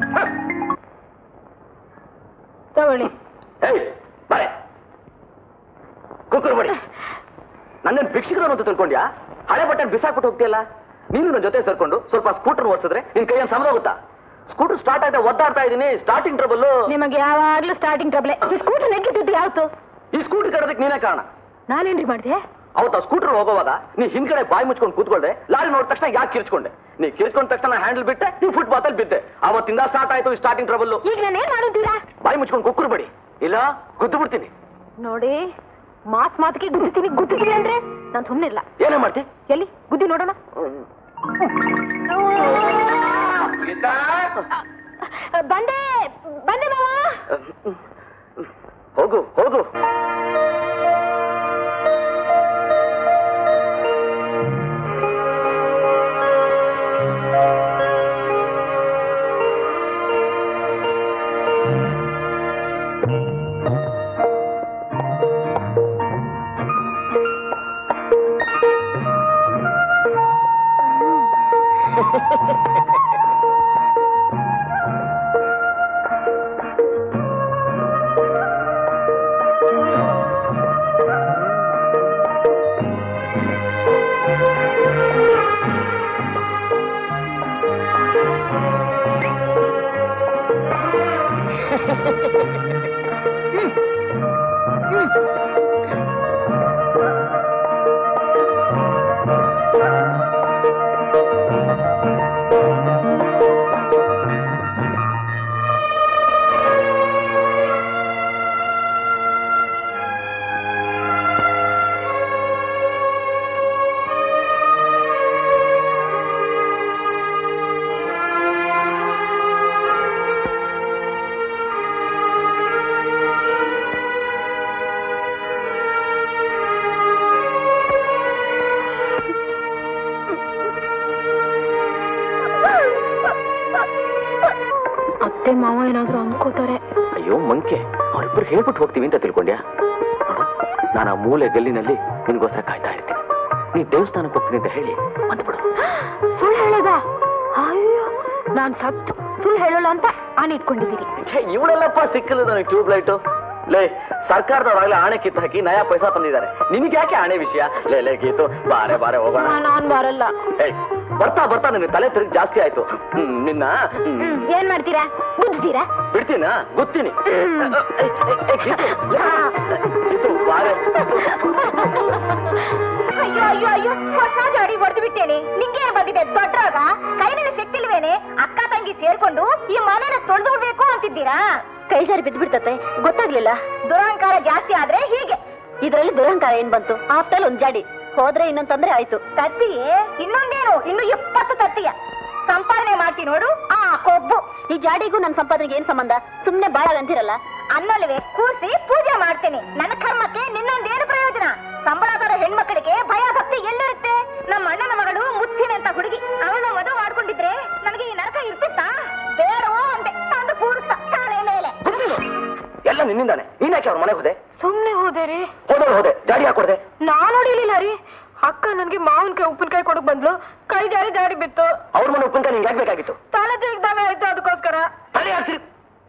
S2: ತಗೊಳ್ಳಿ
S4: ಏಯ್ ಬಾರೆ ಕುಕ್ಕರ್ ಬಡಿ ನನ್ನೇನು ಭಿಕ್ಷಿಕರನ್ನು ಅಂತ ತಿಳ್ಕೊಂಡ್ಯಾ ಹಳೆ ಬಟ್ಟೆ ಬಿಸಾಕ್ಬಿಟ್ಟು ಹೋಗ್ತೀಯಲ್ಲ ನೀನು ನನ್ನ ಜೊತೆ ಸೇರ್ಕೊಂಡು ಸ್ವಲ್ಪ ಸ್ಕೂಟರ್ ಓಡಿಸಿದ್ರೆ ನಿನ್ ಕೈಯನ್ನು ಸಮದೋಗುತ್ತಾ ಸ್ಕೂಟರ್ ಸ್ಟಾರ್ಟ್ ಆಯ್ತಾ ಒದ್ದಾಡ್ತಾ ಇದೀನಿ ಸ್ಟಾರ್ಟಿಂಗ್ ಟ್ರಬಲ್
S2: ನಿಮಗೆ ಯಾವಾಗ್ಲೂ ಸ್ಟಾರ್ಟಿಂಗ್ ಟ್ರಬ್ಲೆ ಈ ಸ್ಕೂಟರ್ ನೆಗ್ಗಿದ್ದು ಯಾವತ್ತು
S4: ಈ ಸ್ಕೂಟರ್ ಕಡೋದಕ್ಕೆ ನೀನೇ ಕಾರಣ
S2: ನಾನೇನ್ರಿ ಮಾಡಿದೆ
S4: ಅವತ್ತು ಆ ಸ್ಕೂಟರ್ ಹೋಗೋವಾಗ ನೀ ಹಿಂದ್ಗಡೆ ಬಾಯಿ ಮುಚ್ಕೊಂಡು ಕೂತ್ಕೊಳ್ದೆ ಲಾರಿ ನೋಡಿದ ತಕ್ಷಣ ಯಾಕೆ ಕಿರ್ಚ್ಕೊಂಡೆ ನೀ ಕಿರ್ಚ್ಕೊಂಡ ತಕ್ಷಣ ಹ್ಯಾಂಡಲ್ ಬಿಟ್ಟೆ ನೀ ಫುಟ್ ಬಾತಲ್ಲಿ ಬಿದ್ದೆ ಅವತ್ತಿಂದ ಸ್ಟಾರ್ಟ್ ಆಯ್ತು ಈ ಸ್ಟಾರ್ಟಿಂಗ್ ಟ್ರಬಲ್
S2: ಈಗ ನಾನು ಏನ್ ಮಾಡುತ್ತೀರಾ
S4: ಬಾಯಿ ಮುಚ್ಕೊಂಡು ಕುಕ್ಕರ್ ಬಡಿ ಇಲ್ಲ ಗುದ್ದು ಬಿಡ್ತೀನಿ
S2: ನೋಡಿ ಮಾತ್ ಮಾತಿಗೆ ಗುದ್ದಿತೀನಿ ಗುದ್ದಿತೀನಿ ಅಂದ್ರೆ ನಾನು ಸುಮ್ಮನೆ ಇಲ್ಲ
S4: ಏನೇ ಮಾಡ್ತಿ
S2: ಎಲ್ಲಿ ಗುದ್ದಿ ನೋಡೋಣ ಬಂದೆ ಬಂದೆ ಮಾವ
S4: ಹೋಗು ಹೋಗು
S2: ಅತ್ತೆ ಮಾವ ಏನಾದ್ರು ಅನ್ಕೋತಾರೆ
S4: ಅಯ್ಯೋ ಮಂಕೆ ಅವ್ರಿಬ್ರಿಗೆ ಹೇಳ್ಬಿಟ್ಟು ಹೋಗ್ತೀವಿ ಅಂತ ತಿಳ್ಕೊಂಡ್ಯಾ ನೋಡು ನಾನು ಆ ಮೂಲೆ ಗಲ್ಲಿನಲ್ಲಿ ನಿನ್ಗೋಸ್ಕರ ಕಾಯ್ತಾ ಇರ್ತೀನಿ ನೀ ದೇವಸ್ಥಾನಕ್ಕೆ ಹೋಗ್ತೀನಿ ಅಂತ ಹೇಳಿ ಬಂದ್ಬಿಡು
S2: ಸುಳ್ಳು ಹೇಳೋದ ಅಯ್ಯೋ ನಾನ್ ಸತ್ತು ಸುಳ್ಳು ಹೇಳೋಲ್ಲ ಅಂತ ಆನೆ ಇಟ್ಕೊಂಡಿದ್ದೀರಿ
S4: ಛೇ ಇವಳೆಲ್ಲಪ್ಪ ಸಿಕ್ಕಲ್ಲ ನನಗೆ ಟ್ಯೂಬ್ ಲೈಟು ಲೇ ಸರ್ಕಾರದವರಾಗ್ಲೇ ಆಣೆ ಕಿತ್ತು ಹಾಕಿ ನಯಾ ಪೈಸಾ ತಂದಿದ್ದಾರೆ ನಿನಗೆ ಯಾಕೆ ಆಣೆ ವಿಷಯ ಲೇ ಲೇ ಗೀತು ಬಾರೆ ಬಾರೆ ಹೋಗೋಣ
S2: ನಾನ್ ಬರಲ್ಲ
S4: ಏಯ್ ಬರ್ತಾ ಬರ್ತಾ ನಿನಗೆ ತಲೆ ತಿರುಗಿ ಜಾಸ್ತಿ ಆಯ್ತು ಹ್ಮ್, ನಿನ್ನ ಹ್ಮ್,
S2: ಹ್ಮ್ ಏನ್ ಮಾಡ್ತೀರಾ ಗುದ್ದಿದ್ದೀರಾ
S4: ಬಿಡ್ತೀನ ಗೊತ್ತೀನಿ ಗೀತು ಬಾರೆ
S2: ಅಯ್ಯೋ ಅಯ್ಯೋ ಅಯ್ಯೋ ಹೊಸ ಜಾಡಿ ಹೊಡೆದು ಬಿಟ್ಟೇನೆ ನಿಂಗೆ ಬಂದಿದೆ ದೊಡ್ಡರಾಗ ಕೈನಲ್ಲಿ ಶಕ್ತಿ ಇಲ್ವೇನೆ ಅಕ್ಕ ತಂಗಿ ಸೇರ್ಕೊಂಡು ಈ ಮನೇನ ತೊಳೆದು ಬಿಡ್ಬೇಕು ಅಂತಿದ್ದೀರಾ ಕೈ ಜಾರಿ ಬಿದ್ದು ಬಿಡ್ತತೆ ಗೊತ್ತಾಗ್ಲಿಲ್ಲ ದುರಹಂಕಾರ ಜಾಸ್ತಿ ಆದ್ರೆ ಹೀಗೆ ಇದ್ರಲ್ಲಿ ದುರಹಂಕಾರ ಏನ್ ಬಂತು ಆಫ್ಟಲ್ ಒಂದ್ ಜಾಡಿ ಹೋದ್ರೆ ಇನ್ನೊಂದ್ ತೊಂದ್ರೆ ಆಯ್ತು ತತ್ತಿಯೇ ಇನ್ನೊಂದೇನು ಇನ್ನು ಎಪ್ಪತ್ತು ತತ್ತಿಯ ಸಂಪಾದನೆ ಮಾಡ್ತಿ ನೋಡು ಆ ಕೊಬ್ಬು ಈ ಜಾಡಿಗೂ ನನ್ನ ಸಂಪಾದನೆಗೆ ಏನ್ ಸಂಬಂಧ ಸುಮ್ನೆ ಬಾಳ ಅಂತಿರಲ್ಲ ಅನ್ನಲ್ವೇ ಕೂಸಿ ಪೂಜೆ ಮಾಡ್ತೇನೆ ನನ್ನ ಕರ್ಮಕ್ಕೆ ನಿನ್ನೊಂದೇನು ಪ್ರಯೋಜನ ಸಂಬಳ ಬರೋ ಹೆಣ್ಮಕ್ಳಿಗೆ ಭಯ ಭಕ್ತಿ ಎಲ್ಲಿರುತ್ತೆ ನಮ್ಮ ಅಣ್ಣನ ಮಗಳು ಮುತ್ತಿನಂತ ಹುಡುಗಿ ಅವಳನ್ನ ಮದುವೆ ಮಾಡ್ಕೊಂಡಿದ್ರೆ ನನಗೆ ಈ ನರಕ ಇರ್ತಿತ್ತಾ ಬೇಡವೋ ಅಂದೆ ತಂದು ಕೂರಿಸ್ತ ತಾಳೆ ಮೇಲೆ
S4: ಎಲ್ಲ ನಿನ್ನಿಂದಾನೆ ನೀನ್ ಯಾಕೆ ಅವ್ರ ಮನೆಗೆ ಹೋದೆ
S2: ಸುಮ್ನೆ ಹೋದೆ ರೀ
S4: ಹೋದವ್ರು ಹೋದೆ ಗಾಡಿ ಹಾಕೊಡ್ದೆ
S2: ನಾನು ನೋಡಿಲಿಲ್ಲ ರೀ ಅಕ್ಕ ನನ್ಗೆ ಮಾವಿನಕಾಯಿ ಉಪ್ಪಿನಕಾಯಿ ಕೊಡಕ್ ಬಂದ್ಲು ಕೈ ಜಾರಿ ಜಾರಿ ಬಿತ್ತು
S4: ಅವ್ರ ಮನೆ ಉಪ್ಪಿನಕಾಯಿ ನಿಂಗೆ ಆಗ್ಬೇಕಾಗಿತ್ತು
S2: ತಲೆ ತೆಗ್ದಾಗ ಆಯ್ತು ಅದಕ್ಕೋಸ್ಕರ
S4: ತಲೆ ಹಾಕ್ತಿರಿ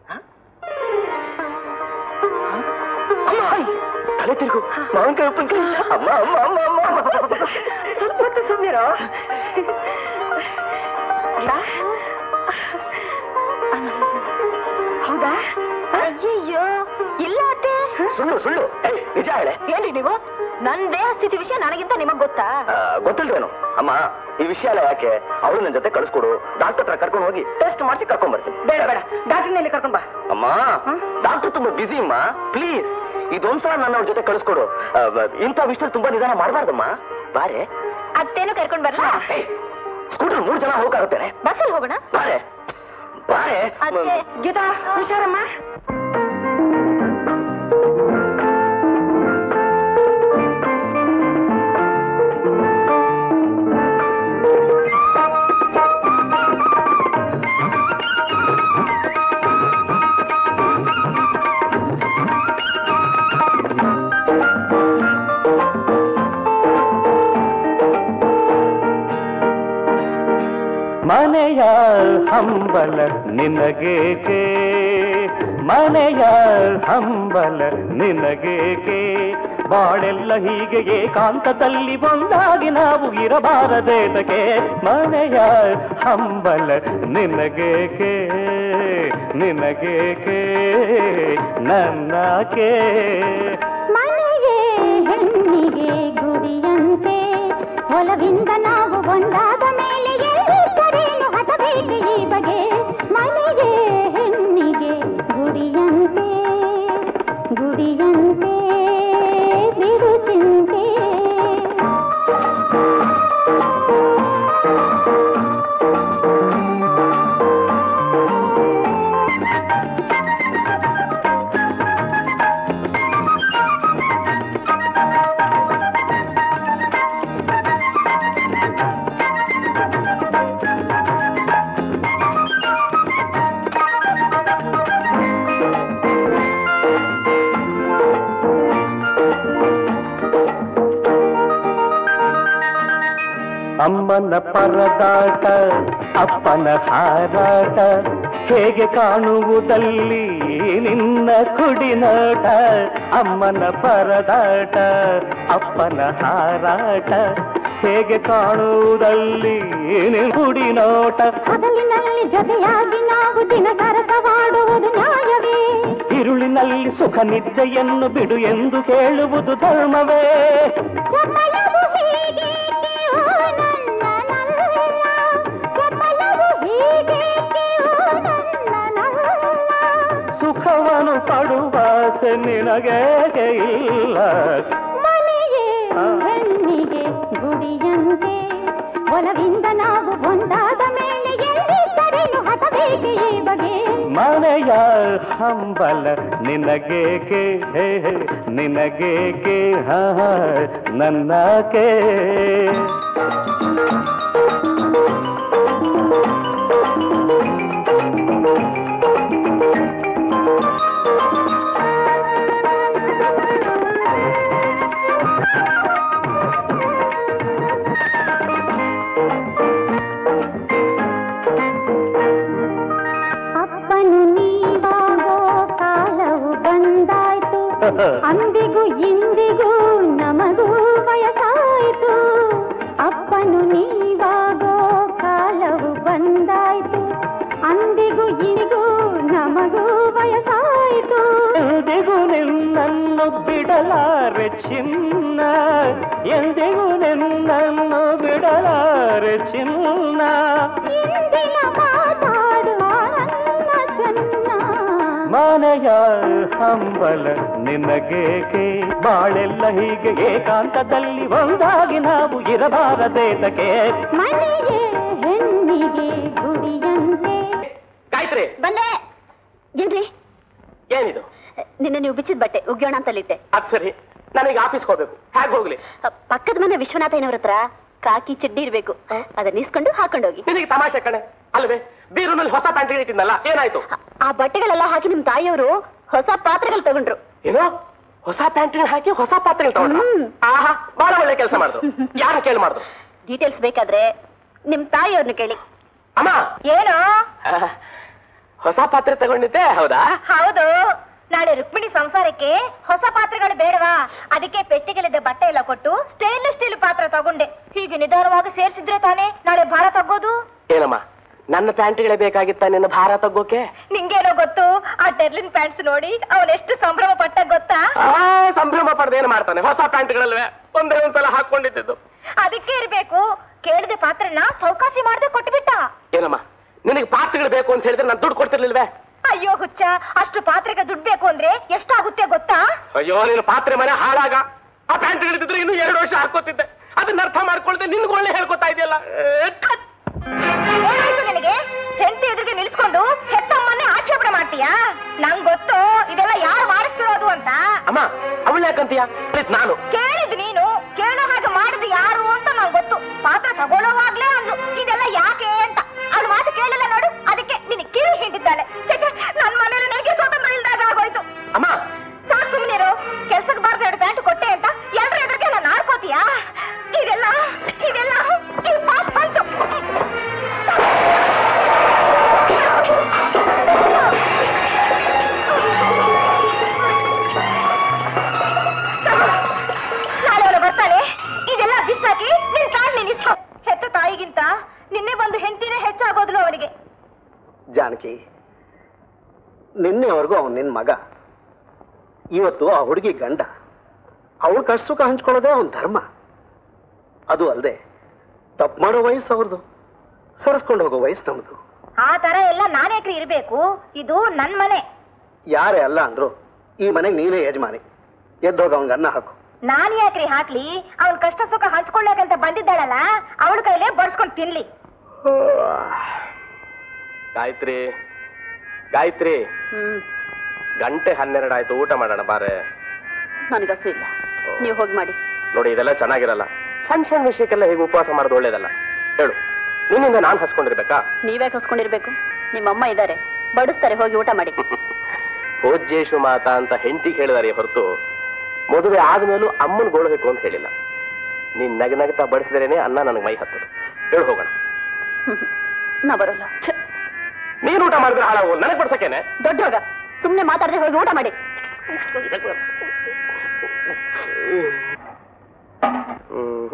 S4: ಅಮ್ಮ ತಲೆ ತಿರುಗು ಮಾವಿನಕಾಯಿ ಉಪ್ಪಿನಕಾಯಿ ಅಮ್ಮ ಅಮ್ಮ ಅಮ್ಮ ಅಮ್ಮ ಅಮ್ಮ
S2: ಸ್ವಲ್ಪ ಹೊತ್ತು ಸುಮ್ಮನಿರೋ ಹೌದಾ ಅಯ್ಯಯ್ಯೋ ಇಲ್ಲ ಅತ್ತೆ
S4: ಸುಳ್ಳು ಸುಳ್ಳು ಏಯ್, ನಿಜ ಹೇಳೆ
S2: ಏನ್ರಿ ನೀವು ನನ್ ದೇಹ ಸ್ಥಿತಿ ವಿಷಯ ನನಗಿಂತ ನಿಮಗ್ ಗೊತ್ತಾ
S4: ಆ, ಗೊತ್ತಿಲ್ವೇನು ಅಮ್ಮ ಈ ವಿಷಯ ಎಲ್ಲ ಯಾಕೆ ಅವಳು ನನ್ನ ಜೊತೆ ಕಳಿಸ್ಕೊಡು ಡಾಕ್ಟರ್ ಹತ್ರ ಕರ್ಕೊಂಡು ಹೋಗಿ ಟೆಸ್ಟ್ ಮಾಡಿಸಿ ಕರ್ಕೊಂಡ್ ಬರ್ತೀನಿ
S1: ಬೇಡ ಬೇಡ ಡಾಕ್ಟರ್ನಲ್ಲಿ ಕರ್ಕೊಂಡ್ ಬಾ
S4: ಅಮ್ಮ ಡಾಕ್ಟರ್ ತುಂಬಾ ಬಿಸಿ ಅಮ್ಮ ಪ್ಲೀಸ್ ಇದೊಂದ್ಸಲ ನನ್ನ ಅವ್ರ ಜೊತೆ ಕಳಿಸ್ಕೊಡು ಆ, ಬ- ಇಂಥ ವಿಷಯದಲ್ಲಿ ತುಂಬಾ ನಿಧಾನ ಮಾಡಬಾರ್ದಮ್ಮ ಬಾರೆ
S2: ಅತ್ತೇನು ಕರ್ಕೊಂಡ್ ಬರಲ್ಲ
S4: ಸ್ಕೂಟರ್ ಮೂರ್ ಜನ ಹೋಗಾಗುತ್ತೇನೆ
S2: ಬಸ್ಸಲ್ಲಿ ಹೋಗೋಣ
S4: ಬಾರೆ
S2: ಅತ್ತೆ
S1: ಗೀತಾ ಹುಷಾರಮ್ಮ
S9: ಮನೆಯ ಹಂಬಲ ನಿನಗೇಕೆ ಮನೆಯ ಹಂಬಲ ನಿನಗೇಕೆ ಬಾಳೆಲ್ಲ ಹೀಗೆ ಏಕಾಂತದಲ್ಲಿ ಒಂದಾಗಿ ನಾವು ಇರಬಾರದೇತಕ್ಕೆ ಮನೆಯ ಹಂಬಲ ನಿನಗೇಕೆ ನಿನಗೇಕೆ ನನ್ನಕೆ
S2: ಮನೆಯೇ ಹೆಣ್ಣಿಗೆ ಗುಡಿಯಂತೆ ಒಲವಿಂದ ನಾವು ಒಂದಾದ ಮೇಲೆ ಎಲ್ಲಿದ್ದರೇನು ಹತಬೇಕೆ ಈ ಬಗೆ ಮನೆಯೇ ಹೆಣ್ಣಿಗೆ ಗುಡಿಯಂತೆ ಗುಡಿಯಂತೆ ಬಿಡು ಚಿಂತೆ
S9: ಅಮ್ಮನ ಪರದಾಟ ಅಪ್ಪನ ಹಾರಾಟ ಹೇಗೆ ಕಾಣುವುದಲ್ಲಿ ನಿನ್ನ ಕುಡಿನಾಟ ಅಮ್ಮನ ಪರದಾಟ ಅಪ್ಪನ ಹಾರಾಟ ಹೇಗೆ ಕಾಣುವುದಲ್ಲಿ ನಿನ್ನ ಕುಡಿನೋಟ
S2: ಹಗಲಿನಲ್ಲಿ ಜೊತೆಯಾಗಿ ನಾವು ದಿನ ಸರಸವಾಡುವುದು ನ್ಯಾಯವೇ
S9: ഇരുളിನಲ್ಲಿ ಸುಖ ನಿದ್ದೆಯನ್ನು ಬಿಡು ಎಂದು ಕೇಳುವುದು ಧರ್ಮವೇ
S2: ಚಪಲವು ಹೀಗೇಕೆ ಓ ನನ್ನ ನಲ್ಲ? ಚಪಲವು ಹೀಗೇಕೆ ಓ ನನ್ನ ನಲ್ಲ?
S9: ಸುಖವನ್ನು ಪಡುವಾಸೆ ನಿನಗೆ ಇಲ್ಲ
S2: ಮನೆಯೇ ಹೆಣ್ಣಿಗೆ ಗುಡಿಯಂತೆ ಒಲವಿಂದ ನಾವು ಒಂದಾದ ಮೇಲೆ ಎಲ್ಲಿದ್ದರೇನು ಹತಬೇಕೆ ಈ ಬಗೆ
S9: ಮನೆಯ ಹಂಬಲ ನಿನಗೇಕೆ ಹೇ, ಹೇ, ನಿನಗೇಕೆ ಹಾ ಹಾ, ನನ್ನಕೆ
S2: ಅಪ್ಪನು ನೀವಾಗೋ ಕಾಲವು ಬಂದಾಯ್ತು ಅಂದಿಗೂ ಇಂದಿಗೂ ನಮಗೂ ವಯಸ್ಸಾಯಿತು ಅಪ್ಪನು ನೀವಾಗೋ ಕಾಲವು ಬಂದಾಯ್ತು ಅಂದಿಗೂ ಇಂದಿಗೂ ನಮಗೂ ವಯಸ್ಸಾಯಿತು
S9: ಎಂದಿಗೂ ನಿನ್ನನ್ನು ಬಿಡಲಾರೆ ಚಿನ್ನ ಎಂದಿಗೂ ನಿನ್ನನ್ನು ಬಿಡಲಾರೆ ಚಿನ್ನ
S2: ಇಂದಿನ ಮಾತಾಡುವ ನನ್ನ ಚೆನ್ನ
S9: ಮನೆಯ ಹಂಬಲ ನಿನಗೇಕೆ ಬಾಳೆಲ್ಲ ಹೀಗೆ ಏಕಾಂತದಲ್ಲಿ ಒಂದಾಗಿ ನಾವು ಇರಬಾರದೇತಕ್ಕೆ
S2: ಮನೆಯೇ ಹೆಣ್ಣಿಗೆ ಗುಡಿಯಂತೆ
S8: ಗಾಯತ್ರಿ
S2: ಬಂದೆ ಏನ್ರಿ
S8: ಏನಿದು
S2: ನಿನ್ನೆ ನೀವು ಬಿಚ್ಚಿದ ಬಟ್ಟೆ ಉಗ್ಯೋಣ ಅಂತಲ್ಲಿದ್ದೆ
S8: ಅದ್ ಸರಿ ನನಗೆ ಆಫೀಸ್ ಹೋಗ್ಬೇಕು ಹೇಗೆ ಹೋಗ್ಲಿ
S2: ಪಕ್ಕದ ಮನೆ ವಿಶ್ವನಾಥಯ್ಯನವ್ರ ಹತ್ರ ಕಾಕಿ ಚಡ್ಡಿ ಇರ್ಬೇಕು ಅದನ್ನ ಇಸ್ಕೊಂಡು ಹಾಕೊಂಡೋಗಿ
S8: ನಿನಗೆ ತಮಾಷೆ ಕಣೆ ಅಲ್ವೇ ಬೀರುನಲ್ಲಿ ಹೊಸ ಪ್ಯಾಂಟ್ ಇಟ್ಟಿದ್ನಲ್ಲ ಏನಾಯ್ತು
S2: ಆ ಬಟ್ಟೆಗಳೆಲ್ಲ ಹಾಕಿ ನಿಮ್ ತಾಯಿಯವರು ಹೊಸ ಪಾತ್ರೆಗಳು ತಗೊಂಡ್ರು
S8: ಏನು ಹೊಸ ಪ್ಯಾಂಟಿನ ಹಾಕಿ ಹೊಸ ಪಾತ್ರೆಗಳು ತಗೊಂಡ್ರ
S2: ಹ್ಮ್.
S8: ಆಹಾ ಬಹಳ ಒಳ್ಳೆ ಕೆಲಸ ಮಾಡಿದ್ರು ಯಾರ ಕೇಳಿ ಮಾಡಿದ್ರು
S2: ಡೀಟೇಲ್ಸ್ ಬೇಕಾದ್ರೆ ನಿಮ್ ತಾಯಿಯವ್ರನ್ನ ಕೇಳಿ
S8: ಅಮ್ಮ
S2: ಏನು
S8: ಆ, ಹೊಸ ಪಾತ್ರೆ ತಗೊಂಡಿದ್ದೆ ಹೌದಾ
S2: ಹೌದು ನಾಳೆ ರುಕ್ಮಿಣಿ ಸಂಸಾರಕ್ಕೆ ಹೊಸ ಪಾತ್ರೆಗಳು ಬೇಡವಾ ಅದಕ್ಕೆ ಪೆಟ್ಟಿಗೆಲಿದ್ದ ಬಟ್ಟೆ ಎಲ್ಲ ಕೊಟ್ಟು ಸ್ಟೇನ್ಲೆಸ್ ಸ್ಟೀಲ್ ಪಾತ್ರ ತಗೊಂಡೆ ಹೀಗೆ ನಿಧಾನವಾಗಿ ಸೇರ್ಸಿದ್ರೆ ತಾನೇ ನಾಳೆ ಭಾರ ತಗ್ಗೋದು
S8: ಏನಮ್ಮ ನನ್ನ ಪ್ಯಾಂಟ್ಗಳೇ ಬೇಕಾಗಿತ್ತ ನಿನ್ನ ಭಾರ ತಗ್ಗೋಕೆ
S2: ನಿಂಗೇನೋ ಗೊತ್ತು ಆ ಟೆರ್ಲಿನ್ ಪ್ಯಾಂಟ್ಸ್ ನೋಡಿ ಅವನೆಷ್ಟು ಸಂಭ್ರಮ ಪಟ್ಟ ಗೊತ್ತಾ
S8: ಆ, ಸಂಭ್ರಮ ಪಡೆದ ಏನು ಮಾಡ್ತಾನೆ ಹೊಸ ಪ್ಯಾಂಟ್ಗಳಲ್ವೇ ಒಂದೇ ಒಂದ್ಸಲ ಹಾಕೊಂಡಿದ್ದು
S2: ಅದಕ್ಕೆ ಇರ್ಬೇಕು ಕೇಳಿದ ಪಾತ್ರನ ಚೌಕಾಸಿ ಮಾಡದೆ ಕೊಟ್ಬಿಟ್ಟ
S8: ಏನಮ್ಮ ನಿನಗೆ ಪಾತ್ರೆಗಳು ಬೇಕು ಅಂತ ಹೇಳಿದ್ರೆ ನಾನು ದುಡ್ಡು ಕೊಡ್ತಿರ್ಲಿಲ್ವೇ
S2: ಅಯ್ಯೋ ಹುಚ್ಚ ಅಷ್ಟು ಪಾತ್ರೆಗೆ ದುಡ್ಡು ಬೇಕು ಅಂದ್ರೆ ಎಷ್ಟಾಗುತ್ತೆ ಗೊತ್ತಾ
S8: ಅಯ್ಯೋ ನೀನು ಪಾತ್ರೆ ಮನೆ ಹಾಳಾಗ ಆ ಪ್ಯಾಂಟ್ ಹಿಡಿದಿದ್ರೆ ಇನ್ನು ಎರಡು ವರ್ಷ ಹಾಕೋತಿದ್ದೆ ಅದನ್ನ ಅರ್ಥ ಮಾಡ್ಕೊಳ್ದೆ ನಿನ್ಗೆ ಒಳ್ಳೆ ಹೇಳ್ಕೊತಾ ಇದೆಯಲ್ಲ
S2: ಏನಾಯ್ತು ನಿನಗೆ ಹೆಂಡತಿ ಎದುರಿಗೆ ನಿಲ್ಸ್ಕೊಂಡು ಹೆತ್ತಮ್ಮನ್ನೇ ಆಕ್ಷೇಪಣೆ ಮಾಡ್ತೀಯಾ ನಂಗ್ ಗೊತ್ತು ಇದೆಲ್ಲ ಯಾರು ಮಾಡಿಸ್ತಿರೋದು ಅಂತ
S8: ಅಮ್ಮ ಅವಳು ಯಾಕಂತೀಯ ನಾನು
S2: ಕೇಳಿದ್ ನೀನು ಕೇಳೋ ಹಾಗೆ ಮಾಡಿದ್ ಯಾರು ಅಂತ ನಂಗ್ ಗೊತ್ತು ಪಾತ್ರ ತಗೊಳ್ಳೋವಾಗ್ಲೇ ಅಂದ್ಲು ಇದೆಲ್ಲ ಯಾಕೆ ಅಂತ ಅವಳು ಮಾತು ಕೇಳಲ್ಲ ನೋಡು ಅದಕ್ಕೆ ನಿನ್ ಕಿವಿ ಹಿಂಡಿದ್ದಾಳೆ ಛೆ, ಛೆ, ನನ್ ಮನೇಲಿ ನನಗೆ ಸ್ವಾತಂತ್ರ್ಯ ಇಲ್ದಾಗ ಆಗೋಯ್ತು
S8: ಅಮ್ಮ
S2: ಸಾಕ್ ಸುಮ್ನಿರು ಕೆಲ್ಸಕ್ಕೆ ಬಾರ್ದು ಎರಡು ಪ್ಯಾಂಟ್ ಕೊಟ್ಟೆ ಅಂತ ಎಲ್ರ ಎದುರಿಗೆ ನಾನು ಆಡ್ಕೋತೀಯಾ ಇದೆಲ್ಲ ಇದೆಲ್ಲ ಈ ಪಾಪ ಬಂತು ನಾಳೆ ಅವನು ಬರ್ತಾನೆ ಇದೆಲ್ಲ ಬಿಸಾಕಿ ನಿನ್ ತಾಳ್ ನೀನ್ ಇಸ್ಕೊ ಹೆತ್ತ ತಾಯಿಗಿಂತ ನಿನ್ನೆ ಬಂದು ಹೆಂಡತಿನೇ ಹೆಚ್ಚಾಗೋದ್ಲು ಅವನಿಗೆ
S5: ಜಾನಕಿ ನಿನ್ನೆವರೆಗೂ ಅವನು ನಿನ್ನ ಮಗ ಇವತ್ತು ಆ ಹುಡುಗಿ ಗಂಡ ಅವಳು ಕಷ್ಟ ಸುಖ ಹಂಚ್ಕೊಳ್ಳೋದೇ ಅವನ ಧರ್ಮ ಅದು ಅಲ್ಲದೆ ತಪ್ಪು ಮಾಡೋ ವಯಸ್ಸು ಅವ್ರದ್ದು ಸರಿಸ್ಕೊಂಡು ಹೋಗೋ ವಯಸ್ಸು ನಮ್ದು
S2: ಆ ತರ ಎಲ್ಲ ನಾನೇಕ್ರಿ ಇರ್ಬೇಕು ಇದು ನನ್ ಮನೆ
S5: ಯಾರೇ ಅಲ್ಲ ಅಂದ್ರು ಈ ಮನೆಗೆ ನೀನೇ ಯಜಮಾನಿ ಎದ್ದೋಗ ಅವನಿಗೆ ಅನ್ನ ಹಾಕು
S2: ನಾನ್ ಯಾಕ್ರಿ ಹಾಕ್ಲಿ ಅವನ್ ಕಷ್ಟ ಸುಖ ಹಂಚ್ಕೊಳ್ಳಾಕಂತ ಬಂದಿದ್ದಾಳಲ್ಲ ಅವಳ ಕೈಲೇ ಬಡ್ಸ್ಕೊಂಡ್ ತಿನ್ಲಿ
S8: ಗಾಯತ್ರಿ ಗಾಯತ್ರಿ ಗಂಟೆ ಹನ್ನೆರಡು ಆಯ್ತು ಊಟ ಮಾಡೋಣ ಬಾರೆ
S1: ನನಗಸು ಇಲ್ಲ ನೀವು ಹೋಗಿ ಮಾಡಿ
S8: ನೋಡಿ ಇದೆಲ್ಲ ಚೆನ್ನಾಗಿರಲ್ಲ ಸಣ್ಣ ಸಣ್ಣ ವಿಷಯಕ್ಕೆಲ್ಲ ಹೇಗೆ ಉಪವಾಸ ಮಾಡೋದು ಒಳ್ಳೇದಲ್ಲ ಹೇಳು ನಿನ್ನಿಂದ ನಾನು ಹಸ್ಕೊಂಡಿರ್ಬೇಕಾ
S1: ನೀವೇ ಕಸ್ಕೊಂಡಿರ್ಬೇಕು ನಿಮ್ಮಮ್ಮ ಇದ್ದಾರೆ ಬಡಿಸ್ತಾರೆ ಹೋಗಿ ಊಟ ಮಾಡಿ
S8: ಭೋಜ್ಯೇಶು ಮಾತಾ ಅಂತ ಹೆಂಡತಿ ಹೇಳಿದಾರೆ ಹೊರತು ಮದುವೆ ಆದ್ಮೇಲೂ ಅಮ್ಮನ ಗೋಳ್ಬೇಕು ಅಂತ ಹೇಳಿಲ್ಲ ನೀನ್ ನಗ ನಗ್ತಾ ಬಡಿಸಿದ್ರೇನೆ ಅನ್ನ ನನಗೆ ಮೈ ಹತ್ತದು ಹೇಳು ಹೋಗೋಣ
S1: ನಾ ಬರೋಲ್ಲ ಛೆ,
S8: ನೀನ್ ಊಟ ಮಾಡಿದ್ರೆ ಹಾಳಾಗು ನನಗೆ ಬಡ್ಸಕ್ಕೇನೆ
S1: ದೊಡ್ಡ ರೋಗ ಸುಮ್ನೆ ಮಾತಾಡದೆ ಹೋಗಿ ಊಟ ಮಾಡಿ
S8: ಹ್ಮ್.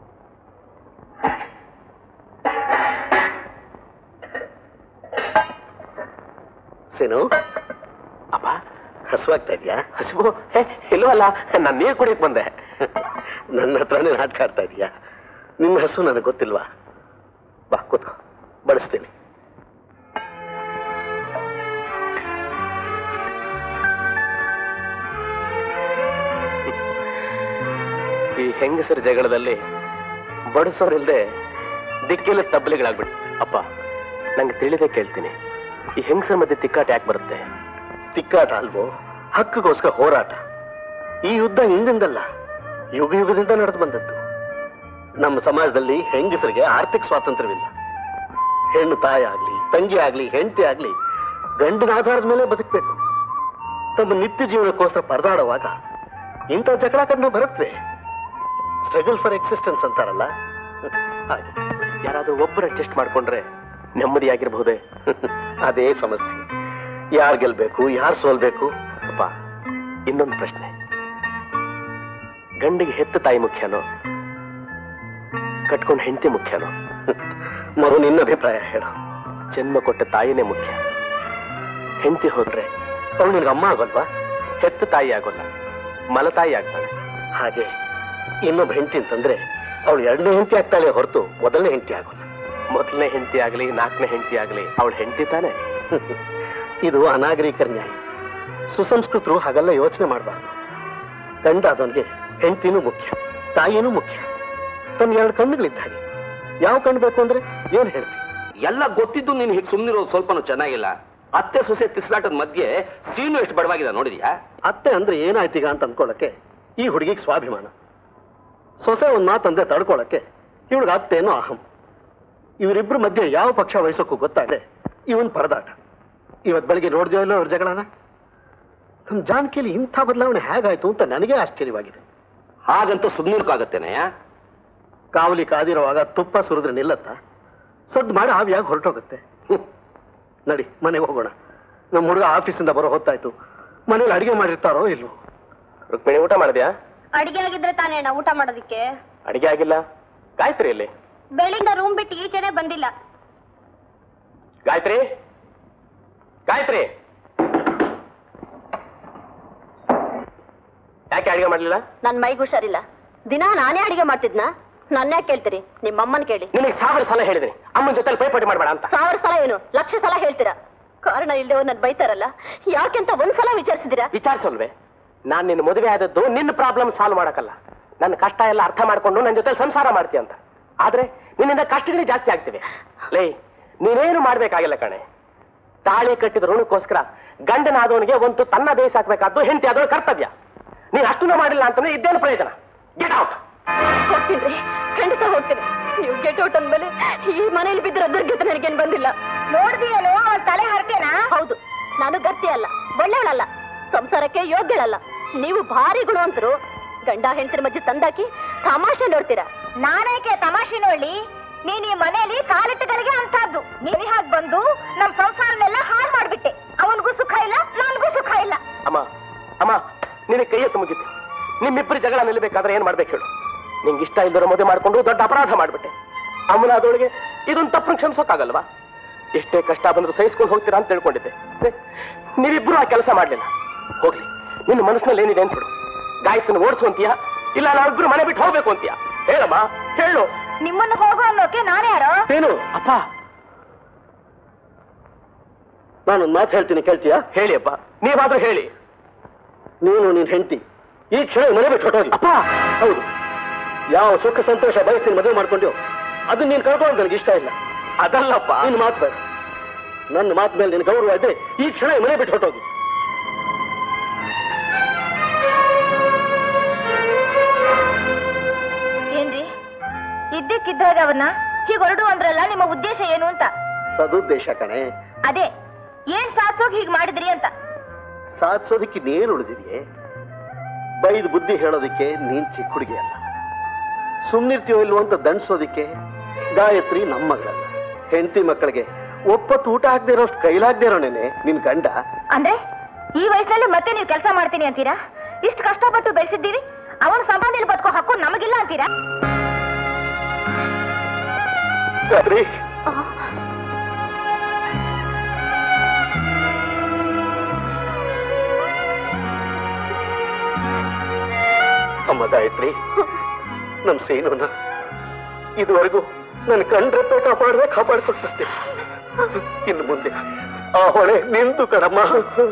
S5: ಸೇನು
S8: ಅಪ್ಪ
S5: ಹಸುವಾಗ್ತಾ ಇದೆಯಾ
S8: ಹಸಿವು ಹೇ ಇಲ್ವಲ್ಲ ನಾನು ನೀರು ಕುಡಿಯಕ್ ಬಂದೆ
S5: ನನ್ನ ಹತ್ರನೇ ನಾಟಕ ಆಡ್ತಾ ಇದೀಯಾ ನಿನ್ನ ಹಸು ನನಗೆ ಗೊತ್ತಿಲ್ವಾ ಬಾ ಕೂತ್ಕೋ ಬಡಿಸ್ತೀನಿ
S8: ಈ ಹೆಂಗಸರ ಜಗಳದಲ್ಲಿ ಬಡಿಸೋರಿಲ್ದೆ ದಿಕ್ಕೆಲ್ಲ ತಬ್ಬಲಿಗಳಾಗ್ಬಿಟ್ಟು ಅಪ್ಪ ನಂಗೆ ತಿಳಿದೇ ಕೇಳ್ತೀನಿ ಈ ಹೆಂಗಸರ ಮಧ್ಯೆ ತಿಕ್ಕಾಟ ಯಾಕೆ ಬರುತ್ತೆ
S5: ತಿಕ್ಕಾಟ ಅಲ್ವೋ ಹಕ್ಕಿಗೋಸ್ಕರ ಹೋರಾಟ ಈ ಯುದ್ಧ ಹಿಂದಿಂದಲ್ಲ ಯುಗ ಯುಗದಿಂದ ನಡೆದು ಬಂದದ್ದು ನಮ್ಮ ಸಮಾಜದಲ್ಲಿ ಹೆಂಗಸರಿಗೆ ಆರ್ಥಿಕ ಸ್ವಾತಂತ್ರ್ಯವಿಲ್ಲ ಹೆಣ್ಣು ತಾಯಿ ಆಗ್ಲಿ ತಂಗಿ ಆಗ್ಲಿ ಹೆಂಡತಿ ಆಗ್ಲಿ ಗಂಡಿನ ಆಧಾರದ ಮೇಲೆ ಬದುಕಬೇಕು ತಮ್ಮ ನಿತ್ಯ ಜೀವನಕ್ಕೋಸ್ಕರ ಪರದಾಡುವಾಗ ಇಂಥ ಜಗಳ ಕಣ್ಣ ಬರುತ್ತವೆ ಸ್ಟ್ರಗಲ್ ಫಾರ್ ಎಕ್ಸಿಸ್ಟೆನ್ಸ್ ಅಂತಾರಲ್ಲ ಹಾಗೆ
S8: ಯಾರಾದ್ರೂ ಒಬ್ಬರು ಅಡ್ಜಸ್ಟ್ ಮಾಡ್ಕೊಂಡ್ರೆ ನೆಮ್ಮದಿಯಾಗಿರ್ಬಹುದೇ
S5: ಅದೇ ಸಮಸ್ಯೆ ಯಾರು ಗೆಲ್ಬೇಕು ಯಾರು ಸೋಲ್ಬೇಕು
S8: ಅಪ್ಪ ಇನ್ನೊಂದು ಪ್ರಶ್ನೆ ಗಂಡಿಗೆ ಹೆತ್ತ ತಾಯಿ ಮುಖ್ಯನೋ ಕಟ್ಕೊಂಡು ಹೆಂಡತಿ ಮುಖ್ಯನೋ
S5: ಮರು ನಿನ್ನ ಅಭಿಪ್ರಾಯ ಹೇಳು
S8: ಜನ್ಮ ಕೊಟ್ಟ ತಾಯಿನೇ ಮುಖ್ಯ ಹೆಂಡತಿ ಹೋದ್ರೆ
S5: ಅವಳು ನಿನ್ಗೆ ಅಮ್ಮ ಆಗೋಲ್ವಾ
S8: ಹೆತ್ತ ತಾಯಿ ಆಗೋಲ್ಲ ಮಲತಾಯಿ ಆಗ್ತಾಳೆ
S5: ಹಾಗೆ ಇನ್ನೊಬ್ಬ ಹೆಂಡತಿ ಅಂತಂದ್ರೆ ಅವಳು ಎರಡನೇ ಹೆಂಡತಿ ಆಗ್ತಾಳೆ ಹೊರತು ಮೊದಲನೇ ಹೆಂಡತಿ ಆಗೋಲ್ಲ
S8: ಮೊದಲನೇ ಹೆಂಡತಿ ಆಗ್ಲಿ ನಾಲ್ಕನೇ ಹೆಂಡತಿ ಆಗ್ಲಿ ಅವಳ ಹೆಂಡತಿ ತಾನೆ
S5: ಇದು ಅನಾಗರಿಕರ ನ್ಯಾಯ ಸುಸಂಸ್ಕೃತರು ಹಾಗೆಲ್ಲ ಯೋಚನೆ ಮಾಡಬಾರ್ದು ಗಂಡ ಅದವನಿಗೆ ಹೆಂಡತಿನೂ ಮುಖ್ಯ ತಾಯಿನೂ ಮುಖ್ಯ ತನ್ನ ಎರಡು ಕಣ್ಣುಗಳಿದ್ದ ಹಾಗೆ ಯಾವ ಕಣ್ಣು ಬೇಕು ಅಂದ್ರೆ ಏನ್ ಹೇಳ್ತಿ
S3: ಎಲ್ಲ ಗೊತ್ತಿದ್ದು ನೀನು ಹೀಗೆ ಸುಮ್ಮನಿರೋದು ಸ್ವಲ್ಪನೂ ಚೆನ್ನಾಗಿಲ್ಲ ಅತ್ತೆ ಸೊಸೆ ತಿಸ್ಲಾಟದ ಮಧ್ಯೆ ಸೀನು ಎಷ್ಟು ಬಡವಾಗಿದೆ ನೋಡಿದ್ಯಾ
S5: ಅತ್ತೆ ಅಂದ್ರೆ ಏನಾಯ್ತೀಗ ಅಂತ ಅನ್ಕೊಳ್ಳಕ್ಕೆ ಈ ಹುಡುಗಿಗೆ ಸ್ವಾಭಿಮಾನ ಸೊಸೆ ಒಂದ್ ಮಾತಂದ್ರೆ ತಡ್ಕೊಳಕ್ಕೆ ಇವಳಿಗೆ ಅತ್ತೇನೋ ಅಹಂ ಇವರಿಬ್ರ ಮಧ್ಯೆ ಯಾವ ಪಕ್ಷ ವಹಿಸೋಕ್ಕೂ ಗೊತ್ತಾಗದೆ ಇವನ್ ಪರದಾಟ ಇವತ್ ಬೆಳಿಗ್ಗೆ ನೋಡ್ದೇವೋ ಇಲ್ಲೋ ಅವ್ರ ಜಗಳನ ನಮ್ ಜಾನಕಿಯಲ್ಲಿ ಇಂಥ ಬದಲಾವಣೆ ಹೇಗಾಯ್ತು ಅಂತ ನನಗೆ ಆಶ್ಚರ್ಯವಾಗಿದೆ
S3: ಹಾಗಂತ ಸುಮ್ಮನಿರ್ಕಾಗತ್ತೇನೆಯ
S5: ಕಾವಲಿ ಕಾದಿರುವಾಗ ತುಪ್ಪ ಸುರಿದ್ರೆ ನಿಲ್ಲತ್ತ ಸದ್ದು ಮಾಡಿ ಆವಿಯಾಗಿ ಹೊರಟೋಗುತ್ತೆ ಹ್ಮ್. ನಡಿ ಮನೆಗೆ ಹೋಗೋಣ ನಮ್ಮ ಹುಡುಗ ಆಫೀಸಿಂದ ಬರೋ ಹೊತ್ತಾಯ್ತು ಮನೇಲಿ ಅಡಿಗೆ ಮಾಡಿರ್ತಾರೋ ಇಲ್ವೋ
S8: ರುಕ್ಮಿಣಿ ಊಟ ಮಾಡಿದ್ಯಾ
S2: ಅಡಿಗೆ ಆಗಿದ್ರೆ ತಾನೇ ಅಣ್ಣ ಊಟ ಮಾಡೋದಿಕ್ಕೆ
S8: ಅಡಿಗೆ ಆಗಿಲ್ಲ ಗಾಯತ್ರಿ ಇಲ್ಲಿ
S2: ಬೆಳಿಗ್ಗೆ ರೂಮ್ ಬಿಟ್ಟು ಈಚೆನೆ ಬಂದಿಲ್ಲ
S8: ಗಾಯತ್ರಿ ಗಾಯತ್ರಿ ಯಾಕೆ ಅಡಿಗೆ ಮಾಡ್ಲಿಲ್ಲ
S1: ನನ್ ಮೈಗೆ ಹುಷಾರಿಲ್ಲ ದಿನಾ ನಾನೇ ಅಡಿಗೆ ಮಾಡ್ತಿದ್ನ ನನ್ನ ಯಾಕೆ ಕೇಳ್ತೀರಿ ನಿಮ್ಮಮ್ಮನ್ ಕೇಳಿ
S8: ನಿನಗೆ ಸಾವಿರ ಸಲ ಹೇಳಿದ್ದೀನಿ ಅಮ್ಮನ ಜೊತೆ ಪೈಪೋಟಿ ಮಾಡಬೇಡ ಅಂತ
S1: ಸಾವಿರ ಸಲ ಏನು ಲಕ್ಷ ಸಲ ಹೇಳ್ತೀರಾ ಕಾರಣ ಇಲ್ಲದೆ ನನ್ ಬೈತಾರಲ್ಲ ಯಾಕೆಂತ ಒಂದ್ಸಲ ವಿಚಾರಿಸಿದಿರಾ
S8: ವಿಚಾರಿಸಲ್ವೇ ನಾನು ನಿನ್ನ ಮದುವೆ ಆದದ್ದು ನಿನ್ನ ಪ್ರಾಬ್ಲಮ್ ಸಾಲ್ವ್ ಮಾಡಕ್ಕಲ್ಲ ನನ್ನ ಕಷ್ಟ ಎಲ್ಲ ಅರ್ಥ ಮಾಡ್ಕೊಂಡು ನನ್ನ ಜೊತೆ ಸಂಸಾರ ಮಾಡ್ತೀಯ ಅಂತ ಆದ್ರೆ ನಿನ್ನಿಂದ ಕಷ್ಟಗಳೇ ಜಾಸ್ತಿ ಆಗ್ತಿವೆ ಲೇ ನೀನೇನು ಮಾಡ್ಬೇಕಾಗಿಲ್ಲ ಕಣೆ ತಾಳಿ ಕಟ್ಟಿದ ಋಣಕ್ಕೋಸ್ಕರ ಗಂಡನಾದವನಿಗೆ ಒಂದು ತನ್ನ ದೇಶ ಹಾಕ್ಬೇಕಾದ್ದು ಹೆಂಡತಿ ಆದವಳ ಕರ್ತವ್ಯ ನೀನ್ ಅಷ್ಟನ್ನ ಮಾಡಿಲ್ಲ ಅಂತಂದ್ರೆ ಇದ್ದೇನು ಪ್ರಯೋಜನ ಗೆಟ್ ಔಟ್
S2: ಹೋಗ್ತೀನಿ ಖಂಡಿತ ಹೋಗ್ತೀನಿ ನೀವು ಗೆಟ್ ಔಟ್ ಅಂದ್ಮೇಲೆ ಈ ಮನೇಲಿ ಬಿದ್ದಿರೋ ದುರ್ಗತಿ ನನಗೇನ್ ಬಂದಿಲ್ಲ ನೋಡ್ದಿಯೇನು ಅವಳ ತಲೆ ಹರಟೆನಾ ಹೌದು ನಾನು ಗಟ್ಟಿ ಅಲ್ಲ ಒಳ್ಳೆಯವಳಲ್ಲ ಸಂಸಾರಕ್ಕೆ ಯೋಗ್ಯಳಲ್ಲ ನೀವು ಭಾರಿ ಗುಣವಂತರು ಗಂಡ ಹೆಂಡತಿರ ಮಧ್ಯೆ ತಂದಾಕಿ ತಮಾಷೆ ನೋಡ್ತೀರಾ ನಾನೇಕೆ ತಮಾಷೆ ನೋಡ್ಲಿ ನೀನ್ ಈ ಮನೆಯಲ್ಲಿ ಕಾಲಿಟ್ಟಗಳಿಗೆ ಅಂತದ್ದು ನೀನ್ ಹಾಗೆ ಬಂದು ನಮ್ ಸಂಸಾರನೆಲ್ಲ ಹಾಳು ಮಾಡ್ಬಿಟ್ಟೆ ಅವನಿಗೂ ಸುಖ ಇಲ್ಲ ನನ್ಗೂ ಸುಖ ಇಲ್ಲ
S8: ಅಮ್ಮ ಅಮ್ಮ ನಿನಗೆ ಕೈ ಎತ್ತು ಮುಗಿತು ನಿಮ್ಮಿಬ್ಬರು ಜಗಳ ನಿಲ್ಲಬೇಕಾದ್ರೆ ಏನ್ ಮಾಡ್ಬೇಕು ಹೇಳು ನಿಂಗೆ ಇಷ್ಟ ಇಲ್ಲದರ ಮದುವೆ ಮಾಡ್ಕೊಂಡು ದೊಡ್ಡ ಅಪರಾಧ ಮಾಡ್ಬಿಟ್ಟೆ ಅಮ್ಮನಾದವಳಿಗೆ ಇದೊಂದು ತಪ್ಪು ಕ್ಷಮಿಸೋಕ್ಕಾಗಲ್ವಾ ಎಷ್ಟೇ ಕಷ್ಟ ಬಂದ್ರು ಸಹಿಸ್ಕೊಂಡು ಹೋಗ್ತೀರಾ ಅಂತ ತಿಳ್ಕೊಂಡಿದ್ದೆ ಛೆ, ನೀವಿಬ್ರು ಆ ಕೆಲಸ ಮಾಡ್ಲಿಲ್ಲ ಹೋಗ್ಲಿ ನಿನ್ನ ಮನಸ್ಸಿನಲ್ಲಿ ಏನಿದೆ ಅಂತ ಬಿಡು ಗಾಯತ್ನ ಓಡಿಸು ಅಂತೀಯಾ ಇಲ್ಲ ನಾವಿಬ್ರು ಮನೆ ಬಿಟ್ಟು ಹೋಗ್ಬೇಕು ಅಂತೀಯಾ ಹೇಳಮ್ಮ ಹೇಳು
S2: ನಿಮ್ಮನ್ನು ಹೋಗು ಅನ್ನೋಕೆ ನಾನೇ ಯಾರೋ
S8: ಏನು ಅಪ್ಪ
S5: ನಾನೊಂದು ಮಾತು ಹೇಳ್ತೀನಿ ಕೇಳ್ತೀಯಾ
S8: ಹೇಳಿ ಅಪ್ಪ ನೀವಾದ್ರೂ ಹೇಳಿ
S5: ನೀನು ನಿನ್ ಹೆಂಡತಿ ಈ ಕ್ಷಣ ಮನೆ ಬಿಟ್ಟು ಹೊಟ್ಟೋಗಿ
S8: ಅಪ್ಪ
S5: ಹೌದು ಯಾವ ಸುಖ ಸಂತೋಷ ಬಯಸ್ತೀನಿ ಮದುವೆ ಮಾಡ್ಕೊಂಡ್ಯೋ ಅದನ್ನ ನೀನು ಕಳ್ಕೊಂಡು ನನಗೆ ಇಷ್ಟ ಇಲ್ಲ
S8: ಅದಲ್ಲಪ್ಪ
S5: ನಿನ್ನ ಮಾತು ಬೇಡ ನನ್ನ ಮಾತು ಮೇಲೆ ನಿನ್ನ ಗೌರವ ಇದ್ರೆ ಈ ಕ್ಷಣ ಈ ಮನೆ ಬಿಟ್ಟು ಹೊಟ್ಟೋಗಿ
S2: ಏನ್ರಿ ಇದ್ದಕ್ಕಿದ್ದಾಗ ಅವನ್ನ ಹೀಗೆ ಹೊರಡು ಅಂದ್ರಲ್ಲ ನಿಮ್ಮ ಉದ್ದೇಶ ಏನು ಅಂತ
S5: ಸದುದ್ದೇಶ ಕಣೆ
S2: ಅದೇ ಏನ್ ಸಾಧಿಸೋಗಿ ಹೀಗೆ ಮಾಡಿದ್ರಿ ಅಂತ
S5: ಸಾಧಿಸೋದಕ್ಕೆ ಇನ್ನೇನು ಉಳಿದಿದೆಯೇ ಬೈದು ಬುದ್ಧಿ ಹೇಳೋದಕ್ಕೆ ನೀನ್ ಚಿಕ್ಕ ಹುಡುಗಿ ಅಲ್ಲ ಸುಮ್ನಿರ್ತೀಯೋ ಇಲ್ವೋ ಅಂತ ದಂಡಿಸೋದಿಕ್ಕೆ ಗಾಯತ್ರಿ ನಮ್ಮ ಮಗಳಲ್ಲ ಹೆಂಡತಿ ಮಕ್ಕಳಿಗೆ ಒಪ್ಪತ್ತು ಊಟ ಹಾಕ್ದೇ ಇರೋಷ್ಟು ಕೈಲಾಗ್ದೇ ಇರೋನೇನೆ ನಿನ್ ಗಂಡ
S2: ಅಂದ್ರೆ ಈ ವಯಸ್ಸಿನಲ್ಲಿ ಮತ್ತೆ ನೀವು ಕೆಲಸ ಮಾಡ್ತೀನಿ ಅಂತೀರಾ ಇಷ್ಟು ಕಷ್ಟಪಟ್ಟು ಬೆಳೆಸಿದ್ದೀವಿ ಅವನ ಸಂಪಾದನೆ ಬದುಕೋ ಹಕ್ಕು ನಮಗಿಲ್ಲ ಅಂತೀರಾ
S5: ಗಾಯತ್ರಿ ಅಮ್ಮ ಗಾಯತ್ರಿ ನಮ್ ಸೇನುನ ಇದುವರೆಗೂ ನನ್ನ ಕಂಡ್ರೆಪ್ಪೆ ಕಾಪಾಡದೆ ಕಾಪಾಡ್ಕೊಟ್ಟೆ ಇನ್ನು ಮುಂದೆ ಆ ಹೊಳೆ ನಿಂತು ಕಣಮ್ಮ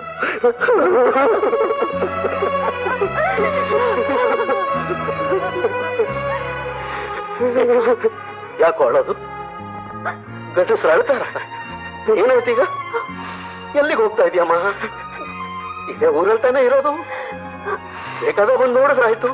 S5: ಯಾಕೋ ಅಳೋದು ಗಂಡಸ್ರು ಅಳ್ತಾರ ಏನಾಯ್ತು ಈಗ ಎಲ್ಲಿಗೆ ಹೋಗ್ತಾ ಇದೀಯಮ್ಮ ಇದೇ ಊರಲ್ಲಿ ತಾನೇ ಇರೋದು ಬೇಕಾದ ಬಂದು ನೋಡಿದ್ರಾಯ್ತು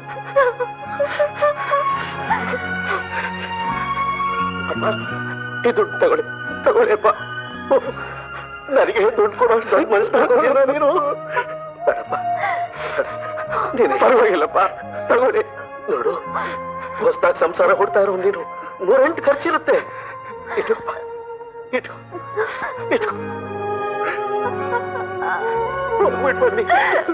S5: ಅಮ್ಮ ಈ ದುಡ್ಡು ತಗೊಳ್ಳಿ ತಗೊಳ್ಳಿಪ್ಪ ನನಗೆ ದುಡ್ಡು ಕೊಡೋ ಅಷ್ಟು ದೊಡ್ಡ ಮನಸ್ಸು ನೀನು ಬೇಡಪ್ಪ ನೀನು ಪರವಾಗಿಲ್ಲಪ್ಪ ತಗೊಳ್ಳಿ ನೋಡು ಹೊಸ್ದಾಗಿ ಸಂಸಾರ ಹುಡ್ತಾ ಇರೋ ನೀನು ನೂರೆಂಟು ಖರ್ಚಿರುತ್ತೆ ಇಟಪ್ಪ ಇಟು ಇಟು ಹೋಗ್ಬಿಟ್ಟು ಬನ್ನಿ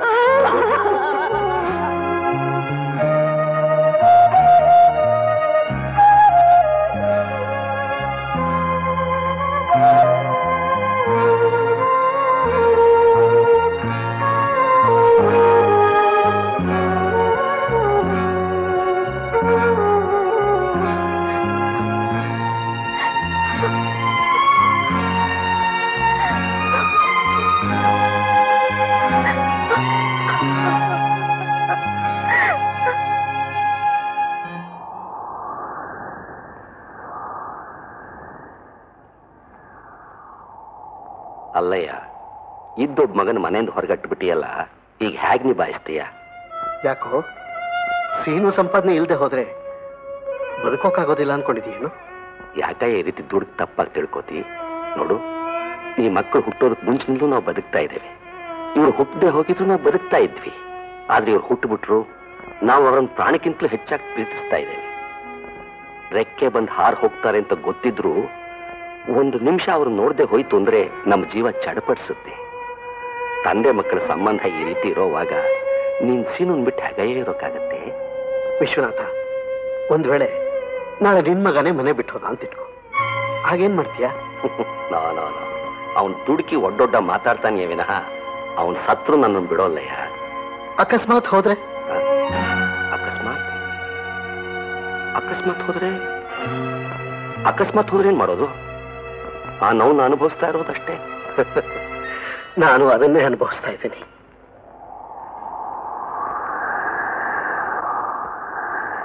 S3: ಅಲ್ಲಯ್ಯ ಇದ್ದೊಬ್ಬ ಮಗನ ಮನೆಯಿಂದ ಹೊರಗಟ್ಟು ಬಿಟ್ಟಿಯಲ್ಲ ಈಗ ಹೇಗೆ ನಿಭಾಯಿಸ್ತೀಯ
S5: ಯಾಕೋ ಸೀನು ಸಂಪಾದನೆ ಇಲ್ಲದೆ ಹೋದ್ರೆ ಬದುಕೋಕ್ಕಾಗೋದಿಲ್ಲ ಅನ್ಕೊಂಡಿದೀಯೇನು
S3: ಯಾಕ ಈ ರೀತಿ ದುಡ್ಡು ತಪ್ಪಾಗಿ ತಿಳ್ಕೊತಿ ನೋಡು ಈ ಮಕ್ಕಳು ಹುಟ್ಟೋದಕ್ಕೆ ಮುಂಚಿನಿಂದಲೂ ನಾವು ಬದುಕ್ತಾ ಇದ್ದೇವೆ ಇವ್ರು ಹುಟ್ಟದೆ ಹೋಗಿದ್ರು ನಾವು ಬದುಕ್ತಾ ಇದ್ವಿ ಆದ್ರೆ ಇವ್ರು ಹುಟ್ಟುಬಿಟ್ರು ನಾವು ಅವರನ್ನ ಪ್ರಾಣಕ್ಕಿಂತಲೂ ಹೆಚ್ಚಾಗಿ ಪ್ರೀತಿಸ್ತಾ ಇದ್ದೇವೆ ರೆಕ್ಕೆ ಬಂದು ಹಾರ್ ಹೋಗ್ತಾರೆ ಅಂತ ಗೊತ್ತಿದ್ರು ಒಂದು ನಿಮಿಷ ಅವ್ರು ನೋಡದೆ ಹೋಯ್ತು ಅಂದ್ರೆ ನಮ್ಮ ಜೀವ ಚಡಪಡಿಸುತ್ತೆ ತಂದೆ ಮಕ್ಕಳ ಸಂಬಂಧ ಈ ರೀತಿ ಇರೋವಾಗ ನೀನ್ ಸೀನುನ್ ಬಿಟ್ಟು ಹೇಗೆ ಇರೋಕ್ಕಾಗತ್ತೆ
S5: ವಿಶ್ವನಾಥ ಒಂದ್ ವೇಳೆ ನಾಳೆ ನಿನ್ ಮಗನೇ ಮನೆ ಬಿಟ್ಟು ಹೋದ ಅಂತ ಇಟ್ಕೋ ಹಾಗೇನ್ ಮಾಡ್ತೀಯಾ
S3: ನೋ ನೋ ನೋ ಅವನ್ ದುಡುಕಿ ಒಡ್ಡೊಡ್ಡ ಮಾತಾಡ್ತಾನೆ ವಿನಃ ಅವನ್ ಸತ್ರು ನನ್ನನ್ನು ಬಿಡೋಲ್ಲಯ್ಯ
S5: ಅಕಸ್ಮಾತ್ ಹೋದ್ರೆ
S3: ಹ? ಅಕಸ್ಮಾತ್ ಅಕಸ್ಮಾತ್ ಹೋದ್ರೆ ಅಕಸ್ಮಾತ್ ಹೋದ್ರೆ ಏನ್ ಮಾಡೋದು ಆ ನೋವು ಅನುಭವಿಸ್ತಾ ಇರೋದಷ್ಟೇ
S5: ನಾನು ಅದನ್ನೇ ಅನುಭವಿಸ್ತಾ ಇದ್ದೀನಿ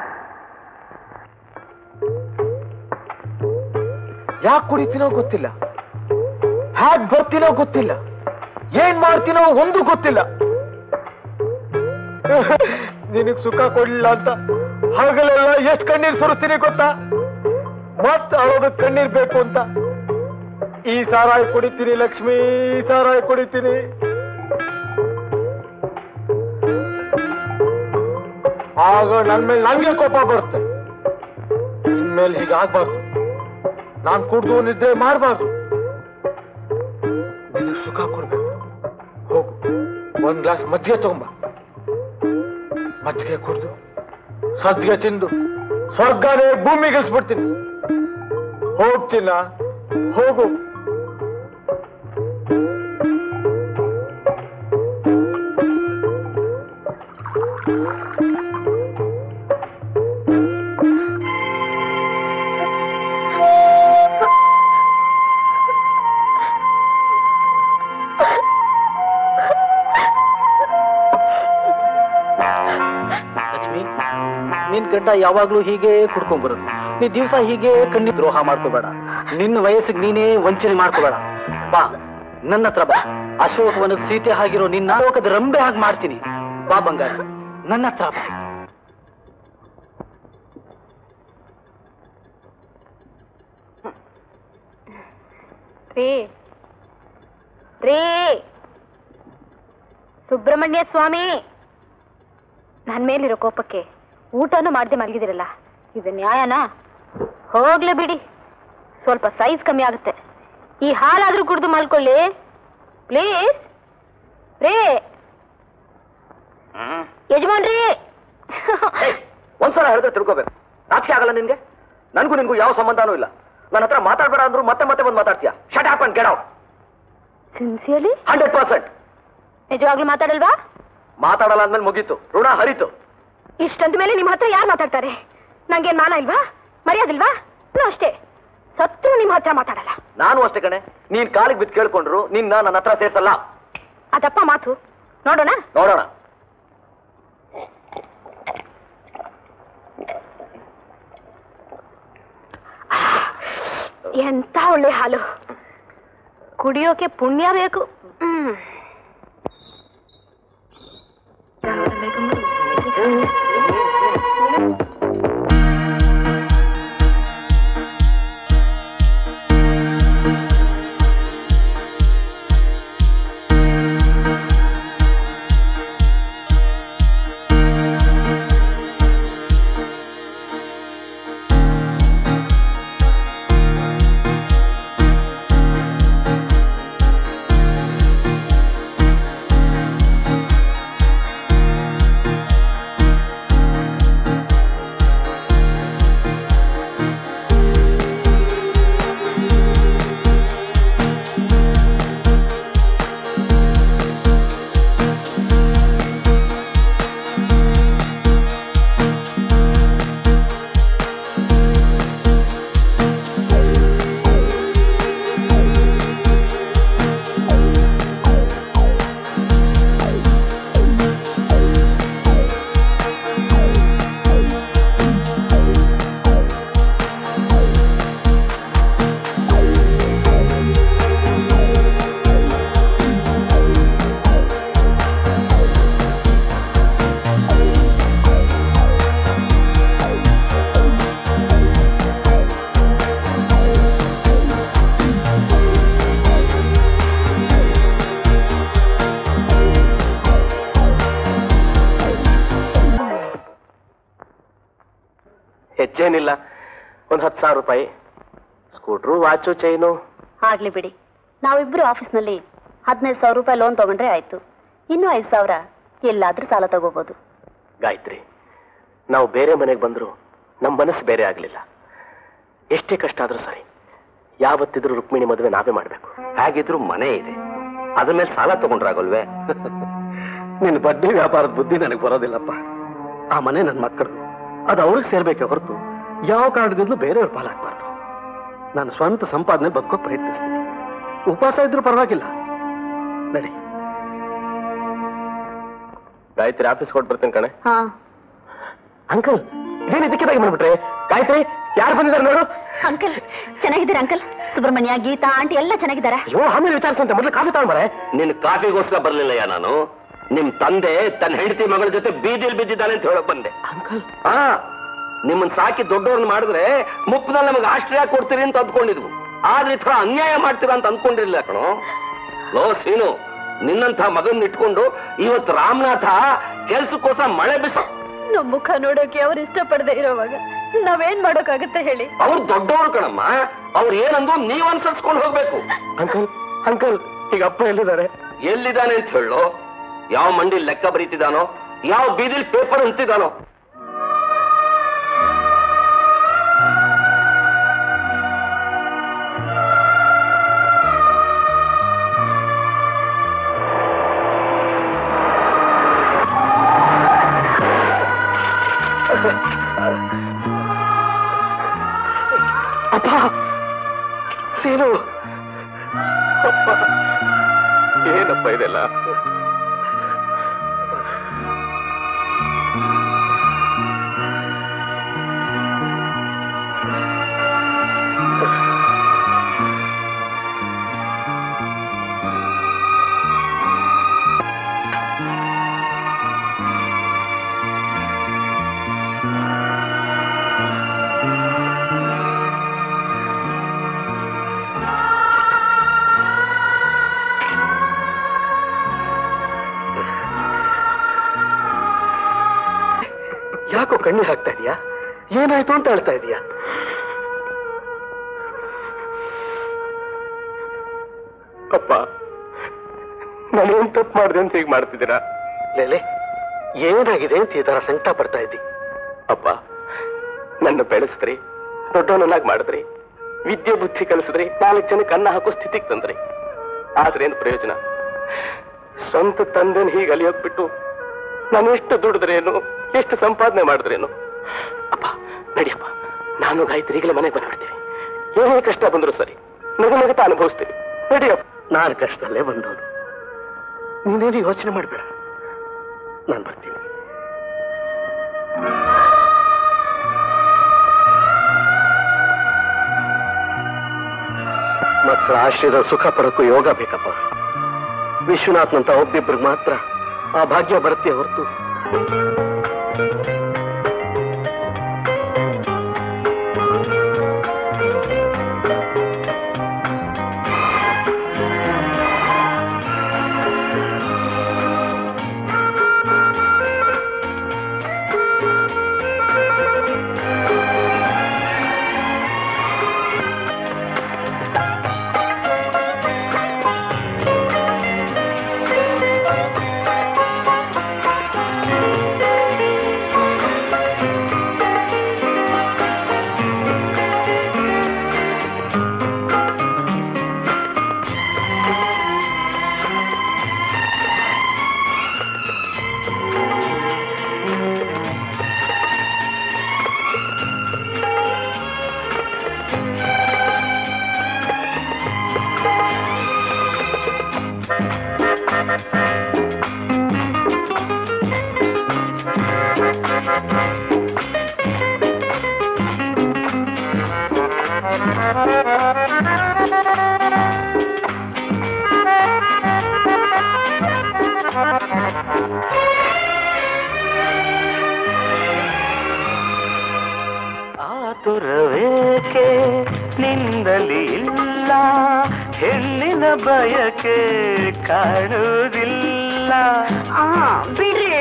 S8: ಯಾಕೆ ಕುಡಿತೀನೋ ಗೊತ್ತಿಲ್ಲ
S4: ಹ್ಯಾಕ್ ಬರ್ತೀನೋ ಗೊತ್ತಿಲ್ಲ ಏನ್ ಮಾಡ್ತೀನೋ ಒಂದು ಗೊತ್ತಿಲ್ಲ ನಿನಗ್ ಸುಖ ಕೊಡ್ಲಿಲ್ಲ ಅಂತ ಹಗಲೆಲ್ಲ ಎಷ್ಟ್ ಕಣ್ಣೀರ್ ಸುರಿಸ್ತೀನಿ ಗೊತ್ತಾ ಮತ್ ಅಳೋದಕ್ ಕಣ್ಣೀರ್ ಬೇಕು ಅಂತ ಈ ಸಾರಾಯಿ ಕುಡಿತೀನಿ ಲಕ್ಷ್ಮಿ ಈ ಸಾರಾಯಿ ಕುಡಿತೀನಿ ಆಗ ನನ್ ಮೇಲೆ ನಂಗೆ ಕೋಪ ಬರುತ್ತೆ ಇನ್ಮೇಲೆ ಹೀಗಾಗ್ಬಾರ್ದು ನಾನ್ ಕುಡ್ದು ನಿದ್ರೆ ಮಾಡಬಾರ್ದು ನಿನಗೆ ಸುಖ ಕೊಡ್ಬೇಕು ಹೋಗು ಒಂದ್ ಗ್ಲಾಸ್ ಮಜ್ಜಿಗೆ ತಗೊಂಬ ಮಜ್ಜಿಗೆ ಕುಡ್ದು ಸಜ್ಜಿಗೆ ತಿಂದು ಸ್ವರ್ಗನೇ ಭೂಮಿಗಿಳಿಸ್ಬಿಡ್ತೀನಿ ಹೋಗ್ತೀನ ಹೋಗು
S5: ಲಕ್ಷ್ಮಿ ನಿನ್ ಗಂಡ ಯಾವಾಗ್ಲೂ ಹೀಗೆ ಕುಡ್ಕೊಂಡ್ಬರೋದು ನೀ ದಿವಸ ಹೀಗೆ ಕಣ್ಣಿ ದ್ರೋಹ ಮಾಡ್ಕೋಬೇಡ ನಿನ್ನ ವಯಸ್ಸಿಗೆ ನೀನೇ ವಂಚನೆ ಮಾಡ್ಕೋಬೇಡ ಬಾ ನನ್ನ ಹತ್ರ ಬಾ ಅಶೋಕವನದ ಸೀತೆ ಆಗಿರೋ ನಿನ್ನ ಲೋಕದ ರಂಬೆ ಹಾಗೆ ಮಾಡ್ತೀನಿ ಬಾ ಬಂಗಾರ ನನ್ನ ಹತ್ರ ಬಾ
S2: ರೀ ರೀ ಸುಬ್ರಹ್ಮಣ್ಯ ಸ್ವಾಮಿ ನನ್ ಮೇಲಿರೋ ಕೋಪಕ್ಕೆ ಊಟನೂ ಮಾಡದೆ ಮಲಗಿದಿರಲ್ಲ ಇದು ನ್ಯಾಯನಾ ಹೋಗ್ಲೇ ಬಿಡಿ ಸ್ವಲ್ಪ ಸೈಜ್ ಕಮ್ಮಿ ಆಗುತ್ತೆ ಈ ಹಾಲಾದ್ರೂ ಕುಡ್ದು ಮಲ್ಕೊಳ್ಳಿ ಪ್ಲೀಸ್ ರೀ ಯಜಮಾನ್ರಿ
S4: ಒಂದ್ಸಲ ಹೇಳಿದ್ರೆ ತಿಳ್ಕೋಬೇಕು ನಾಚಿಕೆ ಆಗಲ್ಲ ನಿನ್ಗೆ ನನ್ಗೂ ನಿನ್ಗೂ ಯಾವ ಸಂಬಂಧನೂ ಇಲ್ಲ ನನ್ನ ಹತ್ರ ಮಾತಾಡ್ಬೇಡ ಅಂದ್ರು ಮತ್ತೆ ಮತ್ತೆ ಬಂದು ಮಾತಾಡ್ತೀಯ shut up and get out
S2: sincerely
S4: hundred percent
S2: ನಿಜವಾಗ್ಲೂ ಮಾತಾಡಲ್ವಾ
S4: ಮಾತಾಡಲ್ಲ ಅಂದ್ಮೇಲೆ ಮುಗೀತು ಋಣ ಹರಿತು
S2: ಇಷ್ಟಂತ ಮೇಲೆ ನಿಮ್ಮ ಹತ್ರ ಯಾರು ಮಾತಾಡ್ತಾರೆ ನಂಗೇನ್ ಮಾನ ಇಲ್ವಾ ಮರ್ಯಾದಿಲ್ವಾ ನಾನು ಅಷ್ಟೇ ಸತ್ರು ನಿಮ್ಮ ಹತ್ರ ಮಾತಾಡಲ್ಲ
S4: ನಾನು ಅಷ್ಟೇ ಕಣೆ ನೀನ್ ಕಾಲಿಗೆ ಬಿದ್ದು ಕೇಳ್ಕೊಂಡ್ರು ನಿನ್ನ ನನ್ನ ಹತ್ರ ಸೇರ್ಸಲ್ಲ
S2: ಅದಪ್ಪ ಮಾತು ನೋಡೋಣ
S4: ನೋಡೋಣ
S2: ಎಂತ ಒಳ್ಳೆ ಹಾಲು ಕುಡಿಯೋಕೆ ಪುಣ್ಯ ಬೇಕು ಹ್ಮ್.
S8: ಹೆಚ್ಚೇನಿಲ್ಲ ಒಂದ್ ಹತ್ತು ಸಾವಿರ ರೂಪಾಯಿ ಸ್ಕೂಟ್ರು ವಾಚು ಚೈನು
S2: ಆಗ್ಲಿ ಬಿಡಿ ನಾವಿಬ್ರು ಆಫೀಸ್ನಲ್ಲಿ ಹದಿನೈದು ಸಾವಿರ ರೂಪಾಯಿ ಲೋನ್ ತಗೊಂಡ್ರೆ ಆಯ್ತು ಇನ್ನೂ ಐದು ಸಾವಿರ ಎಲ್ಲಾದ್ರೂ ಸಾಲ ತಗೋಬಹುದು
S8: ಗಾಯತ್ರಿ ನಾವು ಬೇರೆ ಮನೆಗೆ ಬಂದ್ರು ನಮ್ಮ ಮನಸ್ಸು ಬೇರೆ ಆಗ್ಲಿಲ್ಲ ಎಷ್ಟೇ ಕಷ್ಟ ಆದ್ರೂ ಸರಿ ಯಾವತ್ತಿದ್ರೂ ರುಕ್ಮಿಣಿ ಮದುವೆ ನಾವೇ ಮಾಡ್ಬೇಕು
S3: ಹೇಗಿದ್ರು ಮನೆ ಇದೆ ಅದ್ರ ಮೇಲೆ ಸಾಲ ತಗೊಂಡ್ರಾಗಲ್ವೇ
S5: ನಿನ್ನ ಬಡ್ಡಿ ವ್ಯಾಪಾರದ ಬುದ್ಧಿ ನನಗೆ ಬರೋದಿಲ್ಲಪ್ಪ ಆ ಮನೆ ನನ್ನ ಮಕ್ಕಳು ಅದು ಅವ್ರಿಗೆ ಸೇರ್ಬೇಕೆ ಹೊರತು ಯಾವ ಕಾರಣದಿಂದಲೂ ಬೇರೆಯವ್ರ ಪಾಲಾಗಬಾರ್ದು ನಾನು ಸ್ವಂತ ಸಂಪಾದನೆ ಬದುಕೋಕ್ ಪ್ರಯತ್ನಿಸ್ತೀನಿ ಉಪವಾಸ ಇದ್ರೂ ಪರವಾಗಿಲ್ಲ ನಡಿ
S8: ಗಾಯತ್ರಿ ಆಫೀಸ್ ಕೊಟ್ಟು ಬರ್ತೀನಿ ಕಣೆ
S2: ಹಾ
S8: ಅಂಕಲ್ ಏನ್ ಇದಕ್ಕೆ ಮಾಡ್ಬಿಟ್ರೆ ಗಾಯತ್ರಿ ಯಾರು ಬಂದಿದ್ದಾರೆ ನೋಡು
S2: ಅಂಕಲ್ ಚೆನ್ನಾಗಿದ್ದೀರಾ ಅಂಕಲ್ ಸುಬ್ರಹ್ಮಣ್ಯ ಗೀತಾ ಆಂಟಿ ಎಲ್ಲ ಚೆನ್ನಾಗಿದ್ದಾರಾ
S8: ಅಯ್ಯೋ ಆಮೇಲೆ ವಿಚಾರಿಸಂತೆ ಮೊದಲು ಕಾಫಿ ತಗೊಂಡ್ ಬರೇ
S3: ನಿನ್ ಕಾಫಿಗೋಸ್ಕರ ಬರ್ಲಿಲ್ಲಯ್ಯ ನಾನು ನಿಮ್ ತಂದೆ ತನ್ನ ಹೆಂಡತಿ ಮಗಳ ಜೊತೆ ಬೀದಿಲ್ ಬಿದ್ದಿದ್ದಾನೆ ಅಂತ ಹೇಳಕ್ ಬಂದೆ
S8: ಅಂಕಲ್
S3: ಹಾ ನಿಮ್ಮನ್ ಸಾಕಿ ದೊಡ್ಡವ್ರನ್ನ ಮಾಡಿದ್ರೆ ಮುಪ್ಪದಲ್ಲಿ ನಮಗೆ ಆಶ್ರಯ ಕೊಡ್ತೀರಿ ಅಂತ ಅಂದ್ಕೊಂಡಿದ್ವು ಆದ್ರೆ ಈ ತರ ಅನ್ಯಾಯ ಮಾಡ್ತೀರಾ ಅಂತ ಅಂದ್ಕೊಂಡಿರ್ಲಿಲ್ಲ ಕಣೋ ಲೋ ಸೀನು ನಿನ್ನಂಥ ಮಗನ್ ಇಟ್ಕೊಂಡು ಇವತ್ತು ರಾಮನಾಥ ಕೆಲ್ಸಕ್ಕೋಸ್ಕರ ಮಳೆ ಬಿಸ
S2: ನಮ್ ಮುಖ ನೋಡೋಕೆ ಅವ್ರು ಇಷ್ಟಪಡದೆ ಇರೋವಾಗ ನಾವೇನ್ ಮಾಡೋಕ್ಕಾಗತ್ತೆ ಹೇಳಿ
S3: ಅವ್ರು ದೊಡ್ಡವರು ಕಣಮ್ಮ ಅವ್ರು ಏನಂದ್ರು ನೀವ್ ಅನ್ಸರ್ಸ್ಕೊಂಡು ಹೋಗ್ಬೇಕು
S8: ಅಂಕಲ್ ಅಂಕಲ್ ಈಗ ಅಪ್ಪ ಎಲ್ಲಿದ್ದಾರೆ
S3: ಎಲ್ಲಿದ್ದಾನೆ ಅಂತ ಹೇಳು ಯಾವ ಮಂಡಿ ಲೆಕ್ಕ ಬರೀತಿದಾನೋ ಯಾವ ಬೀದಿಲ್ ಪೇಪರ್ ಅಂತಿದಾನೋ
S8: ಅಪ್ಪ ಸೀನು ಅಪ್ಪ ಏನಪ್ಪ ಇದೆಲ್ಲ ಯಾಕೋ ಕಣ್ಣೀರ್ ಹಾಕ್ತಾ ಇದೀಯಾ ಏನಾಯ್ತು ಅಂತ ಹೇಳ್ತಾ ಇದೀಯಾ ಅಪ್ಪ ನಾನೇನ್ ತಪ್ಪು ಮಾಡಿದೆ ಅಂತ ಹೀಗೆ ಮಾಡ್ತಿದ್ದೀರಾ
S5: ಲೇಲೆ ಏನಾಗಿದೆ ಅಂತ ಈ ತರ ಸಂಕಟ ಪಡ್ತಾ ಇದ್ದಿ
S8: ಅಪ್ಪ ನನ್ನ ಬೆಳೆಸಿದ್ರಿ ದೊಡ್ಡವನನ್ನಾಗಿ ಮಾಡಿದ್ರಿ ವಿದ್ಯೆ ಬುದ್ಧಿ ಕಲಿಸಿದ್ರಿ ನಾಲ್ಕು ಜನಕ್ಕೆ ಅನ್ನ ಹಾಕೋ ಸ್ಥಿತಿಗೆ ತಂದ್ರಿ ಆದ್ರೇನು ಪ್ರಯೋಜನ ಸ್ವಂತ ತಂದೆನ ಹೀಗೆ ಅಲಿಯೋಗ್ ಬಿಟ್ಟು ನಾನು ಎಷ್ಟು ದುಡಿದ್ರೇನು ಎಷ್ಟು ಸಂಪಾದನೆ ಮಾಡಿದ್ರೇನು ಅಪ್ಪ ನಡಿಯಪ್ಪ ನಾನು ಗಾಯತ್ರಿ ಈಗಲೇ ಮನೆಗೆ ಬಂದ್ಬಿಡ್ತೀವಿ ಏನೇ ಕಷ್ಟ ಬಂದ್ರು ಸರಿ ನಗು ನಗುತ್ತಾ ಅನುಭವಿಸ್ತೀವಿ ನಡಿಯಪ್ಪ
S5: ನಾನು ಕಷ್ಟದಲ್ಲೇ ಬಂದವನು ನೀನೇನು ಯೋಚನೆ ಮಾಡಬೇಡ ನಾನು ಬರ್ತೀನಿ ಮಕ್ಕಳ ಆಶ್ರಯದ ಸುಖ ಪಡಕ್ಕೂ ಯೋಗ ಬೇಕಪ್ಪ ವಿಶ್ವನಾಥ್ನಂತ ಒಬ್ಬಿಬ್ರಿಗೆ ಮಾತ್ರ ಆ ಭಾಗ್ಯ ಬರುತ್ತೆ ಹೊರತು
S9: ಆತುರವೇಕೆ ನಿಂದಲಿ ಇಲ್ಲ ಹೆಣ್ಣಿನ ಬಯಕೆ ಕಾಣುವುದಿಲ್ಲ
S2: ಬಿಡ್ರಿ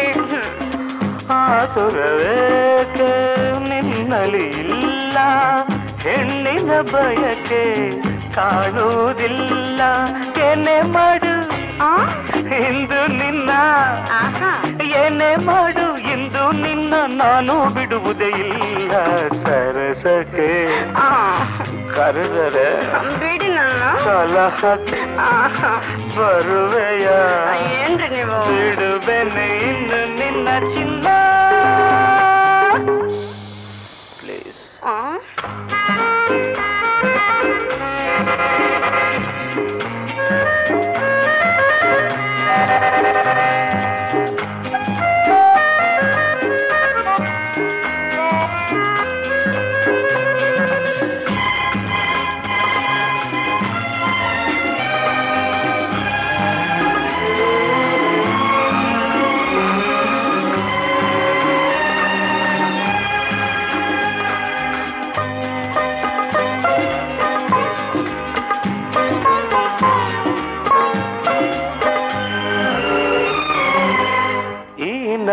S9: ಆತುರವೇಕೆ ನಿನ್ನಲಿ ಇಲ್ಲ ಹೆಣ್ಣಿನ ಬಯಕೆ ಕಾಣುವುದಿಲ್ಲ ಏನೇ ಮಾಡು ಇಂದು ನಿನ್ನ ಏನೇ ಮಾಡು ಇಂದು ನಿನ್ನ ನಾನು ಬಿಡುವುದೇ ಇಲ್ಲ ಸರಸಕ್ಕೆ ಕರೆದರೆ
S2: ಬಿಡಿ ನನ್ನ
S9: ಕಲಹಕ್ಕೆ ಬರುವೆಯ
S2: ಏನ್ರಿ ನೀವು
S9: ಬಿಡುವೆನೆ ಇನ್ನು ನಿನ್ನ ಚಿನ್ನ ಪ್ಲೀಸ್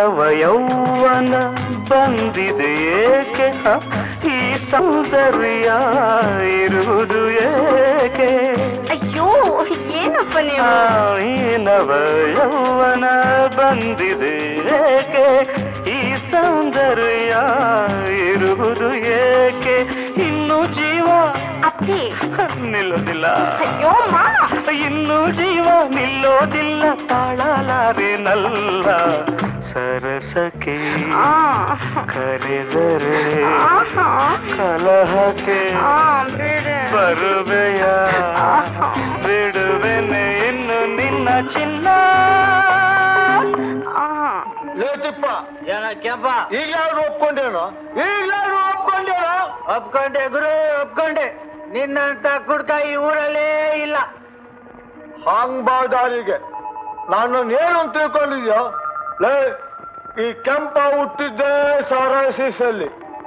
S9: ನವ ಯೌವನ ಬಂದಿದೆ ಏಕೆ ಹ? ಈ ಸೌಂದರ್ಯ ಇರುವುದು ಏಕೆ
S2: ಅಯ್ಯೋ ಏನಪ್ಪ ನೀವು
S9: ಆ, ಈ ನವ ಯೌವನ ಬಂದಿದೆ ಏಕೆ ಈ ಸೌಂದರ್ಯ ಇರುವುದು ಏಕೆ ಇನ್ನು ಜೀವ
S2: ಅಪ್ಪಿ
S9: ನಿಲ್ಲೋದಿಲ್ಲ
S2: ಅಯ್ಯೋ ಮಾಮ
S9: ಇನ್ನು ಜೀವ ನಿಲ್ಲೋದಿಲ್ಲ ತಾಳಲಾರೆನಲ್ಲ ಸರಸಕ್ಕೆ
S2: ಆ.
S9: ಕರೆದರೆ
S2: ಆಹಾ.
S9: ಕಲಹಕ್ಕೆ
S2: ಆ, ಬೇರೆ.
S9: ಬರುವೆಯ
S2: ಆಹಾ.
S9: ಬಿಡುವೆನೆ ಇನ್ನು ನಿನ್ನ ಚಿನ್ನ
S2: ಆ.
S5: ಲೇಟಿಪ್ಪ ಏನ ಕೆಂಪ ಈಗ್ಲಾದ್ರು ಒಪ್ಕೊಂಡೇನು ಈಗ್ಲಾದ್ರು ಒಪ್ಕೊಂಡೇನು ಒಪ್ಕೊಂಡೆ ಗುರು ಒಪ್ಕೊಂಡೆ ನಿನ್ನಂತ ಕುಡ್ಕ ಈ ಊರಲ್ಲೇ ಇಲ್ಲ ಹಾಂಗ್ ಬಾದಾರಿಗೆ ನಾನು ಏನು ಅಂತ ತಿಳ್ಕೊಂಡಿದ್ಯೋ ಲೇ ಈ ಕೆಂಪ ಹುಟ್ಟಿದ್ದೆ ಸಾರಾಯಿ ಸೀಸಲ್ಲಿ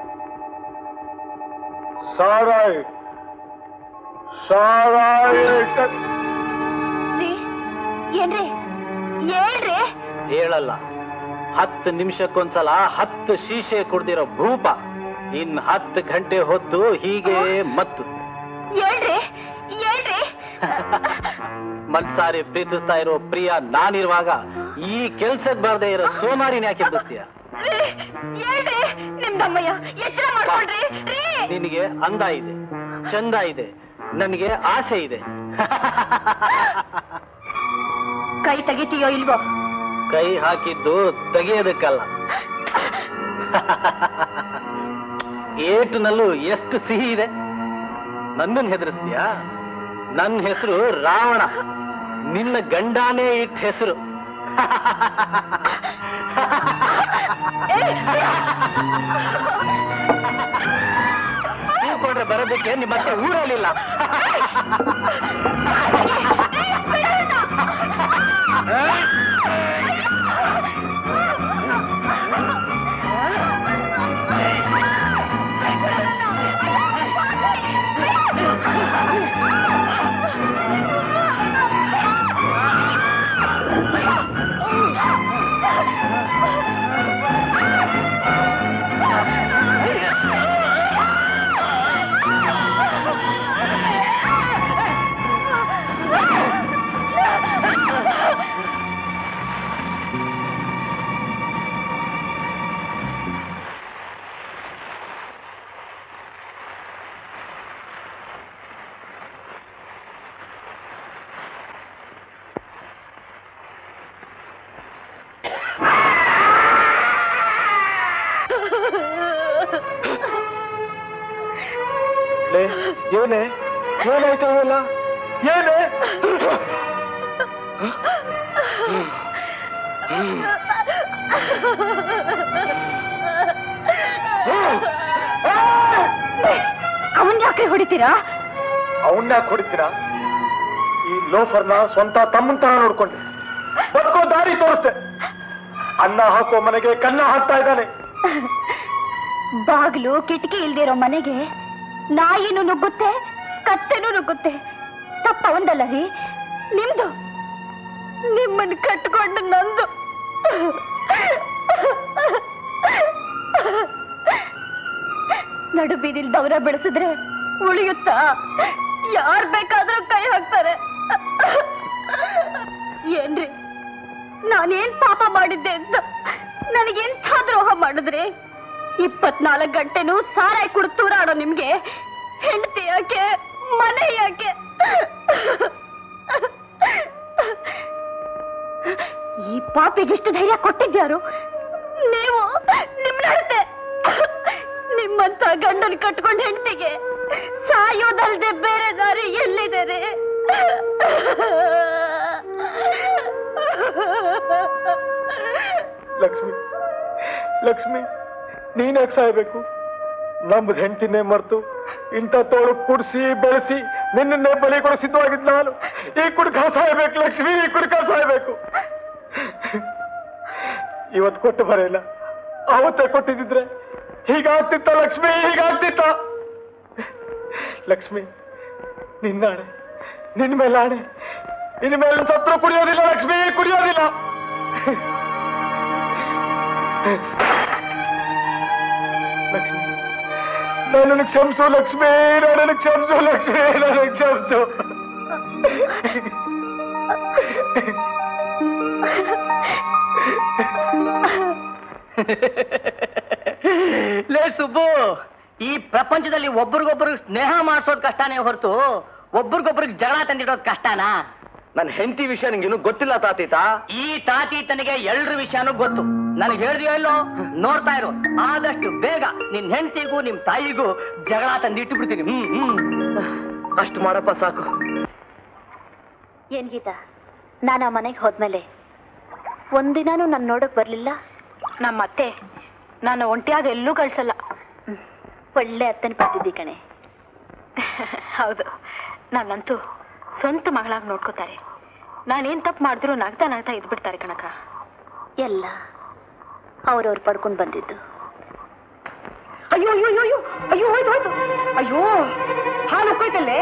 S5: ಸಾರಾಯಿ ಸಾರಾಯಿ ಕ-
S2: ರೀ, ಏನ್ರಿ ಹೇಳ್ರಿ
S5: ಹೇಳಲ್ಲ ಹತ್ತು ನಿಮಿಷಕ್ಕೊಂದ್ಸಲ ಹತ್ತು ಶೀಶೆ ಕುಡ್ದಿರೋ ಭೂಪ ಇನ್ ಹತ್ತು ಗಂಟೆ ಹೊತ್ತು ಹೀಗೆ ಮತ್ತು
S2: ಹೇಳ್ರಿ ಹೇಳ್ರಿ
S5: ಮನ್ಸಾರಿ ಪ್ರೀತಿಸ್ತಾ ಇರೋ ಪ್ರಿಯ ನಾನಿರುವಾಗ ಈ ಕೆಲ್ಸಕ್ ಬರ್ದೇ ಇರೋ ಸೋಮಾರಿನ ಯಾಕೆ ಎಬ್ಬಿಸ್ತೀಯ
S2: ರೀ, ಹೇಳ್ರಿ ನಿಮ್ದಮ್ಮಯ್ಯ ಎಚ್ಚರ ಮಾಡ್ಕೊಳ್ರಿ ರೀ
S5: ನಿನಗೆ ಅಂದ ಇದೆ ಚಂದ ಇದೆ ನನಗೆ ಆಸೆ ಇದೆ
S2: ಕೈ ತೆಗಿತೀಯೋ ಇಲ್ವೋ
S5: ಕೈ ಹಾಕಿದ್ದು ತೆಗೆಯೋದಕ್ಕಲ್ಲ ಏಟಿನಲ್ಲೂ ಎಷ್ಟು ಸಿಹಿ ಇದೆ ನನ್ನನ್ನು ಹೆದರಿಸ್ತೀಯಾ ನನ್ನ ಹೆಸರು ರಾವಣ ನಿನ್ನ ಗಂಡಾನೇ ಇಟ್ಟ ಹೆಸರು ತಿಳ್ಕೊಂಡ್ರೆ ಬರೋದಕ್ಕೆ ನಿಮ್ಮ ಹತ್ರ ಊರಲ್ಲಿಲ್ಲ ಏನೇ ಏನಾಯ್ತು ಅವೆಲ್ಲ ಏನೇ
S2: ಅವನ್ ಯಾಕೆ ಹೊಡಿತೀರಾ
S5: ಅವನ್ನ ಹೊಡಿತೀರಾ ಈ ಲೋಫರ್ನ ಸ್ವಂತ ತಮ್ಮನ್ ತರ ನೋಡ್ಕೊಂಡೆ ಬದುಕೋ ದಾರಿ ತೋರಿಸ್ದೆ ಅನ್ನ ಹಾಕೋ ಮನೆಗೆ ಕನ್ನ ಹಾಕ್ತಾ ಇದ್ದಾನೆ
S2: ಬಾಗ್ಲು ಕಿಟಕಿ ಇಲ್ದಿರೋ ಮನೆಗೆ ನಾಯಿನೂ ನುಗ್ಗುತ್ತೆ ಕತ್ತೆನೂ ನುಗ್ಗುತ್ತೆ ತಪ್ಪ ಒಂದಲ್ಲ ರೀ ನಿಮ್ದು ನಿಮ್ಮನ್ನ ಕಟ್ಕೊಂಡು ನಂದು ನಡು ಬೀದಿಲ್ ದೌರ ಬೆಳೆಸಿದ್ರೆ ಉಳಿಯುತ್ತಾ ಯಾರ್ ಬೇಕಾದ್ರೂ ಕೈ ಹಾಕ್ತಾರೆ ಏನ್ರಿ ನಾನೇನ್ ಪಾಪ ಮಾಡಿದ್ದೆ ಅಂತ ನನಗೆಂಥ ದ್ರೋಹ ಮಾಡಿದ್ರಿ ಇಪ್ಪತ್ನಾಲ್ಕು ಗಂಟೆನೂ ಸಾರಾಯಿ ಕುಡಿದು ತೂರಾಡೋ ನಿಮ್ಗೆ ಹೆಂಡತಿ ಯಾಕೆ ಮನೆ ಯಾಕೆ ಈ ಪಾಪಿಗಿಷ್ಟು ಧೈರ್ಯ ಕೊಟ್ಟಿದ್ಯಾರು ನೀವು ನಿಮ್ ನಡತೆ ನಿಮ್ಮಂತ ಗಂಡನ್ ಕಟ್ಕೊಂಡ್ ಹೆಂಡತಿಗೆ ಸಾಯೋದಲ್ದೆ ಬೇರೆ ದಾರಿ ಎಲ್ಲಿದೆ ರೀ?
S5: ಲಕ್ಷ್ಮಿ ಲಕ್ಷ್ಮಿ ನೀನ್ಯಾಕೆ ಸಾಯ್ಬೇಕು ನಮ್ದು ಹೆಂಡತಿನೇ ಮರ್ತು ಇಂಥ ತೋಳು ಕುಡಿಸಿ ಬೆಳೆಸಿ ನಿನ್ನನ್ನೇ ಬಲಿ ಕೊಡ ಸಿದ್ಧವಾಗಿದ್ ನಾನು ಈ ಕುಡ್ಕ ಸಾಯ್ಬೇಕು ಲಕ್ಷ್ಮಿ ಈ ಕುಡ್ಕ ಸಾಯ್ಬೇಕು ಇವತ್ತು ಕೊಟ್ಟು ಬರೆಯಿಲ್ಲ ಆವತ್ತೇ ಕೊಟ್ಟಿದ್ದಿದ್ರೆ ಹೀಗಾಗ್ತಿತ್ತ ಲಕ್ಷ್ಮಿ ಹೀಗಾಗ್ತಿತ್ತ ಲಕ್ಷ್ಮಿ ನಿನ್ನಾಣೆ ನಿನ್ ಮೇಲೆ ಆಣೆ ಇನ್ ಮೇಲೆ ಸತ್ರು ಕುಡಿಯೋದಿಲ್ಲ ಲಕ್ಷ್ಮಿ ಕುಡಿಯೋದಿಲ್ಲ
S9: ಲಕ್ಷ್ಮಿ ನನ್ನನ್ನು ಕ್ಷಮಿಸು ಲಕ್ಷ್ಮಿ ನನ್ನನ್ನು ಕ್ಷಮಿಸು ಲಕ್ಷ್ಮಿ ನನ್ನನ್ನು ಕ್ಷಮಿಸು
S6: ಲೇ ಸುಬ್ಬು ಈ ಪ್ರಪಂಚದಲ್ಲಿ ಒಬ್ರಿಗೊಬ್ರು ಸ್ನೇಹ ಮಾಡಿಸೋದ್ ಕಷ್ಟನೇ ಹೊರತು ಒಬ್ರಿಗೊಬ್ರಿಗೆ ಜಗಳ ತಂದಿಡೋದ್ ಕಷ್ಟನಾ
S4: ನನ್ನ ಹೆಂಡತಿ ವಿಷಯ ನಿಂಗೆ ಇನ್ನೂ ಗೊತ್ತಿಲ್ಲ ತಾತೀತ
S6: ಈ ತಾತಿ ತನಗೆ ಎಲ್ರ ವಿಷಯನೂ ಗೊತ್ತು ನನಗೆ ಹೇಳಿದ್ಯೋ ಇಲ್ಲೋ ನೋಡ್ತಾ ಇರು ಆದಷ್ಟು ಬೇಗ ನಿನ್ ಹೆಂಡತಿಗೂ ನಿಮ್ ತಾಯಿಗೂ ಜಗಳ ತಂದಿಟ್ಟು ಬಿಡ್ತೀನಿ ಹ್ಮ್ ಹ್ಮ್
S4: ಅಷ್ಟು ಮಾಡಪ್ಪ ಸಾಕು
S2: ಏನ್ ಗೀತಾ ನಾನು ಆ ಮನೆಗೆ ಹೋದ್ಮೇಲೆ ಒಂದಿನಾನು ನಾನು ನೋಡಕ್ ಬರ್ಲಿಲ್ಲ
S10: ನಮ್ಮ ಅತ್ತೆ ನಾನು ಒಂಟಿಯಾದ ಎಲ್ಲೂ ಕಳ್ಸಲ್ಲ
S2: ಒಳ್ಳೆ ಅತ್ತನ ಪಟ್ಟಿದ್ದಿ ಕಣೆ
S10: ಹೌದು ನನ್ನಂತೂ ಸ್ವಂತ ಮಗಳಾಗಿ ನೋಡ್ಕೋತಾರೆ ನಾನೇನ್ ತಪ್ಪು ಮಾಡಿದ್ರು ನಗ್ತಾ ನಗ್ತಾ ಇದ್ಬಿಡ್ತಾರೆ ಕಣಕ
S2: ಎಲ್ಲ ಅವ್ರವ್ರು ಪಡ್ಕೊಂಡು ಬಂದಿದ್ದು
S1: ಅಯ್ಯೋ ಅಯ್ಯೋ ಅಯ್ಯೋ ಅಯ್ಯೋ ಅಯ್ಯೋ ಹೋಯ್ತು ಹೋಯ್ತು ಅಯ್ಯೋ ಹಾಲು ಉಕ್ಕೋಯ್ತಲ್ಲೇ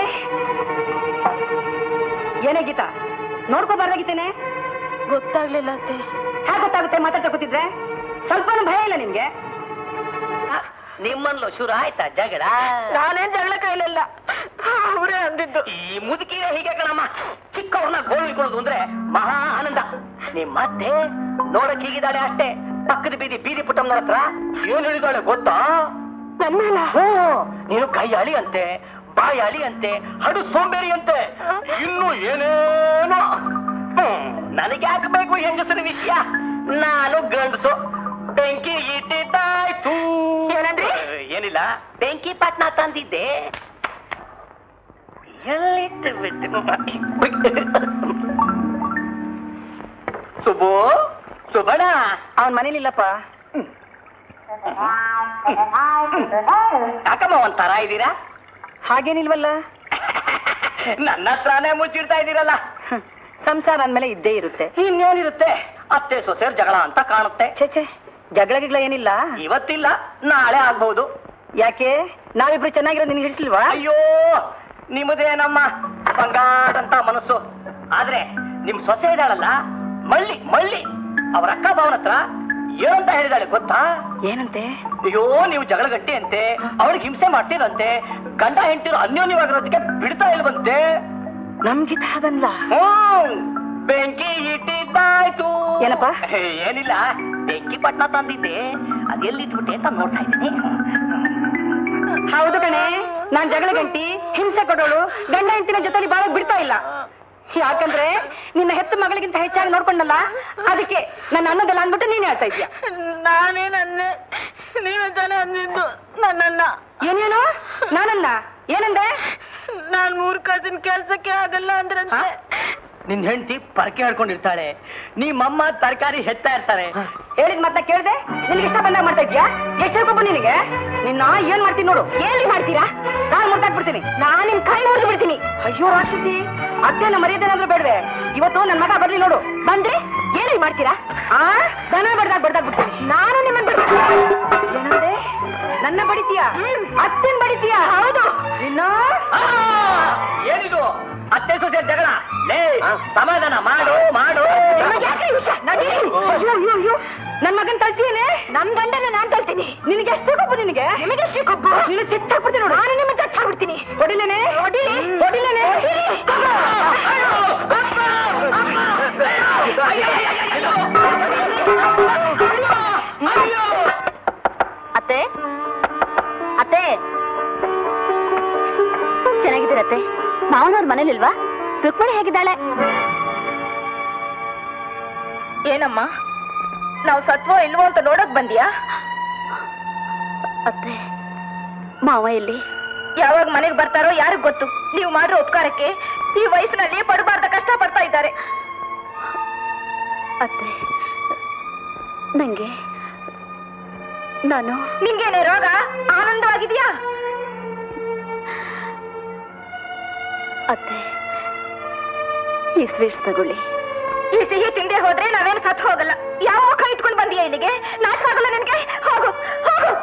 S1: ಏನೇ ಗೀತಾ ನೋಡ್ಕೋಬಾರ್ದಾಗಿತ್ತೇನೆ
S10: ಗೊತ್ತಾಗ್ಲಿಲ್ಲ ಅತ್ತೆ
S1: ಹೇಗೆ ಗೊತ್ತಾಗುತ್ತೆ ಮಾತಾಡ್ತಾ ಕೂತಿದ್ರೆ ಸ್ವಲ್ಪನೂ ಭಯ ಇಲ್ಲ ನಿಮ್ಗೆ
S6: ನಿಮ್ಮಲ್ಲೂ ಶುರು ಆಯ್ತಾ ಜಗಳ
S10: ನಾನೇನ್ ಜಗಳ ಕೈಲಿಲ್ಲ ಅವರೇ ಅಂದಿದ್ದು
S6: ಈ ಮುದುಕಿನ ಹೀಗೆ ಕಣಮ್ಮ ಚಿಕ್ಕವ್ರನ್ನ ಗೋಳಿಕೊಳ್ಳೋದು ಅಂದ್ರೆ ಮಹಾ ಆನಂದ ನಿಮ್ ಮತ್ತೆ ನೋಡಕ್ ಹೀಗಿದ್ದಾಳೆ ಅಷ್ಟೇ ಪಕ್ಕದ ಬೀದಿ ಬೀದಿ ಪುಟ್ಟಮ್ಮನ ಹತ್ರ ಏನ್ ಹೇಳಿದಾಳೆ ಗೊತ್ತಾ
S10: ನನ್ನಲ್ಲ
S6: ಹ್ಞೂ ನೀನು ಕೈ ಅಳಿ ಅಂತೆ ಬಾಯಿ ಅಳಿ ಅಂತೆ ಹಡು ಸೋಂಬೇರಿ ಅಂತೆ ಇನ್ನು ಏನೇನೋ ಹ್ಮ್, ನನಗೆ ಹಾಕಬೇಕು ಹೆಂಗಸರ ವಿಷಯ ನಾನು ಗಂಡಸು ಬೆಂಕಿ ಇಟ್ಟಿದ್ದಾಯ್ತು
S10: ಏನಂದ್ರಿ?
S6: ಏನಿಲ್ಲ ಬೆಂಕಿ ಪಟ್ನ ತಂದಿದ್ದೆ ಎಲ್ಲಿಟ್ಟು ಬಿಟ್ಟು ಸುಬ್ಬು ಸುಬ್ಬಣ್ಣ
S1: ಅವನ್ ಮನೇಲಿಲ್ಲಪ್ಪ
S6: ಯಾಕಮ್ಮ ಒಂಥರ ಇದ್ದೀರಾ
S1: ಹಾಗೇನಿಲ್ವಲ್ಲ
S6: ನನ್ನ ಹತ್ರನೇ ಮುಚ್ಚಿಡ್ತಾ ಇದ್ದೀರಲ್ಲ
S1: ಹ್ಮ್. ಸಂಸಾರ ಅಂದ್ಮೇಲೆ ಇದ್ದೇ ಇರುತ್ತೆ
S6: ಇನ್ನೇನಿರುತ್ತೆ ಅತ್ತೆ ಸೊಸೆಯರ್ ಜಗಳ ಅಂತ ಕಾಣುತ್ತೆ
S1: ಛೇ ಛೇ ಜಗಳ ಗಿಗಳ ಏನಿಲ್ಲ
S6: ಇವತ್ತಿಲ್ಲ ನಾಳೆ ಆಗ್ಬಹುದು
S1: ಯಾಕೆ ನಾವಿಬ್ರು ಚೆನ್ನಾಗಿರೋ ನಿನ್ಗೆ ಹಿಡಿಸ್ಲಿಲ್ವಾ
S6: ಅಯ್ಯೋ ನಿಮ್ಮದೇ ನಮ್ಮ ಬಂಗಾರಂತ ಮನಸ್ಸು ಆದ್ರೆ ನಿಮ್ ಸೊಸೆ ಇದ್ದಾಳಲ್ಲ ಮಳ್ಳಿ ಮಳ್ಳಿ ಅವ್ರ ಅಕ್ಕ ಭಾವನ ಹತ್ರ ಏನಂತ ಹೇಳಿದಾಳೆ ಗೊತ್ತಾ
S1: ಏನಂತೆ
S6: ಅಯ್ಯೋ ನೀವು ಜಗಳ ಗಟ್ಟಿ ಅಂತೆ ಅವಳಿಗೆ ಹಿಂಸೆ ಮಾಡ್ತೀರಂತೆ ಗಂಡ ಹೆಂಡತಿರು ಅನ್ಯೋನ್ಯವಾಗಿರೋದಕ್ಕೆ ಬಿಡ್ತಾ ಇಲ್ವಂತೆ
S1: ನಮ್ಗಿತ ಅದನ್ಲ
S6: ಹ್ಮ್, ಬೆಂಕಿ ಇಟ್ಟಿದ್ದಾಯ್ತು
S1: ಏನಪ್ಪ?
S6: ಹೇ, ಏನಿಲ್ಲ ಬೆಂಕಿ ಪಟ್ನ ತಂದಿದ್ದೆ ಅದೆಲ್ಲಿಟ್ಬಿಟ್ಟೆ ಅಂತ ನೋಡ್ತಾ ಇದ್ದೀನಿ
S1: ಹೌದು ಕಣೆ ನಾನ್ ಜಗಳ ಗಂಟಿ ಹಿಂಸೆ ಕೊಡೋಳು ಗಂಡ ಹೆಂಡತಿನ ಜೊತೆಲಿ ಬಾಳ ಬಿಡ್ತಾ ಇಲ್ಲ ಯಾಕಂದ್ರೆ ನಿನ್ನ ಹೆತ್ತ ಮಗಳಿಗಿಂತ ಹೆಚ್ಚಾಗಿ ನೋಡ್ಕೊಂಡಲ್ಲ ಅದಕ್ಕೆ ನನ್ನ ಅನ್ನೋದಲ್ಲ ಅಂದ್ಬಿಟ್ಟು ನೀನ್ ಹೇಳ್ತಾ ಇದ್ಯಾ
S10: ನಾನೇನನ್ನೆ ನೀವೇ ತಾನೇ ಅಂದಿದ್ದು ನನ್ನನ್ನ
S1: ಏನೇನು ನಾನನ್ನ ಏನಂದೆ
S10: ನಾನ್ ಮೂರ್ ಕಾಸಿನ ಕೆಲ್ಸಕ್ಕೆ ಆಗಲ್ಲ ಅಂದ್ರಂತೆ
S6: ನಿನ್ ಹೆಂಡತಿ ಪರಕೆ ಹಿಡ್ಕೊಂಡಿರ್ತಾಳೆ ನಿಮ್ಮಮ್ಮ ತರಕಾರಿ ಹೆಚ್ಚಾ ಇರ್ತಾರೆ
S1: ಹೇಳಿದ್ ಮತ್ತೆ ಕೇಳ್ದೆ ನಿನ್ಗೆ ಇಷ್ಟ ಬಂದಾಗ ಮಾಡ್ತಾ ಇದ್ಯಾ ಎಷ್ಟು ಹೇಳ್ಕೊಬ್ಬ ನಿನಗೆ ನಿನ್ನ ಏನ್ ಮಾಡ್ತೀನಿ ನೋಡು ಏನ್ಲಿ ಮಾಡ್ತೀರಾ ಕಾಲ್ ಮುರ್ದಾಕ್ಬಿಡ್ತೀನಿ ನಾನ್ ನಿಮ್ ಕೈ ಮುರಿದು ಬಿಡ್ತೀನಿ ಅಯ್ಯೋ ರಾಕ್ಷಸಿ ಅತ್ತೆನ ಮರ್ಯಾದೆನಾದ್ರೂ ಬೇಡವೆ ಇವತ್ತು ನನ್ ಮಗ ಬರ್ಲಿ ನೋಡು ಬಂದ್ರೆ ಏನ್ಲಿ ಮಾಡ್ತೀರಾ ಆ ದನ ಬಡ್ದಾಗ ಬಡ್ದಾಗ ಬಿಡ್ತೀನಿ ನಾನು ನಿಮ್ಮನ್ನ ಬಡ್ತೀನಿ ಏನಂದೆ ನನ್ನ ಬಡಿತೀಯಾ ಅತ್ತೆನ್ ಬಡಿತೀಯಾ ಹೌದು ನಿನ್ನ
S6: ಆ, ಏನಿದು ಅತ್ತೆ ಸೊಸೆ ಜಗಳ ಲೇ ಸಮಾಧಾನ ಮಾಡು ಮಾಡು
S1: ನಿಮಗೆ ಯಾಕೆ ಈ ವಿಷಯ? ನಡೀರಿ. ಅಯ್ಯೋ, ಅಯ್ಯೋ, ಅಯ್ಯೋ. ನನ್ ಮಗನ್ ತಳ್ತೀಯೇನೆ ನಮ್ ಗಂಡನ ನಾನ್ ತಳ್ತೀನಿ ನಿನಗೆ ಎಷ್ಟು ಕೊಬ್ಬು ನಿನಗೆ ನಿಮಗೆ ಎಷ್ಟು ಕೊಬ್ಬು ನೀನು ಚಿಚ್ಚಾಕ್ಬಿಡ್ತೀನಿ ನೋಡು ನಾನು ನಿಮ್ಮ ಚಚ್ಚಾಕ್ಬಿಡ್ತೀನಿ ಹೊಡಿಲೇನೆ ಹೊಡಿಲಿ ಹೊಡಿಲೇನೆ
S2: ಅತ್ತೆ ಅತ್ತೆ ಚೆನ್ನಾಗಿದ್ದೀರತ್ತೆ ಮಾವನವ್ರ ಮನೇಲಿಲ್ವಾ ರುಕ್ಮಿಣಿ ಹೇಗಿದ್ದಾಳೆ
S10: ಏನಮ್ಮ ನಾವು ಸತ್ವೋ ಇಲ್ವೋ ಅಂತ ನೋಡಕ್ ಬಂದ್ಯಾ
S2: ಅತ್ತೆ ಮಾವ ಎಲ್ಲಿ
S10: ಯಾವಾಗ ಮನೆಗೆ ಬರ್ತಾರೋ ಯಾರಿಗ್ ಗೊತ್ತು ನೀವು ಮಾಡಿರೋ ಉಪಕಾರಕ್ಕೆ ಈ ವಯಸ್ಸಿನಲ್ಲಿ ಪಡಬಾರ್ದ ಕಷ್ಟ ಪಡ್ತಾ ಇದ್ದಾರೆ
S2: ಅತ್ತೆ ನಂಗೆ ನಾನು
S10: ನಿಂಗೇನೆ ರೋಗ ಆನಂದವಾಗಿದ್ಯಾ
S2: ಅತ್ತೆ ಈ ಸ್ವೀಟ್ಸ್ ತಗೊಳ್ಳಿ
S10: ಈ ಸಿಹಿ ತಿಂದೆ ಹೋದ್ರೆ ನಾವೇನು ಸತ್ ಹೋಗಲ್ಲ ಯಾವ ಮುಖ ಇಟ್ಕೊಂಡು ಬಂದಿಯಾ ಇಲ್ಲಿಗೆ ನಾಚ ಆಗಲ್ಲ ನಿನ್ಗೆ ಹೋಗು ಹೋಗು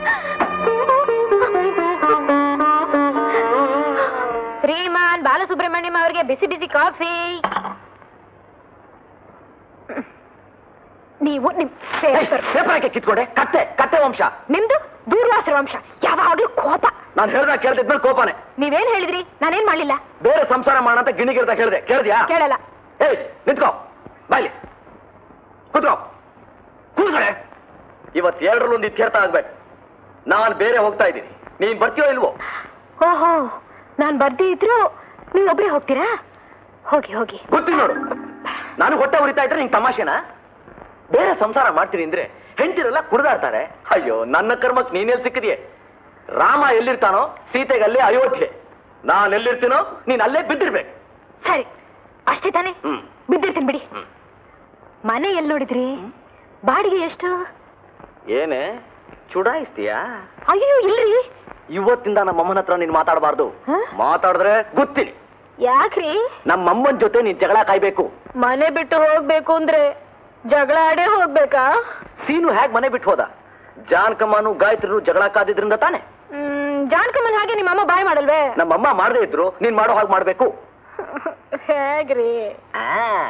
S10: ಶ್ರೀಮಾನ್ ಬಾಲಸುಬ್ರಹ್ಮಣ್ಯಂ ಅವರಿಗೆ ಬಿಸಿ ಬಿಸಿ ಕಾಫಿ ನೀವು ನಿಮ್ ಪೇಪರ್
S4: ಪೇಪರ್ ಹಾಕಿ ಕಿತ್ಕೊಂಡೆ ಕತ್ತೆ ಕತ್ತೆ ವಂಶ
S10: ನಿಮ್ದು ದೂರ್ವಾಸರ ವಂಶ ಯಾವಾಗ್ಲೂ ಕೋಪ
S4: ನಾನು ಹೇಳ್ದ ಕೇಳ್ದಿದ್ಮೇಲೆ ಕೋಪನೆ
S10: ನೀವೇನ್ ಹೇಳಿದ್ರಿ ನಾನೇನ್ ಮಾಡ್ಲಿಲ್ಲ
S4: ಬೇರೆ ಸಂಸಾರ ಮಾಡ ಅಂತ ಗಿಣಿಗಿರ್ದ ಕೇಳಿದೆ ಕೇಳಿದ್ಯಾ
S10: ಕೇಳಲ್ಲ
S4: ಏಯ್ ನಿಂತ್ಕೋ ಬಾಯ್ಲಿ ಕೂತ್ಕೋ ಕೂತ್ಕೊಳೆ ಇವತ್ತು ಎರಡರಲ್ಲೂ ಒಂದು ಇತ್ಯರ್ಥ ಆಗ್ಬೇಕು ನಾನು ಬೇರೆ ಹೋಗ್ತಾ ಇದ್ದೀನಿ ನೀನ್ ಬರ್ತೀಯೋ ಇಲ್ವೋ
S10: ಓಹೋ ನಾನ್ ಬರ್ದೇ ಇದ್ರು ನೀವ್ ಒಬ್ರೇ ಹೋಗ್ತೀರಾ ಹೋಗಿ ಹೋಗಿ
S4: ಗೊತ್ತಿ ನೋಡು ನಾನು ಹೊಟ್ಟೆ ಉರಿತಾ ಇದ್ರೆ ನಿಂಗೆ ತಮಾಷೆನಾ ಬೇರೆ ಸಂಸಾರ ಮಾಡ್ತೀನಿ ಅಂದ್ರೆ ಹೆಂಡತಿರೆಲ್ಲ ಕುಡ್ದಾಡ್ತಾರೆ ಅಯ್ಯೋ ನನ್ನ ಕರ್ಮಕ್ ನೀನೆಲ್ಲಿ ಸಿಕ್ಕಿದೆಯೇ ರಾಮ ಎಲ್ಲಿರ್ತಾನೋ ಸೀತೆಗೆ ಅಲ್ಲೇ ಅಯೋಧ್ಯೆ ನಾನು ಎಲ್ಲಿರ್ತೀನೋ ನೀನ್ ಅಲ್ಲೇ ಬಿದ್ದಿರ್ಬೇಕು
S10: ಸರಿ ಅಷ್ಟೇ ತಾನೇ
S4: ಹ್ಮ್
S10: ಬಿದ್ದಿರ್ತೀನಿ ಬಿಡಿ
S4: ಹ್ಮ್.
S10: ಮನೆ ಎಲ್ಲಿ ನೋಡಿದ್ರಿ ಬಾಡಿಗೆ ಎಷ್ಟು
S4: ಏನೇ ಚುಡಾಯಿಸ್ತೀಯಾ
S10: ಅಯ್ಯೋ ಇಲ್ರಿ
S4: ಇವತ್ತಿಂದ ನಮ್ಮ ಅಮ್ಮನ ಹತ್ರ ನೀನ್ ಮಾತಾಡಬಾರ್ದು
S10: ಹ?
S4: ಮಾತಾಡಿದ್ರೆ ಗೊತ್ತಿನಿ
S10: ಯಾಕ್ರಿ
S4: ನಮ್ಮ ಅಮ್ಮನ ಜೊತೆ ನೀನ್ ಜಗಳ ಕಾಯ್ಬೇಕು
S10: ಮನೆ ಬಿಟ್ಟು ಹೋಗ್ಬೇಕು ಅಂದ್ರೆ ಜಗಳ ಆಡೇ ಹೋಗ್ಬೇಕಾ
S4: ಸೀನು ಹೇಗ್ ಮನೆ ಬಿಟ್ಟು ಹೋದ ಜಾನ್ಕಮ್ಮನು ಗಾಯತ್ರಿನು ಜಗಳ ಕಾದಿದ್ರಿಂದ ತಾನೆ
S10: ಹ್ಮ್ ಜಾನ್ಕಮ್ಮನ್ ಹಾಗೆ ನಿಮ್ಮ ಅಮ್ಮ ಬಾಯ್ ಮಾಡಲ್ವೇ
S4: ನಮ್ಮಮ್ಮ ಮಾಡದೇ ಇದ್ರು ನೀನ್ ಮಾಡೋ ಹಾಗೆ ಮಾಡ್ಬೇಕು
S10: ಹೇಗ್ರಿ
S4: ಆ,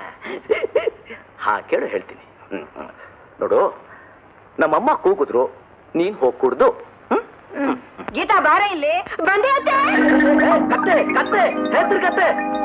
S4: ಹಾ ಕೇಳು ಹೇಳ್ತೀನಿ ಹ್ಮ್, ಹ್ಮ್. ನೋಡು ನಮ್ಮಮ್ಮ ಕೂಗಿದ್ರು ನೀನ್ ಹೋಗ್ ಕುಡ್ದು ಹ್ಮ್?
S1: ಗೀತಾ ಬಾರ ಇಲ್ಲಿ
S10: ಬಂದೆ ಅತ್ತೆ
S4: ಏ, ಕತ್ತೆ ಕತ್ತೆ ಹೆಸರು ಕತ್ತೆ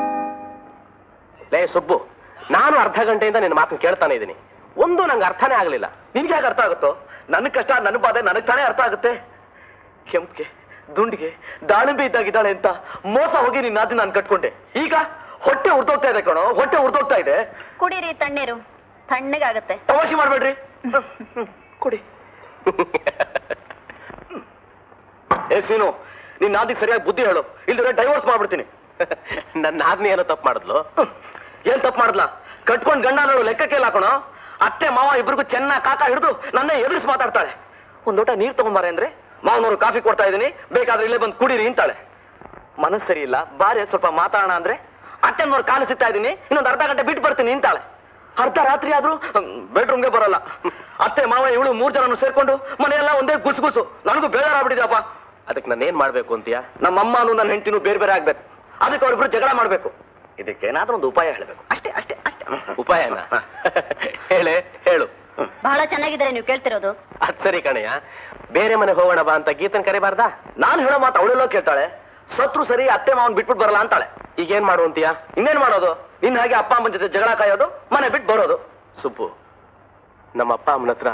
S8: ಲೇ ಸುಬ್ಬು ನಾನು ಅರ್ಧ ಗಂಟೆಯಿಂದ ನಿನ್ನ ಮಾತನ್ನ ಕೇಳ್ತಾನೆ ಇದ್ದೀನಿ ಒಂದು ನಂಗೆ ಅರ್ಥನೇ ಆಗಲಿಲ್ಲ
S4: ನಿನ್ಗೆ ಹೇಗೆ ಅರ್ಥ ಆಗುತ್ತೋ ನನ್ನ ಕಷ್ಟ ನನ್ನ ಬಾಧೆ ನನಗ್ ತಾನೇ ಅರ್ಥ ಆಗುತ್ತೆ ಕೆಂಪ್ಗೆ ದುಂಡಿಗೆ ದಾಳಿಂಬೆ ಇದ್ದಾಗಿದ್ದಾಳೆ ಅಂತ ಮೋಸ ಹೋಗಿ ನಿನ್ನ ನಾದಿ ನಾನು ಕಟ್ಕೊಂಡೆ ಈಗ ಹೊಟ್ಟೆ ಉರ್ದೋಗ್ತಾ ಇದೆ ಕಣೋ ಹೊಟ್ಟೆ ಉರ್ದೋಗ್ತಾ ಇದೆ
S1: ಕುಡೀರಿ ತಣ್ಣೀರು ತಣ್ಣಗಾಗತ್ತೆ
S4: ತಮಾಷೆ ಮಾಡ್ಬೇಡ್ರಿ ಕುಡಿ ಏ ಸೀನು ನಿನ್ ನಾದಿಗೆ ಸರಿಯಾಗಿ ಬುದ್ಧಿ ಹೇಳು ಇಲ್ದಿದ್ರೆ ಡೈವರ್ಸ್ ಮಾಡ್ಬಿಡ್ತೀನಿ
S8: ನನ್ನ ಆಜ್ಞೆ ಏನೋ ತಪ್ಪು ಮಾಡಿದ್ಲು
S4: ಹ್ಮ್. ಏನ್ ತಪ್ಪು ಮಾಡ್ಲಾ ಕಟ್ಕೊಂಡ್ ಗಂಡ ನೋಡು ಲೆಕ್ಕಕ್ಕೆ ಹಾಕೋಣ ಅತ್ತೆ ಮಾವ ಇಬ್ರಿಗೂ ಚೆನ್ನಾಗಿ ಕಾಕ ಹಿಡಿದು ನನ್ನ ಎದುರಿಸಿ ಮಾತಾಡ್ತಾಳೆ ಒಂದ್ ಲೋಟ ನೀರ್ ತಗೊಂಬಾರೆ ಅಂದ್ರೆ ಮಾವನವರು ಕಾಫಿ ಕೊಡ್ತಾ ಇದೀನಿ ಬೇಕಾದ್ರೆ ಇಲ್ಲೇ ಬಂದು ಕುಡೀರಿ ಅಂತಾಳೆ ಮನಸ್ಸು ಸರಿ ಇಲ್ಲ ಬಾರಿ ಸ್ವಲ್ಪ ಮಾತಾಡೋಣ ಅಂದ್ರೆ ಅತ್ತೆನವ್ರು ಕಾಲು ಸಿಗ್ತಾ ಇದೀನಿ ಇನ್ನೊಂದು ಅರ್ಧ ಗಂಟೆ ಬಿಟ್ಟು ಬರ್ತೀನಿ ಅಂತಾಳೆ ಅರ್ಧ ರಾತ್ರಿ ಆದ್ರೂ ಬೆಡ್ರೂಮ್ಗೆ ಬರಲ್ಲ ಅತ್ತೆ ಮಾವ ಇವಳು ಮೂರ್ ಜನನು ಸೇರ್ಕೊಂಡು ಮನೆಯೆಲ್ಲ ಒಂದೇ ಗುಸುಗುಸು ನನಗೂ ಬೇಜಾರಾಗ್ಬಿಟ್ಟಿದೆಯಪ್ಪ
S8: ಅದಕ್ಕೆ ನಾನು ಏನ್ ಮಾಡ್ಬೇಕು ಅಂತೀಯಾ
S4: ನಮ್ಮಮ್ಮನು ನನ್ನ ಹೆಂಡತಿನೂ ಬೇರೆ ಬೇರೆ ಆಗ್ಬೇಕು ಅದಕ್ಕೆ ಅವ್ರಿಬ್ರು ಜಗಳ ಮಾಡ್ಬೇಕು ಇದಕ್ಕೇನಾದ್ರೂ ಒಂದು ಉಪಾಯ ಹೇಳಬೇಕು ಅಷ್ಟೇ ಅಷ್ಟೇ ಅಷ್ಟೇ
S8: ಉಪಾಯನ ಹೇಳೆ ಹೇಳು
S1: ಬಹಳ ಚೆನ್ನಾಗಿದ್ದಾರೆ ನೀವು ಕೇಳ್ತಿರೋದು
S8: ಅದ್ ಸರಿ ಕಣಯ್ಯ ಬೇರೆ ಮನೆ ಹೋಗೋಣ ಬಾ ಅಂತ ಗೀತನ್ ಕರಿಬಾರ್ದಾ
S4: ನಾನು ಹೇಳೋ ಮಾತು ಅವಳೆಲ್ಲೋ ಕೇಳ್ತಾಳೆ ಸತ್ರು ಸರಿ ಅತ್ತೆ ಮಾವನ್ ಬಿಟ್ಬಿಟ್ಟು ಬರಲ್ಲ ಅಂತಾಳೆ
S8: ಈಗೇನ್ ಮಾಡು ಅಂತೀಯಾ
S4: ಇನ್ನೇನ್ ಮಾಡೋದು ನಿನ್ನ ಹಾಗೆ ಅಪ್ಪ ಅಮ್ಮನ ಜೊತೆ ಜಗಳ ಕಾಯೋದು ಮನೆ ಬಿಟ್ಟು ಬರೋದು
S8: ಸುಬ್ಬು ನಮ್ಮ ಅಪ್ಪ ಅಮ್ಮನ ಹತ್ರ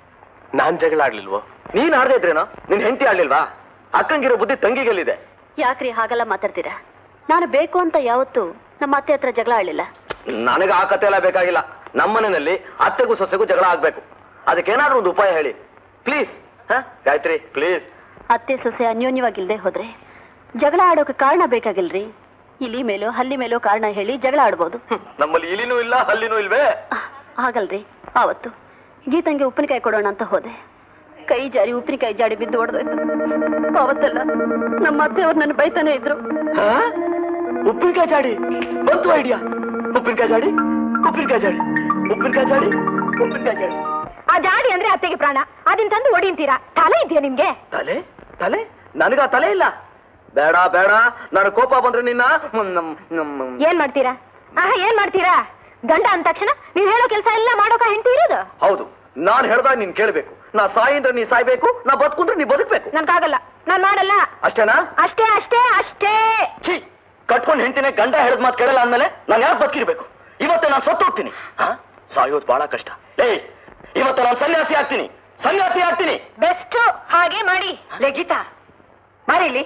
S8: ನಾನ್ ಜಗಳ ಆಡ್ಲಿಲ್ವೋ
S4: ನೀನ್ ಆಡದೇ ಇದ್ರೇನೋ ನಿನ್ ಹೆಂಡತಿ ಆಡ್ಲಿಲ್ವಾ ಅಕ್ಕಂಗಿರೋ ಬುದ್ಧಿ ತಂಗಿಗೆಲ್ಲಿದೆ
S1: ಯಾಕ್ರಿ ಹಾಗೆಲ್ಲ ಮಾತಾಡ್ತೀರಾ ನಾನು ಬೇಕು ಅಂತ ಯಾವತ್ತೂ ನಮ್ಮ ಅತ್ತೆ ಹತ್ರ ಜಗಳ ಆಡಲಿಲ್ಲ
S4: ನನಗೆ ಆ ಕತೆ ಎಲ್ಲ ಬೇಕಾಗಿಲ್ಲ ನಮ್ಮನೆಯಲ್ಲಿ ಅತ್ತೆಗೂ ಸೊಸೆಗೂ ಜಗಳ ಆಗ್ಬೇಕು ಅದಕ್ಕೇನಾದ್ರೂ ಒಂದು ಉಪಾಯ ಹೇಳಿ ಪ್ಲೀಸ್ ಹ ಗಾಯತ್ರಿ ಪ್ಲೀಸ್
S1: ಅತ್ತೆ ಸೊಸೆ ಅನ್ಯೋನ್ಯವಾಗಿಲ್ದೆ ಹೋದ್ರೆ ಜಗಳ ಆಡೋಕೆ ಕಾರಣ ಬೇಕಾಗಿಲ್ರಿ ಇಲಿ ಮೇಲೋ ಹಲ್ಲಿ ಮೇಲೋ ಕಾರಣ ಹೇಳಿ ಜಗಳ ಆಡ್ಬೋದು
S4: ನಮ್ಮಲ್ಲಿ ಇಲಿನೂ ಇಲ್ಲ ಹಲ್ಲಿನೂ ಇಲ್ವೇ
S1: ಆಹ್, ಹಾಗಲ್ರಿ ಆವತ್ತು ಗೀತಂಗೆ ಉಪ್ಪಿನಕಾಯಿ ಕೊಡೋಣ ಅಂತ ಹೋದೆ ಕೈ ಜಾರಿ ಉಪ್ಪಿನಕಾಯಿ ಜಾಡಿ ಬಿದ್ದು ಹೊಡೆದೋಯ್ತು ಅವತ್ತೆಲ್ಲ ನಮ್ಮ ಅತ್ತೆಯವ್ರು ನನ್ನ ಬೈತಾನೆ ಇದ್ರು
S4: ಹ? ಉಪ್ಪಿನಕಾಯಿ ಜಾಡಿ ಬಂತು ಐಡಿಯಾ ಉಪ್ಪಿನಕಾಯಿ ಜಾಡಿ ಉಪ್ಪಿನಕಾಯಿ ಜಾಡಿ ಉಪ್ಪಿನಕಾಯಿ ಜಾಡಿ ಉಪ್ಪಿನಕಾಯಿ ಜಾಡಿ
S10: ಆ ಜಾಡಿ ಅಂದ್ರೆ ಅತ್ತೆಗೆ ಪ್ರಾಣ ಅದನ್ನ ತಂದು ಹೊಡಿಂತೀರಾ ತಲೆ ಇದೆಯಾ ನಿಮ್ಗೆ
S4: ತಲೆ ತಲೆ ನನಗ ತಲೆ ಇಲ್ಲ ಬೇಡ ಬೇಡ ನನ್ನ ಕೋಪ ಬಂದ್ರೆ ನಿನ್ನ ಮ್, ನಮ್- ನಮ್-
S10: ಏನ್ ಮಾಡ್ತೀರಾ ಆಹಾ ಏನ್ ಮಾಡ್ತೀರಾ ಗಂಡ ಅಂದ ತಕ್ಷಣ ನೀವ್ ಹೇಳೋ ಕೆಲಸ ಎಲ್ಲ ಮಾಡೋಕ ಹೆಂಡತಿ ಇರೋದು
S4: ಹೌದು ನಾನ್ ಹೇಳ್ದಾಗ ನೀನ್ ಕೇಳ್ಬೇಕು ನಾ ಸಾಯಿ ಅಂದ್ರೆ ನೀ ಸಾಯ್ಬೇಕು ನಾ ಬದುಕುಂದ್ರೆ ನೀ ಬದುಕ್ಬೇಕು
S10: ನನ್ಗಾಗಲ್ಲ ನಾನ್ ಮಾಡಲ್ಲ
S4: ಅಷ್ಟೇನಾ
S10: ಅಷ್ಟೇ ಅಷ್ಟೇ ಅಷ್ಟೇ
S4: ಛೀ ಕಟ್ಕೊಂಡ್ ಹೆಂಡತಿನೇ ಗಂಡ ಹೇಳಿದ ಮಾತು ಕೇಳಲ್ಲ ಅಂದ್ಮೇಲೆ ನಾನು ಯಾಕೆ ಬದುಕಿರ್ಬೇಕು ಇವತ್ತೇ ನಾನು ಸತ್ತು ಹೋಗ್ತೀನಿ ಹಾ ಸಾಯೋದು ಬಹಳ ಕಷ್ಟ ಏಯ್ ಇವತ್ತು ನಾನು ಸನ್ಯಾಸಿ ಆಗ್ತೀನಿ ಸನ್ಯಾಸಿ ಆಗ್ತೀನಿ
S10: ಬೆಸ್ಟ್ ಹಾಗೆ ಮಾಡಿ
S1: ಲೇ ಗೀತಾ ಬಾರಿ ಇಲ್ಲಿ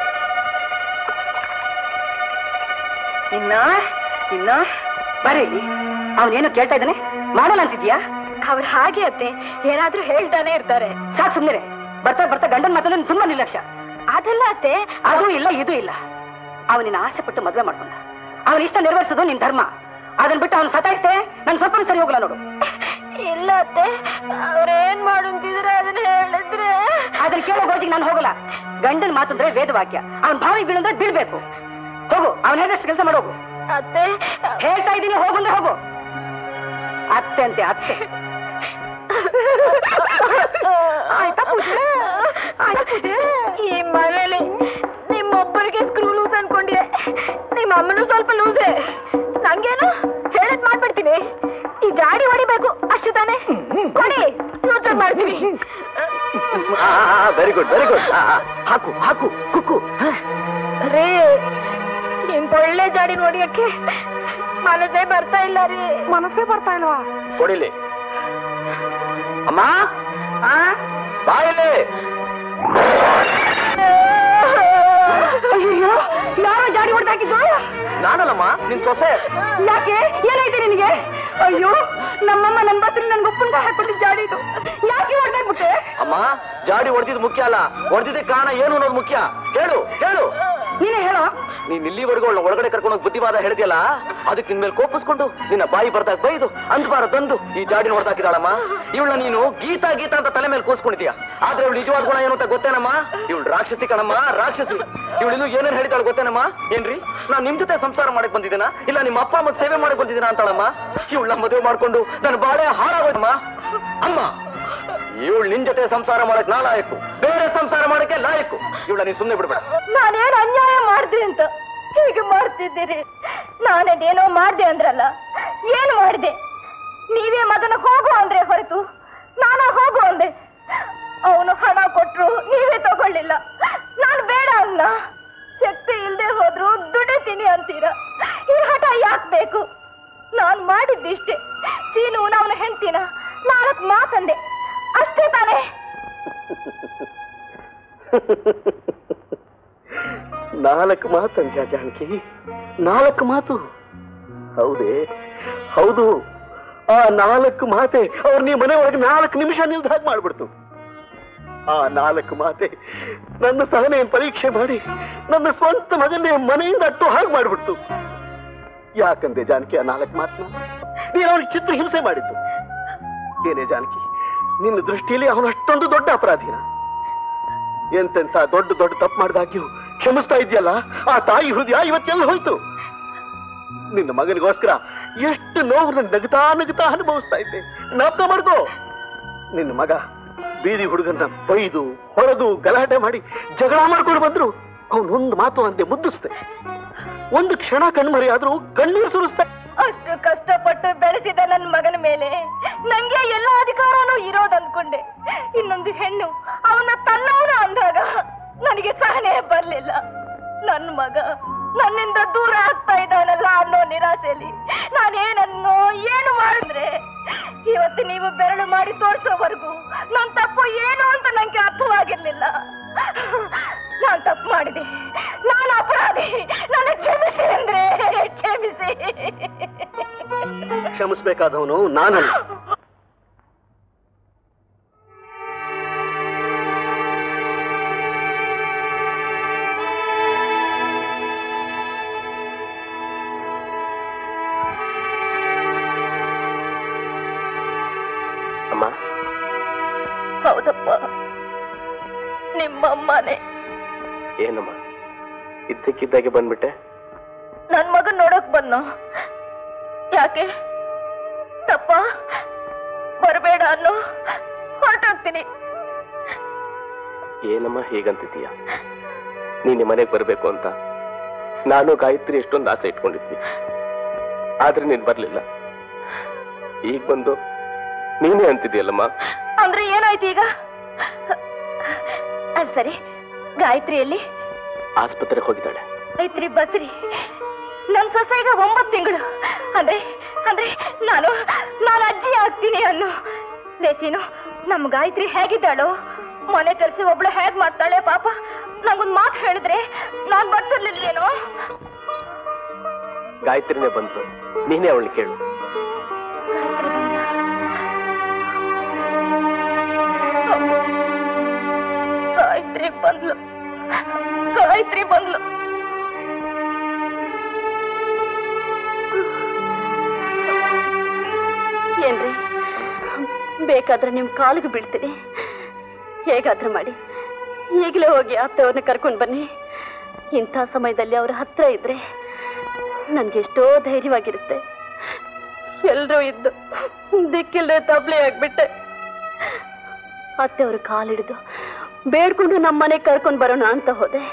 S1: ಇನ್ನ ಇನ್ನ ಬಾರಿ ಇಲ್ಲಿ ಅವನೇನು ಕೇಳ್ತಾ ಇದ್ದಾನೆ ಮಾಡಲ್ಲ ಅಂತಿದ್ಯಾ
S10: ಅವ್ರು ಹಾಗೆ ಅತ್ತೆ ಏನಾದ್ರೂ ಹೇಳ್ತಾನೆ ಇರ್ತಾರೆ
S1: ಸಾಕು ಸುಮ್ಮನೆ ಬರ್ತಾ ಬರ್ತಾ ಗಂಡನ ಮಾತಲ್ಲಿ ತುಂಬಾ ನಿರ್ಲಕ್ಷ್ಯ
S10: ಅದೆಲ್ಲ ಅತ್ತೆ
S1: ಅದು ಇಲ್ಲ ಇದು ಇಲ್ಲ ಅವನಿನ ಆಸೆ ಪಟ್ಟು ಮದ್ವೆ ಮಾಡ್ಕೊಂಡ ಅವನ ಇಷ್ಟ ನೆರವೇರಿಸೋದು ನಿನ್ ಧರ್ಮ ಅದನ್ನ ಬಿಟ್ಟು ಅವನು ಸತಾಯಿಸ್ತೆ ನನ್ ಸ್ವಲ್ಪ ಸರಿ ಹೋಗಲ್ಲ ನೋಡು
S10: ಇಲ್ಲ ಅತ್ತೆ ಅವ್ರೇನ್ ಮಾಡಂತಿದ್ರೆ ಅದನ್ನ ಹೇಳಿದ್ರೆ
S1: ಅದ್ರ ಕೇಳೋ ಗೋಜಿಗೆ ನಾನು ಹೋಗಲ್ಲ ಗಂಡನ ಮಾತಂದ್ರೆ ವೇದವಾಕ್ಯ ಅವನ ಭಾವಿ ಬೀಳಂದ್ರೆ ಬೀಳ್ಬೇಕು ಹೋಗು ಅವನ ಹೇಳಿದಷ್ಟು ಕೆಲಸ ಮಾಡೋಗು
S10: ಅತ್ತೆ
S1: ಹೇಳ್ತಾ ಇದ್ದೀನಿ ಹೋಗಂದ್ರೆ ಹೋಗು ಅತ್ತೆ ಅಂತೆ ಅತ್ತೆ
S10: ಆಯ್ತಾ ಪೂಜೆ ಆಯ್ತಾ ಪೂಜೆ ಈ ಮನೇಲಿ ನಿಮ್ಮೊಬ್ಬರಿಗೆ ಸ್ಕ್ರೂ ಲೂಸ್ ಅನ್ಕೊಂಡಿದೆ ನಿಮ್ಮ ಅಮ್ಮನೂ ಸ್ವಲ್ಪ ಲೂಸೆ ನಂಗೇನು ಹೇಳದ್ ಮಾಡ್ಬಿಡ್ತೀನಿ ಈ ಜಾಡಿ ಹೊಡಿಬೇಕು ಅಷ್ಟು ತಾನೇ
S4: ವೆರಿ ಗುಡ್ ವೆರಿ ಗುಡ್ ಹಾಕು ಹಾಕು ಕುಕ್ಕು ಹ?
S10: ರೇ ಇಂತ ಒಳ್ಳೆ ಜಾಡಿ ನೋಡಿಯಕ್ಕೆ ಮನಸ್ಸೇ ಬರ್ತಾ ಇಲ್ಲ ರೀ ಮನಸ್ಸೇ ಬರ್ತಾ ಇಲ್ವಾ
S4: ಕೊಡಿಲಿ ಅಮ್ಮ ಬಾ ಇಲ್ಲಿ
S10: ಅಯ್ಯೋ ಯಾರೋ ಜಾಡಿ ಹೊಡೆದಾಕಿದ್ದು
S4: ನಾನಲ್ಲಮ್ಮ ನಿನ್ ಸೊಸೆ
S10: ಯಾಕೆ ಏನಾಯ್ತು ನಿನಗೆ ಅಯ್ಯೋ ನಮ್ಮಮ್ಮ ನನ್ನ ಬಸ್ಸಲ್ಲಿ ನನ್ಗೆ ಉಪ್ಪಿನ ಹಾಕ್ಬಿಟ್ಟು ಜಾಡಿದು ಯಾಕೆ ಹೊಡೆದಾಕ್ಬಿಟ್ಟೆ
S4: ಅಮ್ಮ ಜಾಡಿ ಹೊಡೆದಿದ್ದು ಮುಖ್ಯ ಅಲ್ಲ ಹೊಡೆದಿದ್ದ ಕಾರಣ ಏನು ಅನ್ನೋದು ಮುಖ್ಯ ಹೇಳು ಹೇಳು
S10: ನೀನೇ ಹೇಳೋ
S4: ನೀನ್ ಇಲ್ಲಿವರೆಗೂ ಅವಳ ಒಳಗಡೆ ಕರ್ಕೊಂಡು ಹೋಗಿ ಬುದ್ಧಿವಾದ ಹೇಳ್ತಿಯಲ್ಲ ಅದಕ್ಕೆ ನಿನ್ ಮೇಲೆ ಕೋಪಿಸ್ಕೊಂಡು ನಿನ್ನ ಬಾಯಿ ಬರ್ದಾಗ ಬೈದು ಅಂದ್ಬಾರ ತಂದು ಈ ಜಾಡಿನ ಹೊಡೆದಾಕಿದಾಳಮ್ಮ ಇವಳ ನೀನು ಗೀತಾ ಗೀತಾ ಅಂತ ತಲೆ ಮೇಲೆ ಕೂಸ್ಕೊಂಡಿದ್ಯಾ ಆದ್ರೆ ಇವಳು ನಿಜವಾದ ಗುಣ ಏನು ಅಂತ ಗೊತ್ತೇನಮ್ಮ ಇವಳು ರಾಕ್ಷಸಿ ಕಣಮ್ಮ ರಾಕ್ಷಸಿ ಇವಳು ಇನ್ನು ಏನೇನ್ ಹೇಳಿದಾಳು ಗೊತ್ತೇನಮ್ಮ ಏನ್ರಿ ನಾನ್ ನಿಮ್ ಜೊತೆ ಸಂಸಾರ ಮಾಡಕ್ ಬಂದಿದ್ದೀನ ಇಲ್ಲ ನಿಮ್ಮ ಅಪ್ಪ ಅಮ್ಮ ಸೇವೆ ಮಾಡಕ್ ಬಂದಿದ್ದೀನ ಅಂತಾಳಮ್ಮ ಇವಳ ಮದುವೆ ಮಾಡ್ಕೊಂಡು ನನ್ನ ಬಾಳೆ ಹಾಳಾಗೋಯ್ತಮ್ಮ ಅಮ್ಮ ಇವಳು ನಿನ್ ಜೊತೆ ಸಂಸಾರ ಮಾಡಕ್ ನಾ ಲಾಯಕ್ಕು ಬೇರೆ ಸಂಸಾರ ಮಾಡಕ್ಕೆ ಲಾಯಕ್ಕು ಇವಳ ನೀನ್ ಸುಮ್ನೆ ಬಿಡ್ಬೇಡ
S10: ನಾನೇನು ಅನ್ಯಾಯ ಮಾಡ್ದೆ ಅಂತ ಹೀಗೆ ಮಾಡ್ತಿದ್ದೀರಿ ನಾನದೇನೋ ಮಾಡ್ದೆ ಅಂದ್ರಲ್ಲ ಏನು ಮಾಡಿದೆ ನೀವೇ ಮಗನ ಹೋಗು ಅಂದ್ರೆ ಹೊರತು ನಾನು ಹೋಗು ಅಂದೆ ಅವನು ಹಣ ಕೊಟ್ರು ನೀವೇ ತಗೊಳ್ಳಿಲ್ಲ ನಾನು ಬೇಡ ಅನ್ನ ಶಕ್ತಿ ಇಲ್ಲದೆ ಹೋದ್ರು ದುಡಿತೀನಿ ಅಂತೀರ ಈ ಹಠ ಯಾಕೆ ಬೇಕು ನಾನು ಮಾಡಿದ್ದಿಷ್ಟೇ ಸೀನು ಅವನ ಹೆಂಡ್ತಿನ ನಾಲ್ಕು ಮಾತಂದೆ ಅಷ್ಟೇ ತಾನೇ
S5: ನಾಲ್ಕು ಮಾತು ಅಂತ್ಯ ಜಾನಕಿ ನಾಲ್ಕು ಮಾತು ಹೌದೇ ಹೌದು ಆ ನಾಲ್ಕು ಮಾತೆ ಅವ್ರು ನೀ ಮನೆ ಒಳಗೆ ನಾಲ್ಕು ನಿಮಿಷ ನಿಲ್ದ ಹಾಗೆ ಮಾಡ್ಬಿಡ್ತು ಆ ನಾಲ್ಕು ಮಾತೆ ನನ್ನ ಸಹನೆಯನ್ನು ಪರೀಕ್ಷೆ ಮಾಡಿ ನನ್ನ ಸ್ವಂತ ಮಗನ್ನೇ ಮನೆಯಿಂದ ಅಟ್ಟು ಹಾಗೆ ಮಾಡ್ಬಿಡ್ತು ಯಾಕಂದೆ ಜಾನಕಿ ಆ ನಾಲ್ಕು ಮಾತನ್ನ ನೀನು ಅವನಿಗೆ ಚಿತ್ರ ಹಿಂಸೆ ಮಾಡಿದ್ದು ಏನೇ ಜಾನಕಿ ನಿನ್ನ ದೃಷ್ಟಿಯಲ್ಲಿ ಅವನು ಅಷ್ಟೊಂದು ದೊಡ್ಡ ಅಪರಾಧಿನ ಎಂತೆಂತ ದೊಡ್ಡ ದೊಡ್ಡ ತಪ್ಪು ಮಾಡಿದಾಗ್ಯೂ ಕ್ಷಮಿಸ್ತಾ ಇದೆಯಲ್ಲ ಆ ತಾಯಿ ಹೃದಯ ಇವತ್ತೆಲ್ಲ ಹೋಯ್ತು ನಿನ್ನ ಮಗನಿಗೋಸ್ಕರ ಎಷ್ಟು ನೋವು ನಗುತ್ತಾ ನಗುತ್ತಾ ಅನುಭವಿಸ್ತಾ ಇದ್ದೆ ಜ್ಞಾಪಕ ಮಾಡ್ಕೋ ನಿನ್ನ ಮಗ ಬೀದಿ ಹುಡುಗನ್ನ ಬೈದು ಹೊಡೆದು ಗಲಾಟೆ ಮಾಡಿ ಜಗಳ ಮಾಡ್ಕೊಂಡು ಬಂದ್ರು ಅವನೊಂದು ಮಾತು ಅಂದೆ ಮುದ್ದಿಸ್ದೆ ಒಂದು ಕ್ಷಣ ಕಣ್ಮರಿ ಆದ್ರೂ ಕಣ್ಣೀರು ಸುರಿಸ್ತಾ
S10: ಅಷ್ಟು ಕಷ್ಟಪಟ್ಟು ಬೆಳೆಸಿದ ನನ್ನ ಮಗನ ಮೇಲೆ ನಂಗೆ ಎಲ್ಲ ಅಧಿಕಾರನೂ ಇರೋದು ಅನ್ಕೊಂಡೆ ಇನ್ನೊಂದು ಹೆಣ್ಣು ಅವನ ತನ್ನವನು ಅಂದಾಗ ನನಗೆ ಸಹನೆ ಬರ್ಲಿಲ್ಲ ನನ್ನ ಮಗ ನನ್ನಿಂದ ದೂರ ಆಗ್ತಾ ಇದ್ದಾನಲ್ಲ ಅನ್ನೋ ನಿರಾಸೆಯಲ್ಲಿ ನಾನೇನನ್ನೋ ಏನು ಮಾಡಿದ್ರೆ ಇವತ್ತು ನೀವು ಬೆರಳು ಮಾಡಿ ತೋರಿಸೋವರೆಗೂ ನನ್ನ ತಪ್ಪು ಏನು ಅಂತ ನಂಗೆ ಅರ್ಥವಾಗಿರ್ಲಿಲ್ಲ ನಾನ್ ತಪ್ಪು ಮಾಡಿದೆ ನಾನು ಅಪರಾಧಿ ನನ್ನ ಕ್ಷಮಿಸಿ ಅಂದ್ರೆ ಕ್ಷಮಿಸಿ
S5: ಕ್ಷಮಿಸ್ಬೇಕಾದವನು ನಾನಲ್ಲ
S8: ಅಮ್ಮ
S10: ಹೌದಪ್ಪ ನಿಮ್ಮಮ್ಮನೇ
S8: ಏನಮ್ಮ ಇದ್ದಕ್ಕಿದ್ದಾಗೆ ಬಂದ್ಬಿಟ್ಟೆ
S10: ನನ್ ಮಗನ್ ನೋಡಕ್ ಬಂದು ಯಾಕೆ ತಪ್ಪ ಬರಬೇಡ ಅನ್ನೋ ಹೊರಟೋಗ್ತೀನಿ
S8: ಏನಮ್ಮ ಹೀಗಂತಿದ್ದೀಯ ನೀನು ಮನೆಗೆ ಬರಬೇಕು ಅಂತ ನಾನು ಗಾಯತ್ರಿ ಎಷ್ಟೊಂದು ಆಸೆ ಇಟ್ಕೊಂಡಿದ್ವಿ ಆದ್ರೆ ನೀನ್ ಬರ್ಲಿಲ್ಲ ಈಗ ಬಂದು ನೀನೇ ಅಂತಿದ್ಯಲ್ಲಮ್ಮ
S10: ಅಂದ್ರೆ ಏನಾಯ್ತು ಈಗ ಅದ್ ಸರಿ ಗಾಯತ್ರಿಯಲ್ಲಿ
S8: ಆಸ್ಪತ್ರೆಗೆ ಹೋಗಿದ್ದಾಳೆ
S10: ಗಾಯತ್ರಿ ಬಸ್ರಿ ನನ್ ಸೊಸೆ ಈಗ ಒಂಬತ್ತು ತಿಂಗಳು ಅಂದ್ರೆ ಅಂದ್ರೆ ನಾನು ನಾನು ಅಜ್ಜಿ ಆಗ್ತೀನಿ ಅನ್ನು ಲೇಸಿನು ನಮ್ ಗಾಯತ್ರಿ ಹೇಗಿದ್ದಾಳು ಮನೆ ಕೆಲಸ ಒಬ್ಳು ಹೇಗ್ ಮಾಡ್ತಾಳೆ ಪಾಪ ನಂಗೊಂದ್ ಮಾತು ಹೇಳಿದ್ರೆ ನಾನ್ ಬರ್ತಿರ್ಲಿಲ್ವೇನೋ
S8: ಗಾಯತ್ರಿನೇ ಬಂತು ನೀನೇ ಅವಳನ್ನ ಕೇಳು
S10: ಗಾಯತ್ರಿ ಬಂದ್ಲು ಗಾಯತ್ರಿ ಬಂದ್ಲು
S1: ಏನ್ರಿ ಬೇಕಾದ್ರೆ ನಿಮ್ ಕಾಲಿಗೆ ಬೀಳ್ತೀನಿ ಹೇಗಾದ್ರೂ ಮಾಡಿ ಈಗಲೇ ಹೋಗಿ ಅತ್ತೆಯವ್ರನ್ನ ಕರ್ಕೊಂಡು ಬನ್ನಿ ಇಂಥ ಸಮಯದಲ್ಲಿ ಅವ್ರ ಹತ್ರ ಇದ್ರೆ ನನ್ಗೆಷ್ಟೋ ಧೈರ್ಯವಾಗಿರುತ್ತೆ ಎಲ್ರೂ ಇದ್ದು ದಿಕ್ಕಿಲ್ದೆ ತಬ್ಲಿ ಆಗ್ಬಿಟ್ಟೆ ಅತ್ತೆಯವ್ರ ಕಾಲಿಡಿದು ಬೇಡ್ಕೊಂಡು ನಮ್ಮನೆ ಕರ್ಕೊಂಡು ಬರೋಣ ಅಂತ ಹೋದೆ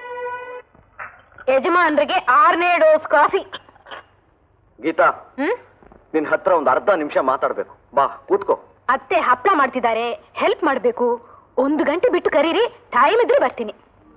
S10: ಯಜಮಾನ್ರಿಗೆ ಆರನೇ ಡೋಸ್ ಕಾಫಿ
S4: ಗೀತಾ
S10: ಹ್ಮ್
S4: ನಿನ್ ಹತ್ರ ಒಂದ್ ಅರ್ಧ ನಿಮಿಷ ಮಾತಾಡ್ಬೇಕು ಬಾ ಕೂತ್ಕೋ
S10: ಅತ್ತೆ ಹಪ್ಳ ಮಾಡ್ತಿದ್ದಾರೆ ಹೆಲ್ಪ್ ಮಾಡ್ಬೇಕು
S2: ಒಂದು ಗಂಟೆ ಬಿಟ್ಟು ಕರೀರಿ ಟೈಮ್ ಇದ್ರೆ ಬರ್ತೀನಿ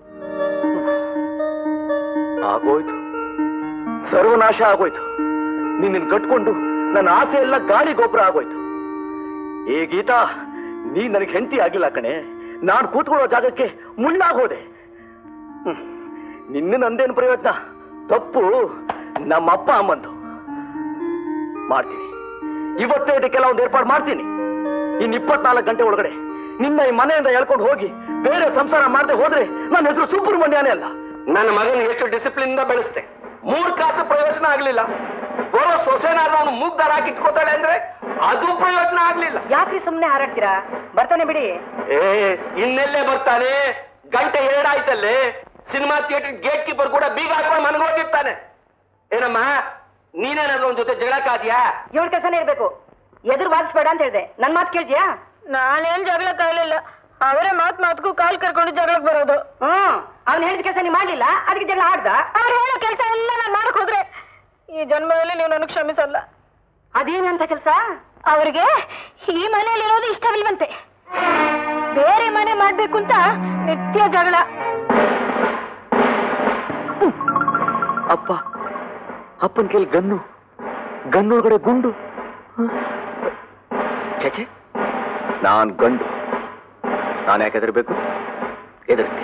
S4: ಆಗೋಯ್ತು ಸರ್ವನಾಶ ಆಗೋಯ್ತು ನಿನ್ನ ಕಟ್ಕೊಂಡು ನನ್ನ ಆಸೆ ಎಲ್ಲ ಗಾಳಿ ಗೊಬ್ಬರ ಆಗೋಯ್ತು ಏ ಗೀತಾ ನೀ ನನಗೆ ಹೆಂಡತಿ ಆಗಿಲ್ಲ ಕಣೆ ನಾನು ಕೂತ್ಕೊಳ್ಳೋ ಜಾಗಕ್ಕೆ ಮುಳ್ಳಾಗೋದೆ ಹ್ಮ್. ನಿನ್ನ ನಂದೇನು ಪ್ರಯೋಜನ ತಪ್ಪು ನಮ್ಮ ಅಪ್ಪ ಅಮ್ಮಂದು ಮಾಡ್ತೀನಿ ಇವತ್ತೇ ಇದಕ್ಕೆಲ್ಲ ಒಂದು ಏರ್ಪಾಡು ಮಾಡ್ತೀನಿ ಇನ್ ಇಪ್ಪತ್ನಾಲ್ಕು ಗಂಟೆ ಒಳಗಡೆ ನಿನ್ನ ಈ ಮನೆಯಿಂದ ಎಳ್ಕೊಂಡು ಹೋಗಿ ಬೇರೆ ಸಂಸಾರ ಮಾಡದೆ ಹೋದ್ರೆ ನನ್ನ ಹೆಸರು ಸುಬ್ರಹ್ಮಣ್ಯನೇ ಅಲ್ಲ
S3: ನನ್ನ ಮಗನ ಎಷ್ಟು ಡಿಸಿಪ್ಲಿನ್ ಇಂದ ಬೆಳೆಸ್ತೆ ಮೂರ್ ಕಾಸು ಪ್ರಯೋಜನ ಆಗ್ಲಿಲ್ಲ ಬರೋ ಸೊಸೆನಾದ್ರೂ ಅವನು ಮೂಗ್ದಾರ ಹಾಕಿ ಇಟ್ಕೋತಾಳೆ ಅಂದ್ರೆ ಅದು ಪ್ರಯೋಜನ ಆಗ್ಲಿಲ್ಲ
S1: ಯಾಕ್ರಿ ಸುಮ್ನೆ ಹಾರಾಡ್ತೀರಾ ಬರ್ತಾನೆ ಬಿಡಿ
S3: ಏ ಇನ್ನೆಲ್ಲೇ ಬರ್ತಾನೆ ಗಂಟೆ ಎರಡಾಯ್ತಲ್ಲೇ ಸಿನಿಮಾ ಥಿಯೇಟರ್ ಗೇಟ್ ಕೀಪರ್ ಕೂಡ ಬೀಗ ಹಾಕೊಂಡು ಮನೆಗೆ ಹೋಗಿರ್ತಾನೆ ಏನಮ್ಮ ನೀನೇನಾದ್ರೂ ಒಂದ್ ಜೊತೆ ಜಗಳ ಕಾದ್ಯಾ
S1: ಇವಳ ಕೆಲಸನೇ ಇರ್ಬೇಕು ಎದುರು ವಾದಿಸ್ಬೇಡ ಅಂತ ಹೇಳ್ದೆ ನನ್ ಮಾತು ಕೇಳ್ತೀಯಾ
S10: ನಾನೇನ್ ಜಗಳ ಕಾಲಿಲ್ಲ ಅವರೇ ಮಾತ್ ಮಾತ್ಗೂ ಕಾಲ್ ಕರ್ಕೊಂಡು ಜಗಳಕ್ಕೆ ಬರೋದು
S1: ಹ್ಮ್ ಅವ್ನು ಹೇಳಿದ ಕೆಲಸ ನೀ ಮಾಡ್ಲಿಲ್ಲ ಅದಕ್ಕೆ ಜಗಳ ಆಡ್ದ
S10: ಅವ್ರು ಹೇಳೋ ಕೆಲಸ ಎಲ್ಲ ನಾನು ಮಾಡಕ್ ಹೋದ್ರೆ ಈ ಜನ್ಮದಲ್ಲಿ ನೀವು ನನಗೆ ಕ್ಷಮಿಸಲ್ಲ
S1: ಅದೇನಂತ ಕೆಲಸ
S10: ಅವರಿಗೆ ಈ ಮನೆಯಲ್ಲಿ ಇರೋದು ಇಷ್ಟವಿಲ್ವಂತೆ ಬೇರೆ ಮನೆ ಮಾಡ್ಬೇಕು ಅಂತ ನಿತ್ಯ ಜಗಳ
S4: ಅಪ್ಪ ಅಪ್ಪನ ಕೈಲಿ ಗನ್ನು ಗನ್ನೊಳಗಡೆ ಗುಂಡು ಚಚೆ ನಾನ್ ಗಂಡು ನಾನು ಯಾಕೆ ಹೆದರ್ಬೇಕು ಎದುರಿಸ್ತೀನಿ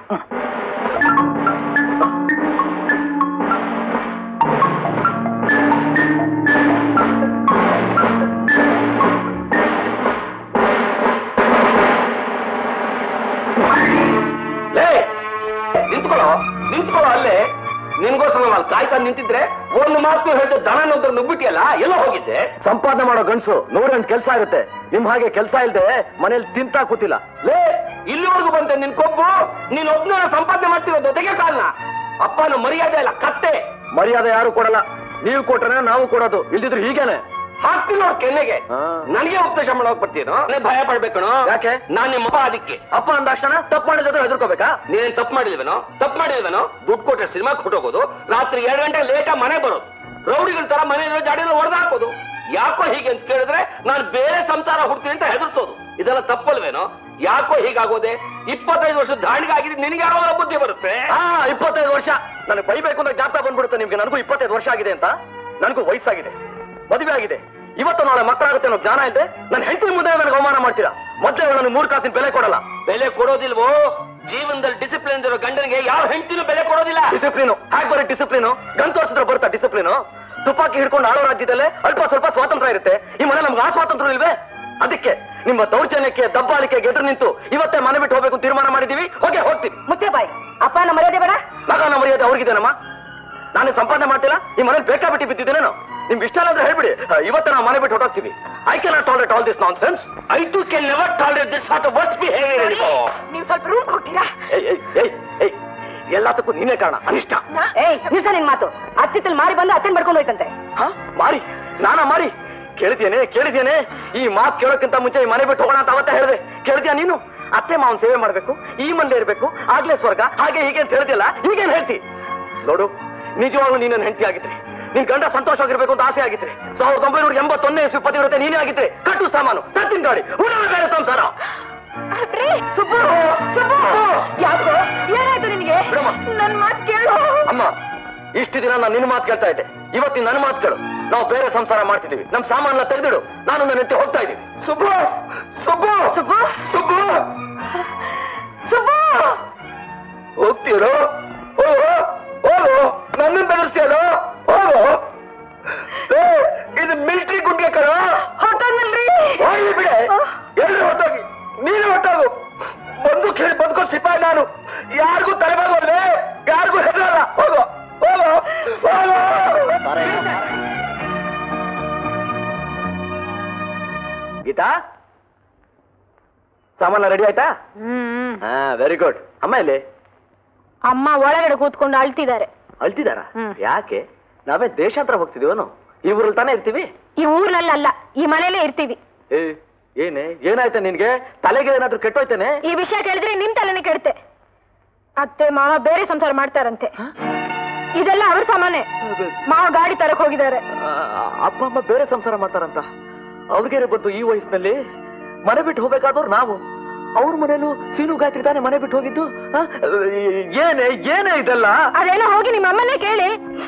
S3: ಲೇ ನಿಂತ್ಕೊಳ್ಳೋ ನಿಂತ್ಕೊಳ್ಳೋ ಅಲ್ಲೇ ನಿನ್ಗೋಸ್ಕರ ನಾನು ಅಲ್ಲಿ ಕಾಯ್ತಾ ನಿಂತಿದ್ರೆ ಒಂದು ಮಾತು ಹೇಳಿದ್ರೆ ದನ ನೋದ್ರ ನುಗ್ಬಿಟ್ಟಿಯಲ್ಲ ಎಲ್ಲೋ ಹೋಗಿದ್ದೆ
S4: ಸಂಪಾದನೆ ಮಾಡೋ ಗಂಡಸು ನೂರೆಂಟು ಕೆಲಸ ಇರುತ್ತೆ ನಿಮ್ ಹಾಗೆ ಕೆಲಸ ಇಲ್ದೆ ಮನೇಲಿ ತಿಂತಾ ಕೂತಿಲ್ಲ
S3: ಲೇ ಇಲ್ಲಿವರೆಗೂ ಬಂತೆ ನಿನ್ ಕೊಬ್ಬು ನೀನ್ ಒಬ್ನ ಸಂಪಾದನೆ ಮಾಡ್ತಿರೋದು ಜೊತೆಗೆ ಕಾಲ್ನ ಅಪ್ಪನ ಮರ್ಯಾದೆ ಇಲ್ಲ ಕತ್ತೆ
S4: ಮರ್ಯಾದೆ ಯಾರು ಕೊಡಲ್ಲ ನೀವು ಕೊಟ್ರೆ ನಾವು ಕೊಡೋದು ಇಲ್ದಿದ್ರೆ ಹೀಗೇನೆ
S3: ಹಾಕ್ತೀನಿ ನೋಡ್ ಕೆನ್ನೆಗೆ
S4: ಹಾ.
S3: ನನಗೆ ಉಪದೇಶ ಮಾಡೋಕ್ ಬರ್ತೀನೋ ನೀನ್ ಭಯ ಪಡ್ಬೇಕಣೋ
S4: ಯಾಕೆ?
S3: ನಾನ್ ನಿಮ್ಮ ಅಪ್ಪ ಅದಕ್ಕೆ
S4: ಅಪ್ಪ ಅಂದಾಕ್ಷಣ ತಪ್ಪು ಮಾಡಿದ್ರೆ ಹೆದರ್ಕೋಬೇಕಾ
S3: ನೀನೇನ್ ತಪ್ಪು ಮಾಡಿಲ್ವೇನೋ ತಪ್ಪು ಮಾಡಿಲ್ವೇನೋ ದುಡ್ಡು ಕೊಟ್ರೆ ಸಿನಿಮಾಕ್ ಹೊಟ್ಟೋಗೋದು ರಾತ್ರಿ ಎರಡು ಗಂಟೆ ಲೇಟಾಗಿ ಮನೆ ಬರೋದು ರೌಡಿಗಳ ತರ ಮನೆಯಲ್ಲಿರೋ ಜಾಡಿಯಲ್ಲಿ ಹೊಡೆದಾಕೋದು ಯಾಕೋ ಹೀಗೆ ಅಂತ ಕೇಳಿದ್ರೆ ನಾನು ಬೇರೆ ಸಂಸಾರ ಹುಡ್ತೀನಿ ಅಂತ ಹೆದರ್ಸೋದು ಇದೆಲ್ಲ ತಪ್ಪಲ್ವೇನೋ ಯಾಕೋ ಹೀಗಾಗೋದೆ ಇಪ್ಪತ್ತೈದು ವರ್ಷ ದಾಂಡಿಗೆ ಆಗಿದ್ರೆ ನಿನಗೆ ಯಾವಾಗ ಬುದ್ಧಿ ಬರುತ್ತೆ
S4: ಆ ಇಪ್ಪತ್ತೈದು ವರ್ಷ ನನಗೆ ಬೈಬೇಕು ಅಂತ ಜ್ಞಾಪಕ ಬಂದ್ಬಿಡುತ್ತೆ ನಿಮ್ಗೆ ನನಗೂ ಇಪ್ಪತ್ತೈದು ವರ್ಷ ಆಗಿದೆ ಅಂತ ನನಗೂ ವಯಸ್ಸಾಗಿದೆ ಮದುವೆ ಆಗಿದೆ ಇವತ್ತು ನಾಳೆ ಮಕ್ಕಳಾಗುತ್ತೆ ಅನ್ನೋ ಜ್ಞಾನ ಇದೆ ನನ್ನ ಹೆಂಡತಿ ಮುಂದೆ ನನಗೆ ಅವಮಾನ ಮಾಡ್ತೀರಾ ಮೊದಲೇ ನನಗೆ ಮೂರು ಕಾಸಿನ ಬೆಲೆ ಕೊಡಲ್ಲ
S3: ಬೆಲೆ ಕೊಡೋದಿಲ್ವೋ ಜೀವನದಲ್ಲಿ ಡಿಸಿಪ್ಲಿನ್ ಇರೋ ಗಂಡನಿಗೆ ಯಾವ ಹೆಂಡತಿನೂ ಬೆಲೆ ಕೊಡೋದಿಲ್ಲ
S4: ಡಿಸಿಪ್ಲಿನು ಹಾಗೆ ಬರೀ ಡಿಸಿಪ್ಲಿನು ಗನ್ ತೋರಿಸಿದ್ರೆ ಬರುತ್ತಾ ಡಿಸಿಪ್ಲಿನು ತುಪಾಕಿ ಹಿಡ್ಕೊಂಡು ಆಳೋ ರಾಜ್ಯದಲ್ಲೇ ಅಲ್ಪ ಸ್ವಲ್ಪ ಸ್ವಾತಂತ್ರ್ಯ ಇರುತ್ತೆ ಈ ಮನೆ ನಮ್ಗೆ ಆ ಸ್ವಾತಂತ್ರ್ಯ ಇಲ್ವೇ ಅದಕ್ಕೆ ನಿಮ್ಮ ದೌರ್ಜನ್ಯಕ್ಕೆ ದಬ್ಬಾಳಿಕೆಗೆ ಎದುರು ನಿಂತು ಇವತ್ತೇ ಮನೆ ಬಿಟ್ಟು ಹೋಗ್ಬೇಕು ಅಂತ ತೀರ್ಮಾನ ಮಾಡಿದೀವಿ ಹೋಗಿ ಹೋಗ್ತೀವಿ
S1: ಮುಚ್ಚೆ ಬಾಯ್ ಅಪ್ಪನ ಮರ್ಯಾದೆ ಬೇಡ
S4: ಮಗನ ಮರ್ಯಾದೆ ಅವ್ರಿಗಿದೇನಮ್ಮ ನಾನೇ ಸಂಪಾದನೆ ಮಾಡ್ತಿಲ್ಲ ಈ ಮನೇಲಿ ಬೇಕಾಬಿಟ್ಟಿ ಬಿದ್ದಿದ್ದೇನೇನು ನಿಮ್ಗೆ ಇಷ್ಟ ಅಂದ್ರೆ ಹೇಳ್ಬಿಡಿ ಆ, ಇವತ್ತೇ ನಾವು ಮನೆ ಬಿಟ್ಟು ಹೊರಟೋಗ್ತೀವಿ I can not tolerate all this nonsense
S3: I too can never tolerate this sort of worst behaviour
S1: ನೀವು ಸ್ವಲ್ಪ ರೂಮ್ ಹೋಗ್ತೀರಾ
S4: ಏಯ್ ಏಯ್ ಏಯ್ ಏಯ್ ಎಲ್ಲದಕ್ಕೂ ನೀನೇ ಕಾರಣ ಅನಿಷ್ಟ
S1: ಏಯ್ ನಿಲ್ಸ ನಿನ್ ಮಾತು ಅತ್ತಿತ್ತಲ್ಲಿ ಮಾರಿ ಬಂದು ಅತ್ತನ್ ಮಾಡ್ಕೊಂಡು ಹೋಯ್ತಂತೆ
S4: ಹಾ ಮಾರಿ ನಾನಾ ಮಾರಿ ಕೇಳಿದ್ಯೇನೆ ಕೇಳಿದ್ಯೇನೆ ಈ ಮಾತು ಕೇಳೋಕ್ಕಿಂತ ಮುಂಚೆ ಈ ಮನೆ ಬಿಟ್ಟು ಹೋಗೋಣ ಅಂತ ಅವತ್ತೇ ಹೇಳಿದೆ ಕೇಳಿದ್ಯಾ ನೀನು ಅತ್ತೆ ಮಾವನ್ ಸೇವೆ ಮಾಡ್ಬೇಕು ಈ ಮನೇಲಿ ಇರ್ಬೇಕು ಆಗ್ಲೇ ಸ್ವರ್ಗ ಹಾಗೆ ಹೀಗೆ ಅಂತ ಹೇಳ್ತಿಲ್ಲ ಈಗೇನ್ ಹೇಳ್ತಿ ನೋಡು ನಿಜವಾಗ್ಲೂ ನೀನು ನನ್ನ ಹೆಂಡತಿ ಆಗಿದ್ರೆ ನಿನ್ ಗಂಡ ಸಂತೋಷವಾಗಿರ್ಬೇಕು ಅಂತ ಆಸೆ ಆಗಿದ್ರೆ ಸಾವಿರದ ಒಂಬೈನೂರ ಎಂಬತ್ತೊಂದನೇ ಇಸ್ವಿ ಪತಿವ್ರತೆ ನೀನೇ ಆಗಿದ್ರೆ ಕಟ್ಟು ಸಾಮಾನು ತತ್ತಿನ ಗಾಡಿ ಉಡವೆ ಬೇರೆ ಸಂಸಾರ
S10: ಸುಬ್ಬು ಸುಬ್ಬು ಯಾಕೋ ಏನಾಯ್ತು ನಿನಗೆ
S4: ಬಿಡಮ್ಮ.
S10: ನನ್ ಮಾತು ಕೇಳು
S4: ಅಮ್ಮ ಇಷ್ಟು ದಿನ ನಾನು ನಿನ್ನ ಮಾತು ಕೇಳ್ತಾ ಇದ್ದೆ ಇವತ್ತಿನ ನನ್ನ ಮಾತು ಕೇಳು ನಾವು ಬೇರೆ ಸಂಸಾರ ಮಾಡ್ತಿದ್ದೀವಿ ನಮ್ ಸಾಮಾನ ತೆಗೆದಿಡು ನಾನು ನನ್ನ ಹೆಂಡತಿ ಹೋಗ್ತಾ ಇದ್ದೀವಿ
S3: ಸುಬ್ಬು ಸುಬ್ಬು
S10: ಸುಬ್ಬು
S3: ಸುಬ್ಬು
S10: ಸುಬ್ಬು
S3: ಹೋಗ್ತೀರೋ ಹೋಗು ಹೋಗು ನನ್ನನ್ನು ಬೆದರ್ಸ್ತೀಯೋ ಹೋಗು ಏ, ಇದು ಮಿಲಿಟರಿ ಗುಡ್ಗೆ ಕರೋ
S10: ಹೊಟ್ಟನಲ್ರಿ
S3: ಹೋಗಿ ಬಿಡೆ ಎಲ್ಲಿ ಹೊಟ್ಟೋಗಿ ನೀನು ಹೊಟ್ಟೋಗು ಬಂದು ಕೇಳಿ ಬದುಕೋ ಸಿಪಾಯಿ ನಾನು ಯಾರಿಗೂ ತಲೆಬಾಗೋಲ್ವೇ ಯಾರಿಗೂ ಹೆದರಲ್ಲ ಹೋಗು ಹೋಗು ಹೋಗು
S4: ಗೀತಾ ಸಾಮಾನ ರೆಡಿ ಆಯ್ತಾ ಹಾ ವೆರಿ ಗುಡ್ ಅಮ್ಮ ಇಲ್ಲಿ
S10: ಅಮ್ಮ ಒಳಗಡೆ ಕೂತ್ಕೊಂಡು ಅಳ್ತಿದ್ದಾರೆ
S4: ಅಳ್ತಿದಾರ
S10: ಹ್ಮ್.
S4: ಯಾಕೆ ನಾವೇ ದೇಶಾಂತರ ಹೋಗ್ತಿದೀವನು ಈ ಊರಲ್ಲಿ ತಾನೇ ಇರ್ತೀವಿ
S10: ಈ ಊರ್ನಲ್ಲ ಈ ಮನೇಲೇ ಇರ್ತೀವಿ
S4: ಏ ಏನೇ ಏನಾಯ್ತಾ ನಿನ್ಗೆ ತಲೆಗೆ ಏನಾದ್ರೂ ಕೆಟ್ಟೋಯ್ತೇನೆ
S10: ಈ ವಿಷಯ ಕೇಳಿದ್ರೆ ನಿಮ್ ತಲೆನೇ ಕೆಡುತ್ತೆ ಅತ್ತೆ ಮಾವ ಬೇರೆ ಸಂಸಾರ ಮಾಡ್ತಾರಂತೆ ಇದೆಲ್ಲ ಅವ್ರ ಸಾಮಾನೆ ಮಾವ ಗಾಡಿ ತರಕ್ ಹೋಗಿದ್ದಾರೆ
S4: ಆ, ಅಪ್ಪ ಅಮ್ಮ ಬೇರೆ ಸಂಸಾರ ಮಾಡ್ತಾರಂತ ಅವ್ರಿಗೆ ಬಂತು ಈ ವಯಸ್ಸಿನಲ್ಲಿ ಮನೆ ಬಿಟ್ಟು ಹೋಗ್ಬೇಕಾದವ್ರು ನಾವು ಅವ್ರ ಮನೇಲೂ ಸೀನು ಗಾಯತ್ರಿ ತಾನೇ ಮನೆ ಬಿಟ್ಟು ಹೋಗಿದ್ದು ಆ? ಏನೇ ಏನೇ ಇದೆಲ್ಲ
S2: ಅದೇನೋ ಹೋಗಿ ನಿಮ್ಮ ಅಮ್ಮನೇ ಕೇಳಿ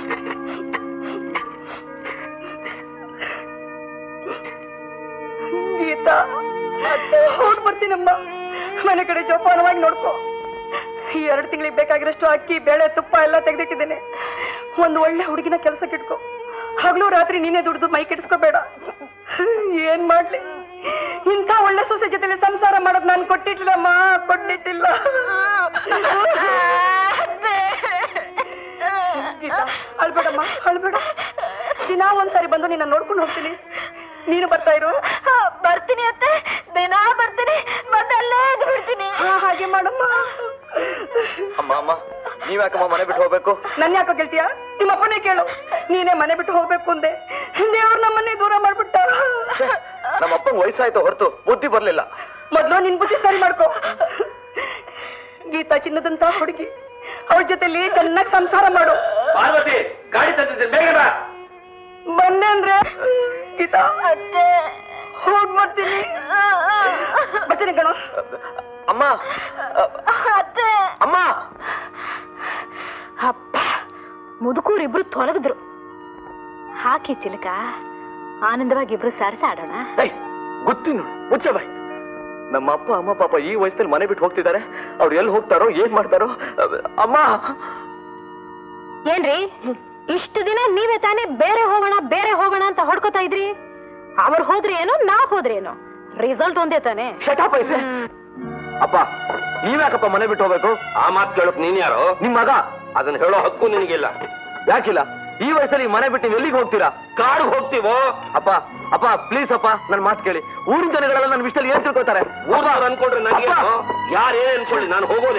S1: ಗೀತಾ ಹೋಗ್ ಬರ್ತೀನಮ್ಮ ಮನೆ ಕಡೆ ಜೋಪಾನವಾಗಿ ನೋಡ್ಕೋ ಈ ಎರಡು ತಿಂಗಳಿಗೆ ಬೇಕಾಗಿರೋಷ್ಟು ಅಕ್ಕಿ ಬೇಳೆ ತುಪ್ಪ ಎಲ್ಲ ತೆಗೆದಿಟ್ಟಿದ್ದೇನೆ ಒಂದು ಒಳ್ಳೆ ಹುಡುಗಿನ ಕೆಲಸಕ್ಕೆ ಇಟ್ಕೋ ಹಗಲು ರಾತ್ರಿ ನೀನೇ ದುಡ್ದು ಮೈ ಕೆಡಿಸ್ಕೋಬೇಡ ಏನ್ ಮಾಡ್ಲಿ ಇಂಥ ಒಳ್ಳೆ ಸೊಸೆ ಜೊತೆಲಿ ಸಂಸಾರ ಮಾಡೋದ್ ನಾನು ಕೊಟ್ಟಿಟ್ಟಿಲ್ಲಮ್ಮ ಕೊಟ್ಟಿಟ್ಟಿಲ್ಲ ಗೀತಾ ಅಳ್ಬೇಡಮ್ಮ ಅಳ್ಬೇಡ ದಿನ ಒಂದ್ಸರಿ ಬಂದು ನಿನ್ನ ನೋಡ್ಕೊಂಡು ಹೋಗ್ತೀನಿ ನೀನು ಬರ್ತಾ ಇರು
S10: ಬರ್ತೀನಿ ಅತ್ತೆ ದಿನ ಬರ್ತೀನಿ ಬಂದಲ್ಲೇ ಬಿಡ್ತೀನಿ
S1: ಹಾ, ಹಾಗೆ ಮಾಡಮ್ಮ
S4: ಅಮ್ಮ ಅಮ್ಮ ನೀವ್ಯಾಕಮ್ಮ ಮನೆ ಬಿಟ್ಟು ಹೋಗ್ಬೇಕು
S1: ನನ್ನ ಯಾಕೋ ಗೆಳ್ತೀಯ ನಿಮ್ಮ ಅಪ್ಪನೇ ಕೇಳು ನೀನೇ ಮನೆ ಬಿಟ್ಟು ಹೋಗ್ಬೇಕು ಅಂದೆ ದೇವ್ರು ನಮ್ಮನ್ನೇ ದೂರ ಮಾಡ್ಬಿಟ್ಟ
S4: ನಮ್ಮ ಅಪ್ಪಂಗ್ ವಯಸ್ಸಾಯ್ತು ಹೊರತು ಬುದ್ಧಿ ಬರ್ಲಿಲ್ಲ
S1: ಮೊದ್ಲು ನಿನ್ ಬುದ್ಧಿ ಸರಿ ಮಾಡ್ಕೋ ಗೀತಾ ಚಿನ್ನದಂತ ಹುಡುಗಿ ಅವಳ ಜೊತೆಲಿ ಚೆನ್ನಾಗಿ ಸಂಸಾರ ಮಾಡು
S3: ಪಾರ್ವತಿ ಗಾಡಿ ತಂದಿದ್ದೀನಿ ಬೇಗ ಬಾ
S1: ಬಂದೆ ಅಂದ್ರೆ ಗೀತಾ ಹೋಗ್ ಬರ್ತೀನಿ ಬರ್ತೀನಿ ಕಣೋ
S4: ಅಮ್ಮ
S10: ಅತ್ತೆ
S4: ಅಮ್ಮ
S2: ಅಪ್ಪ ಮುದುಕೂರಿಬ್ರು ತೊಲಗಿದ್ರು ಹಾಕಿ ಚಿಲಕ ಆನಂದವಾಗಿ ಇಬ್ರು ಸರಸ ಆಡೋಣ
S4: ಏಯ್ ಗೊತ್ತಿ ನೋಡು ಮುಚ್ಚ ಬಾಯ್ ನಮ್ಮ ಅಪ್ಪ ಅಮ್ಮ ಪಾಪ ಈ ವಯಸ್ಸಲ್ಲಿ ಮನೆ ಬಿಟ್ಟು ಹೋಗ್ತಿದ್ದಾರೆ ಅವ್ರು ಎಲ್ಲಿ ಹೋಗ್ತಾರೋ ಏನ್ ಮಾಡ್ತಾರೋ ಅಮ್ಮ
S2: ಏನ್ರಿ ಇಷ್ಟು ದಿನ ನೀವೇ ತಾನೇ ಬೇರೆ ಹೋಗೋಣ ಬೇರೆ ಹೋಗೋಣ ಅಂತ ಹೊಡ್ಕೋತಾ ಇದ್ರಿ ಅವ್ರು ಹೋದ್ರೆ ಏನೋ ನಾವ್ ಹೋದ್ರೆ ಏನೋ ರಿಸಲ್ಟ್ ಒಂದೇ ತಾನೇ
S4: ಶಟ ಪೈಸೆ ಅಪ್ಪ ನೀವ್ಯಾಕಪ್ಪ ಮನೆ ಬಿಟ್ಟು ಹೋಗ್ಬೇಕು
S3: ಆ ಮಾತು ಕೇಳಕ್ ನೀನ್ ಯಾರು
S4: ನಿಮ್ ಮಗ
S3: ಅದನ್ನ ಹೇಳೋ ಹಕ್ಕು ನಿನಗಿಲ್ಲ
S4: ಯಾಕಿಲ್ಲ ಈ ವಯಸ್ಸಲ್ಲಿ ಮನೆ ಬಿಟ್ಟು ನೀವು ಎಲ್ಲಿಗೆ ಹೋಗ್ತೀರಾ
S3: ಕಾಡಿಗೆ ಹೋಗ್ತೀವೋ
S4: ಅಪ್ಪ ಅಪ್ಪ ಪ್ಲೀಸ್ ಅಪ್ಪ ನನ್ನ ಮಾತು ಕೇಳಿ ಊರಿನ ಜನಗಳೆಲ್ಲ ನನ್ನ ವಿಷಯದಲ್ಲಿ ಏನ್ ತಿಳ್ಕೊತಾರೆ
S3: ಊರ್ನವ್ರು ಅನ್ಕೊಂಡ್ರೆ ನನಗೆ
S4: ಅಪ್ಪ!
S3: ಯಾರು ಏನೇ ಅನ್ಕೊಳ್ಳಿ ನಾನು ಹೋಗೋದೆ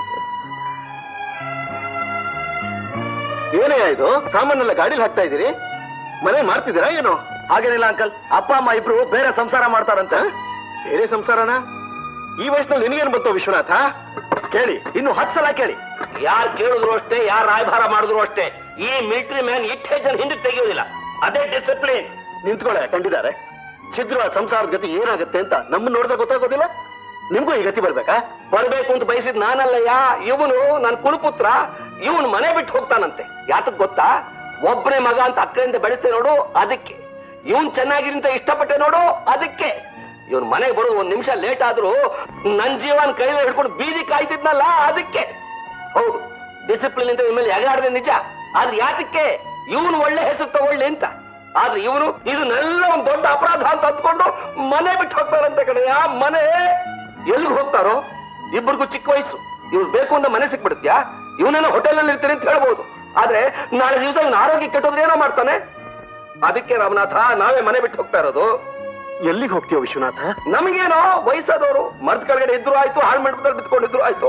S9: ಏನೇ ಇದು ಸಾಮಾನೆಲ್ಲ ಗಾಡಿಲಿ ಹಾಕ್ತಾ ಇದ್ದೀರಿ ಮನೆ ಮಾಡ್ತಿದ್ದೀರಾ ಏನು
S4: ಹಾಗೇನಿಲ್ಲ ಅಂಕಲ್ ಅಪ್ಪ ಅಮ್ಮ ಇಬ್ರು ಬೇರೆ ಸಂಸಾರ ಮಾಡ್ತಾರಂತೆ
S9: ಬೇರೆ ಸಂಸಾರನ ಈ ವಯಸ್ಸಿನಲ್ಲಿ ನಿನಗೇನು ಬಂತು ವಿಶ್ವನಾಥ
S4: ಕೇಳಿ ಇನ್ನು ಹತ್ತು ಸಲ ಕೇಳಿ
S3: ಯಾರು ಕೇಳಿದ್ರು ಅಷ್ಟೇ ಯಾರು ರಾಯಭಾರ ಮಾಡಿದ್ರು ಅಷ್ಟೇ ಈ ಮಿಲಿಟರಿ ಮ್ಯಾನ್ ಇಟ್ಟೇ ಜನ ಹಿಂದಕ್ಕೆ ತೆಗೆಯೋದಿಲ್ಲ ಅದೇ ಡಿಸಿಪ್ಲಿನ್
S9: ನಿಂತ್ಕೊಳ್ಳೆ ಕಂಡಿದ್ದಾರೆ ಛಿದ್ರ ಸಂಸಾರದ ಗತಿ ಏನಾಗುತ್ತೆ ಅಂತ ನಮ್ಮನ್ನ ನೋಡಿದ್ರೆ ಗೊತ್ತಾಗೋದಿಲ್ಲ ನಿಮ್ಗೂ ಈ ಗತಿ ಬರ್ಬೇಕಾ
S3: ಬರ್ಬೇಕು ಅಂತ ಬಯಸಿದ್ ನಾನಲ್ಲಯ್ಯ ಇವನು ನನ್ನ ಕುಲಪುತ್ರ ಇವನು ಮನೆ ಬಿಟ್ಟು ಹೋಗ್ತಾನಂತೆ ಯಾತಕ್ ಗೊತ್ತಾ ಒಬ್ಬನೇ ಮಗ ಅಂತ ಅಕ್ಕರಿಂದ ಬೆಳೆಸ್ತೇ ನೋಡು ಅದಕ್ಕೆ ಇವನ್ ಚೆನ್ನಾಗಿರಿ ಅಂತ ಇಷ್ಟಪಟ್ಟೆ ನೋಡು ಅದಕ್ಕೆ ಇವನ್ ಮನೆಗೆ ಬರೋದು ಒಂದ್ ನಿಮಿಷ ಲೇಟ್ ಆದ್ರೂ ನನ್ ಜೀವನ ಕೈಲಿ ಹಿಡ್ಕೊಂಡು ಬೀದಿ ಕಾಯ್ತಿದ್ನಲ್ಲ ಅದಕ್ಕೆ ಹೌದು ಡಿಸಿಪ್ಲಿನ್ ಅಂತ ಇನ್ಮೇಲೆ ಎಗಾಡದೆ ನಿಜ ಆದ್ರೆ ಯಾತಕ್ಕೆ ಇವನು ಒಳ್ಳೆ ಹೆಸರು ತಗೊಳ್ಳಿ ಅಂತ ಆದ್ರೆ ಇವನು ಇದನ್ನೆಲ್ಲ ಒಂದು ದೊಡ್ಡ ಅಪರಾಧ ಅಂತ ಅಂದ್ಕೊಂಡು ಮನೆ ಬಿಟ್ಟು ಹೋಗ್ತಾರಂತೆ ಕಡೆಯ ಮನೆ ಎಲ್ಲಿಗೆ ಹೋಗ್ತಾರೋ ಇಬ್ಬರಿಗೂ ಚಿಕ್ಕ ವಯಸ್ಸು ಇವ್ರು ಬೇಕು ಅಂತ ಮನೆ ಸಿಕ್ಬಿಡುತ್ತ್ಯಾ ಇವನೇನೋ ಹೋಟೆಲ್ ಇರ್ತೀನಿ ಅಂತ ಹೇಳ್ಬೋದು ಆದ್ರೆ ನಾಳೆ ದಿವಸ ಇವನ ಆರೋಗ್ಯ ಕೆಟ್ಟೋದ್ರೆ ಏನೋ ಮಾಡ್ತಾನೆ ಅದಕ್ಕೆ ರಾಮನಾಥ ನಾವೇ ಮನೆ ಬಿಟ್ಟು ಹೋಗ್ತಾ ಇರೋದು
S9: ಎಲ್ಲಿಗೆ ಹೋಗ್ತೀವ ವಿಶ್ವನಾಥ
S3: ನಮಗೇನೋ ವಯಸ್ಸಾದವರು ಮರದ ಕೆಳಗಡೆ ಇದ್ರು ಆಯ್ತು ಹಾಳು ಮಾಡ್ಬಿಟ್ಟು ಬಿತ್ಕೊಂಡಿದ್ರು ಆಯ್ತು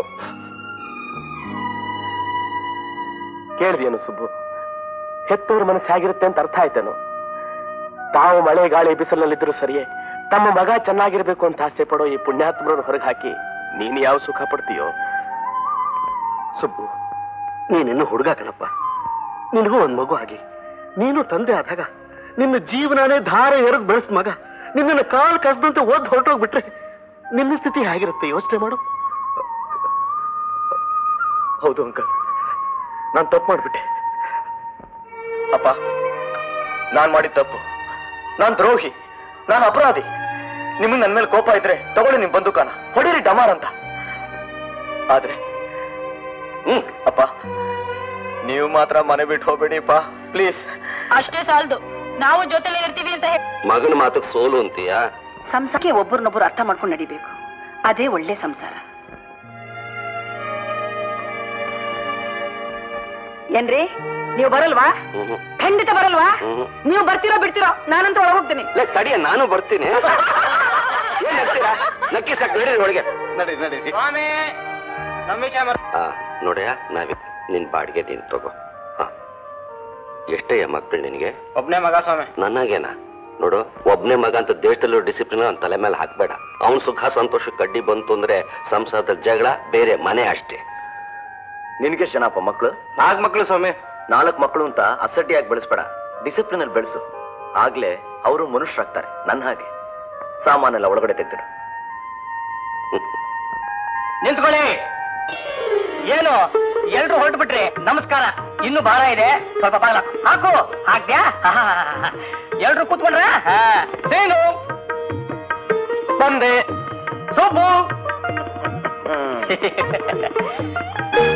S8: ಕೇಳಿದೇನು ಸುಬ್ಬು ಹೆತ್ತವ್ರ ಮನಸ್ಸು ಹೇಗಿರುತ್ತೆ ಅಂತ ಅರ್ಥ ಆಯ್ತೇನು ತಾವು ಮಳೆ ಗಾಳಿ ಬಿಸಿಲಿನಲ್ಲಿದ್ರು ಸರಿಯೇ ತಮ್ಮ ಮಗ ಚೆನ್ನಾಗಿರ್ಬೇಕು ಅಂತ ಆಸೆ ಪಡೋ ಈ ಪುಣ್ಯಾತ್ಮರನ್ನು ಹೊರಗೆ ಹಾಕಿ ನೀನು ಯಾವ ಸುಖ ಪಡ್ತೀಯೋ
S9: ಸುಬ್ಬು ನೀನಿನ್ನು ಹುಡುಗ ಕಣಪ್ಪ ನಿನಗೂ ಒಂದ್ ಮಗು ಆಗಿ ನೀನು ತಂದೆ ಆದಾಗ ನಿನ್ನ ಜೀವನನೇ ಧಾರೆ ಎರೆದು ಬೆಳೆಸ್ ಮಗ ನಿನ್ನ ಕಾಲ್ ಕಸದಂತೆ ಓದ್ ಹೊರಟೋಗ್ಬಿಟ್ರೆ ನಿನ್ನ ಸ್ಥಿತಿ ಹೇಗಿರುತ್ತೆ ಯೋಚನೆ ಮಾಡು
S8: ಹೌದು ಅಂಕಲ್ ನಾನು ತಪ್ಪು ಮಾಡ್ಬಿಟ್ಟೆ ಅಪ್ಪ ನಾನ್ ಮಾಡಿದ ತಪ್ಪು ನಾನ್ ದ್ರೋಹಿ ನಾನು ಅಪರಾಧಿ ನಿಮಗೆ ನನ್ನ ಮೇಲೆ ಕೋಪ ಇದ್ರೆ ತಗೊಳ್ಳಿ ನಿಮ್ ಬಂದೂಕನ ಹೊಡೀರಿ ಡಮಾರ್ ಅಂತ ಆದ್ರೆ ಹ್ಮ್ ಅಪ್ಪ ನೀವು ಮಾತ್ರ ಮನೆ ಬಿಟ್ಟು ಹೋಗ್ಬೇಡಿಪ್ಪ ಪ್ಲೀಸ್
S2: ಅಷ್ಟೇ ಸಾಲದು ನಾವು ಜೊತೆಲಿ ಇರ್ತೀವಿ ಅಂತ ಹೇಳಿ
S3: ಮಗನ ಮಾತಕ್ಕೆ ಸೋಲು ಅಂತೀಯಾ
S1: ಸಂಸಾರಕ್ಕೆ ಒಬ್ಬರನ್ನೊಬ್ಬರು ಅರ್ಥ ಮಾಡ್ಕೊಂಡು ನಡಿಬೇಕು ಅದೇ ಒಳ್ಳೆ ಸಂಸಾರ ಏನ್ರಿ ನೀವು ಬರಲ್ವಾ
S3: ಹ್ಮ್
S1: ಖಂಡಿತ ಬರಲ್ವಾ
S3: ಹ್ಮ್.
S1: ನೀವು ಬರ್ತಿರೋ ಬಿಡ್ತಿರೋ ನಾನಂತೂ ಒಳಗೆ ಹೋಗ್ತೀನಿ
S3: ಲೇ, ತಡಿಯ ನಾನು ಬರ್ತೀನಿ ಏನ್ ಹೇಳ್ತೀರಾ ನಕ್ಕಿ ಸಾಕು ನಡೀರಿ ಒಳಗೆ
S8: ನಡಿ ನಡಿ
S3: ಆ, ನೋಡ್ಯಾ ನಾವೇ ನಿನ್ ಬಾಡಿಗೆ ನೀನ್ ತಗೋ ಹಾ ಎಷ್ಟಯ್ಯ ಮಕ್ಕಳು ನಿನಗೆ
S8: ಒಬ್ನೇ ಮಗ ಸ್ವಾಮಿ
S3: ನನಗೇನ ನೋಡು ಒಬ್ನೇ ಮಗ ಅಂತ ದೇಶದಲ್ಲೂ ಡಿಸಿಪ್ಲಿನ್ ಅವ್ನ ತಲೆ ಮೇಲೆ ಹಾಕ್ಬೇಡ ಅವನ್ ಸುಖ ಸಂತೋಷ ಕಡ್ಡಿ ಬಂತು ಅಂದ್ರೆ ಸಂಸಾರದಲ್ಲಿ ಜಗಳ ಬೇರೆ ಮನೆ ಅಷ್ಟೇ
S4: ನಿನ್ಗೆ ಜನಪ್ಪ ಮಕ್ಕಳು
S8: ನಾಲ್ಕು ಮಕ್ಳು ಸ್ವಾಮಿ
S4: ನಾಲ್ಕು ಮಕ್ಕಳು ಅಂತ ಅಸಡ್ಡಿಯಾಗಿ ಬೆಳೆಸ್ಬೇಡ ಡಿಸಿಪ್ಲಿನ್ ಅಲ್ಲಿ ಬೆಳೆಸು ಆಗ್ಲೇ ಅವರು ಮನುಷ್ಯರಾಗ್ತಾರೆ ನನ್ನ ಹಾಗೆ ಸಾಮಾನೆಲ್ಲ ಒಳಗಡೆ ತೆಗ್ದಿಡು
S3: ಹ್ಮ್.
S6: ನಿಂತ್ಕೊಳ್ಳಿ ಏನು ಎಲ್ರು ಹೊರಟು ಬಿಟ್ರಿ ನಮಸ್ಕಾರ ಇನ್ನು ಬಹಳ ಇದೆ ಸ್ವಲ್ಪ ಬಾಗ್ಲ ಹಾಕು ಹಾಕ್ದ್ಯಾ ಎಲ್ರು ಕೂತ್ಕೊಂಡ್ರ ಏನು
S8: ಬಂದೆ
S6: ಸೊಪ್ಪು
S4: ಹ್ಮ್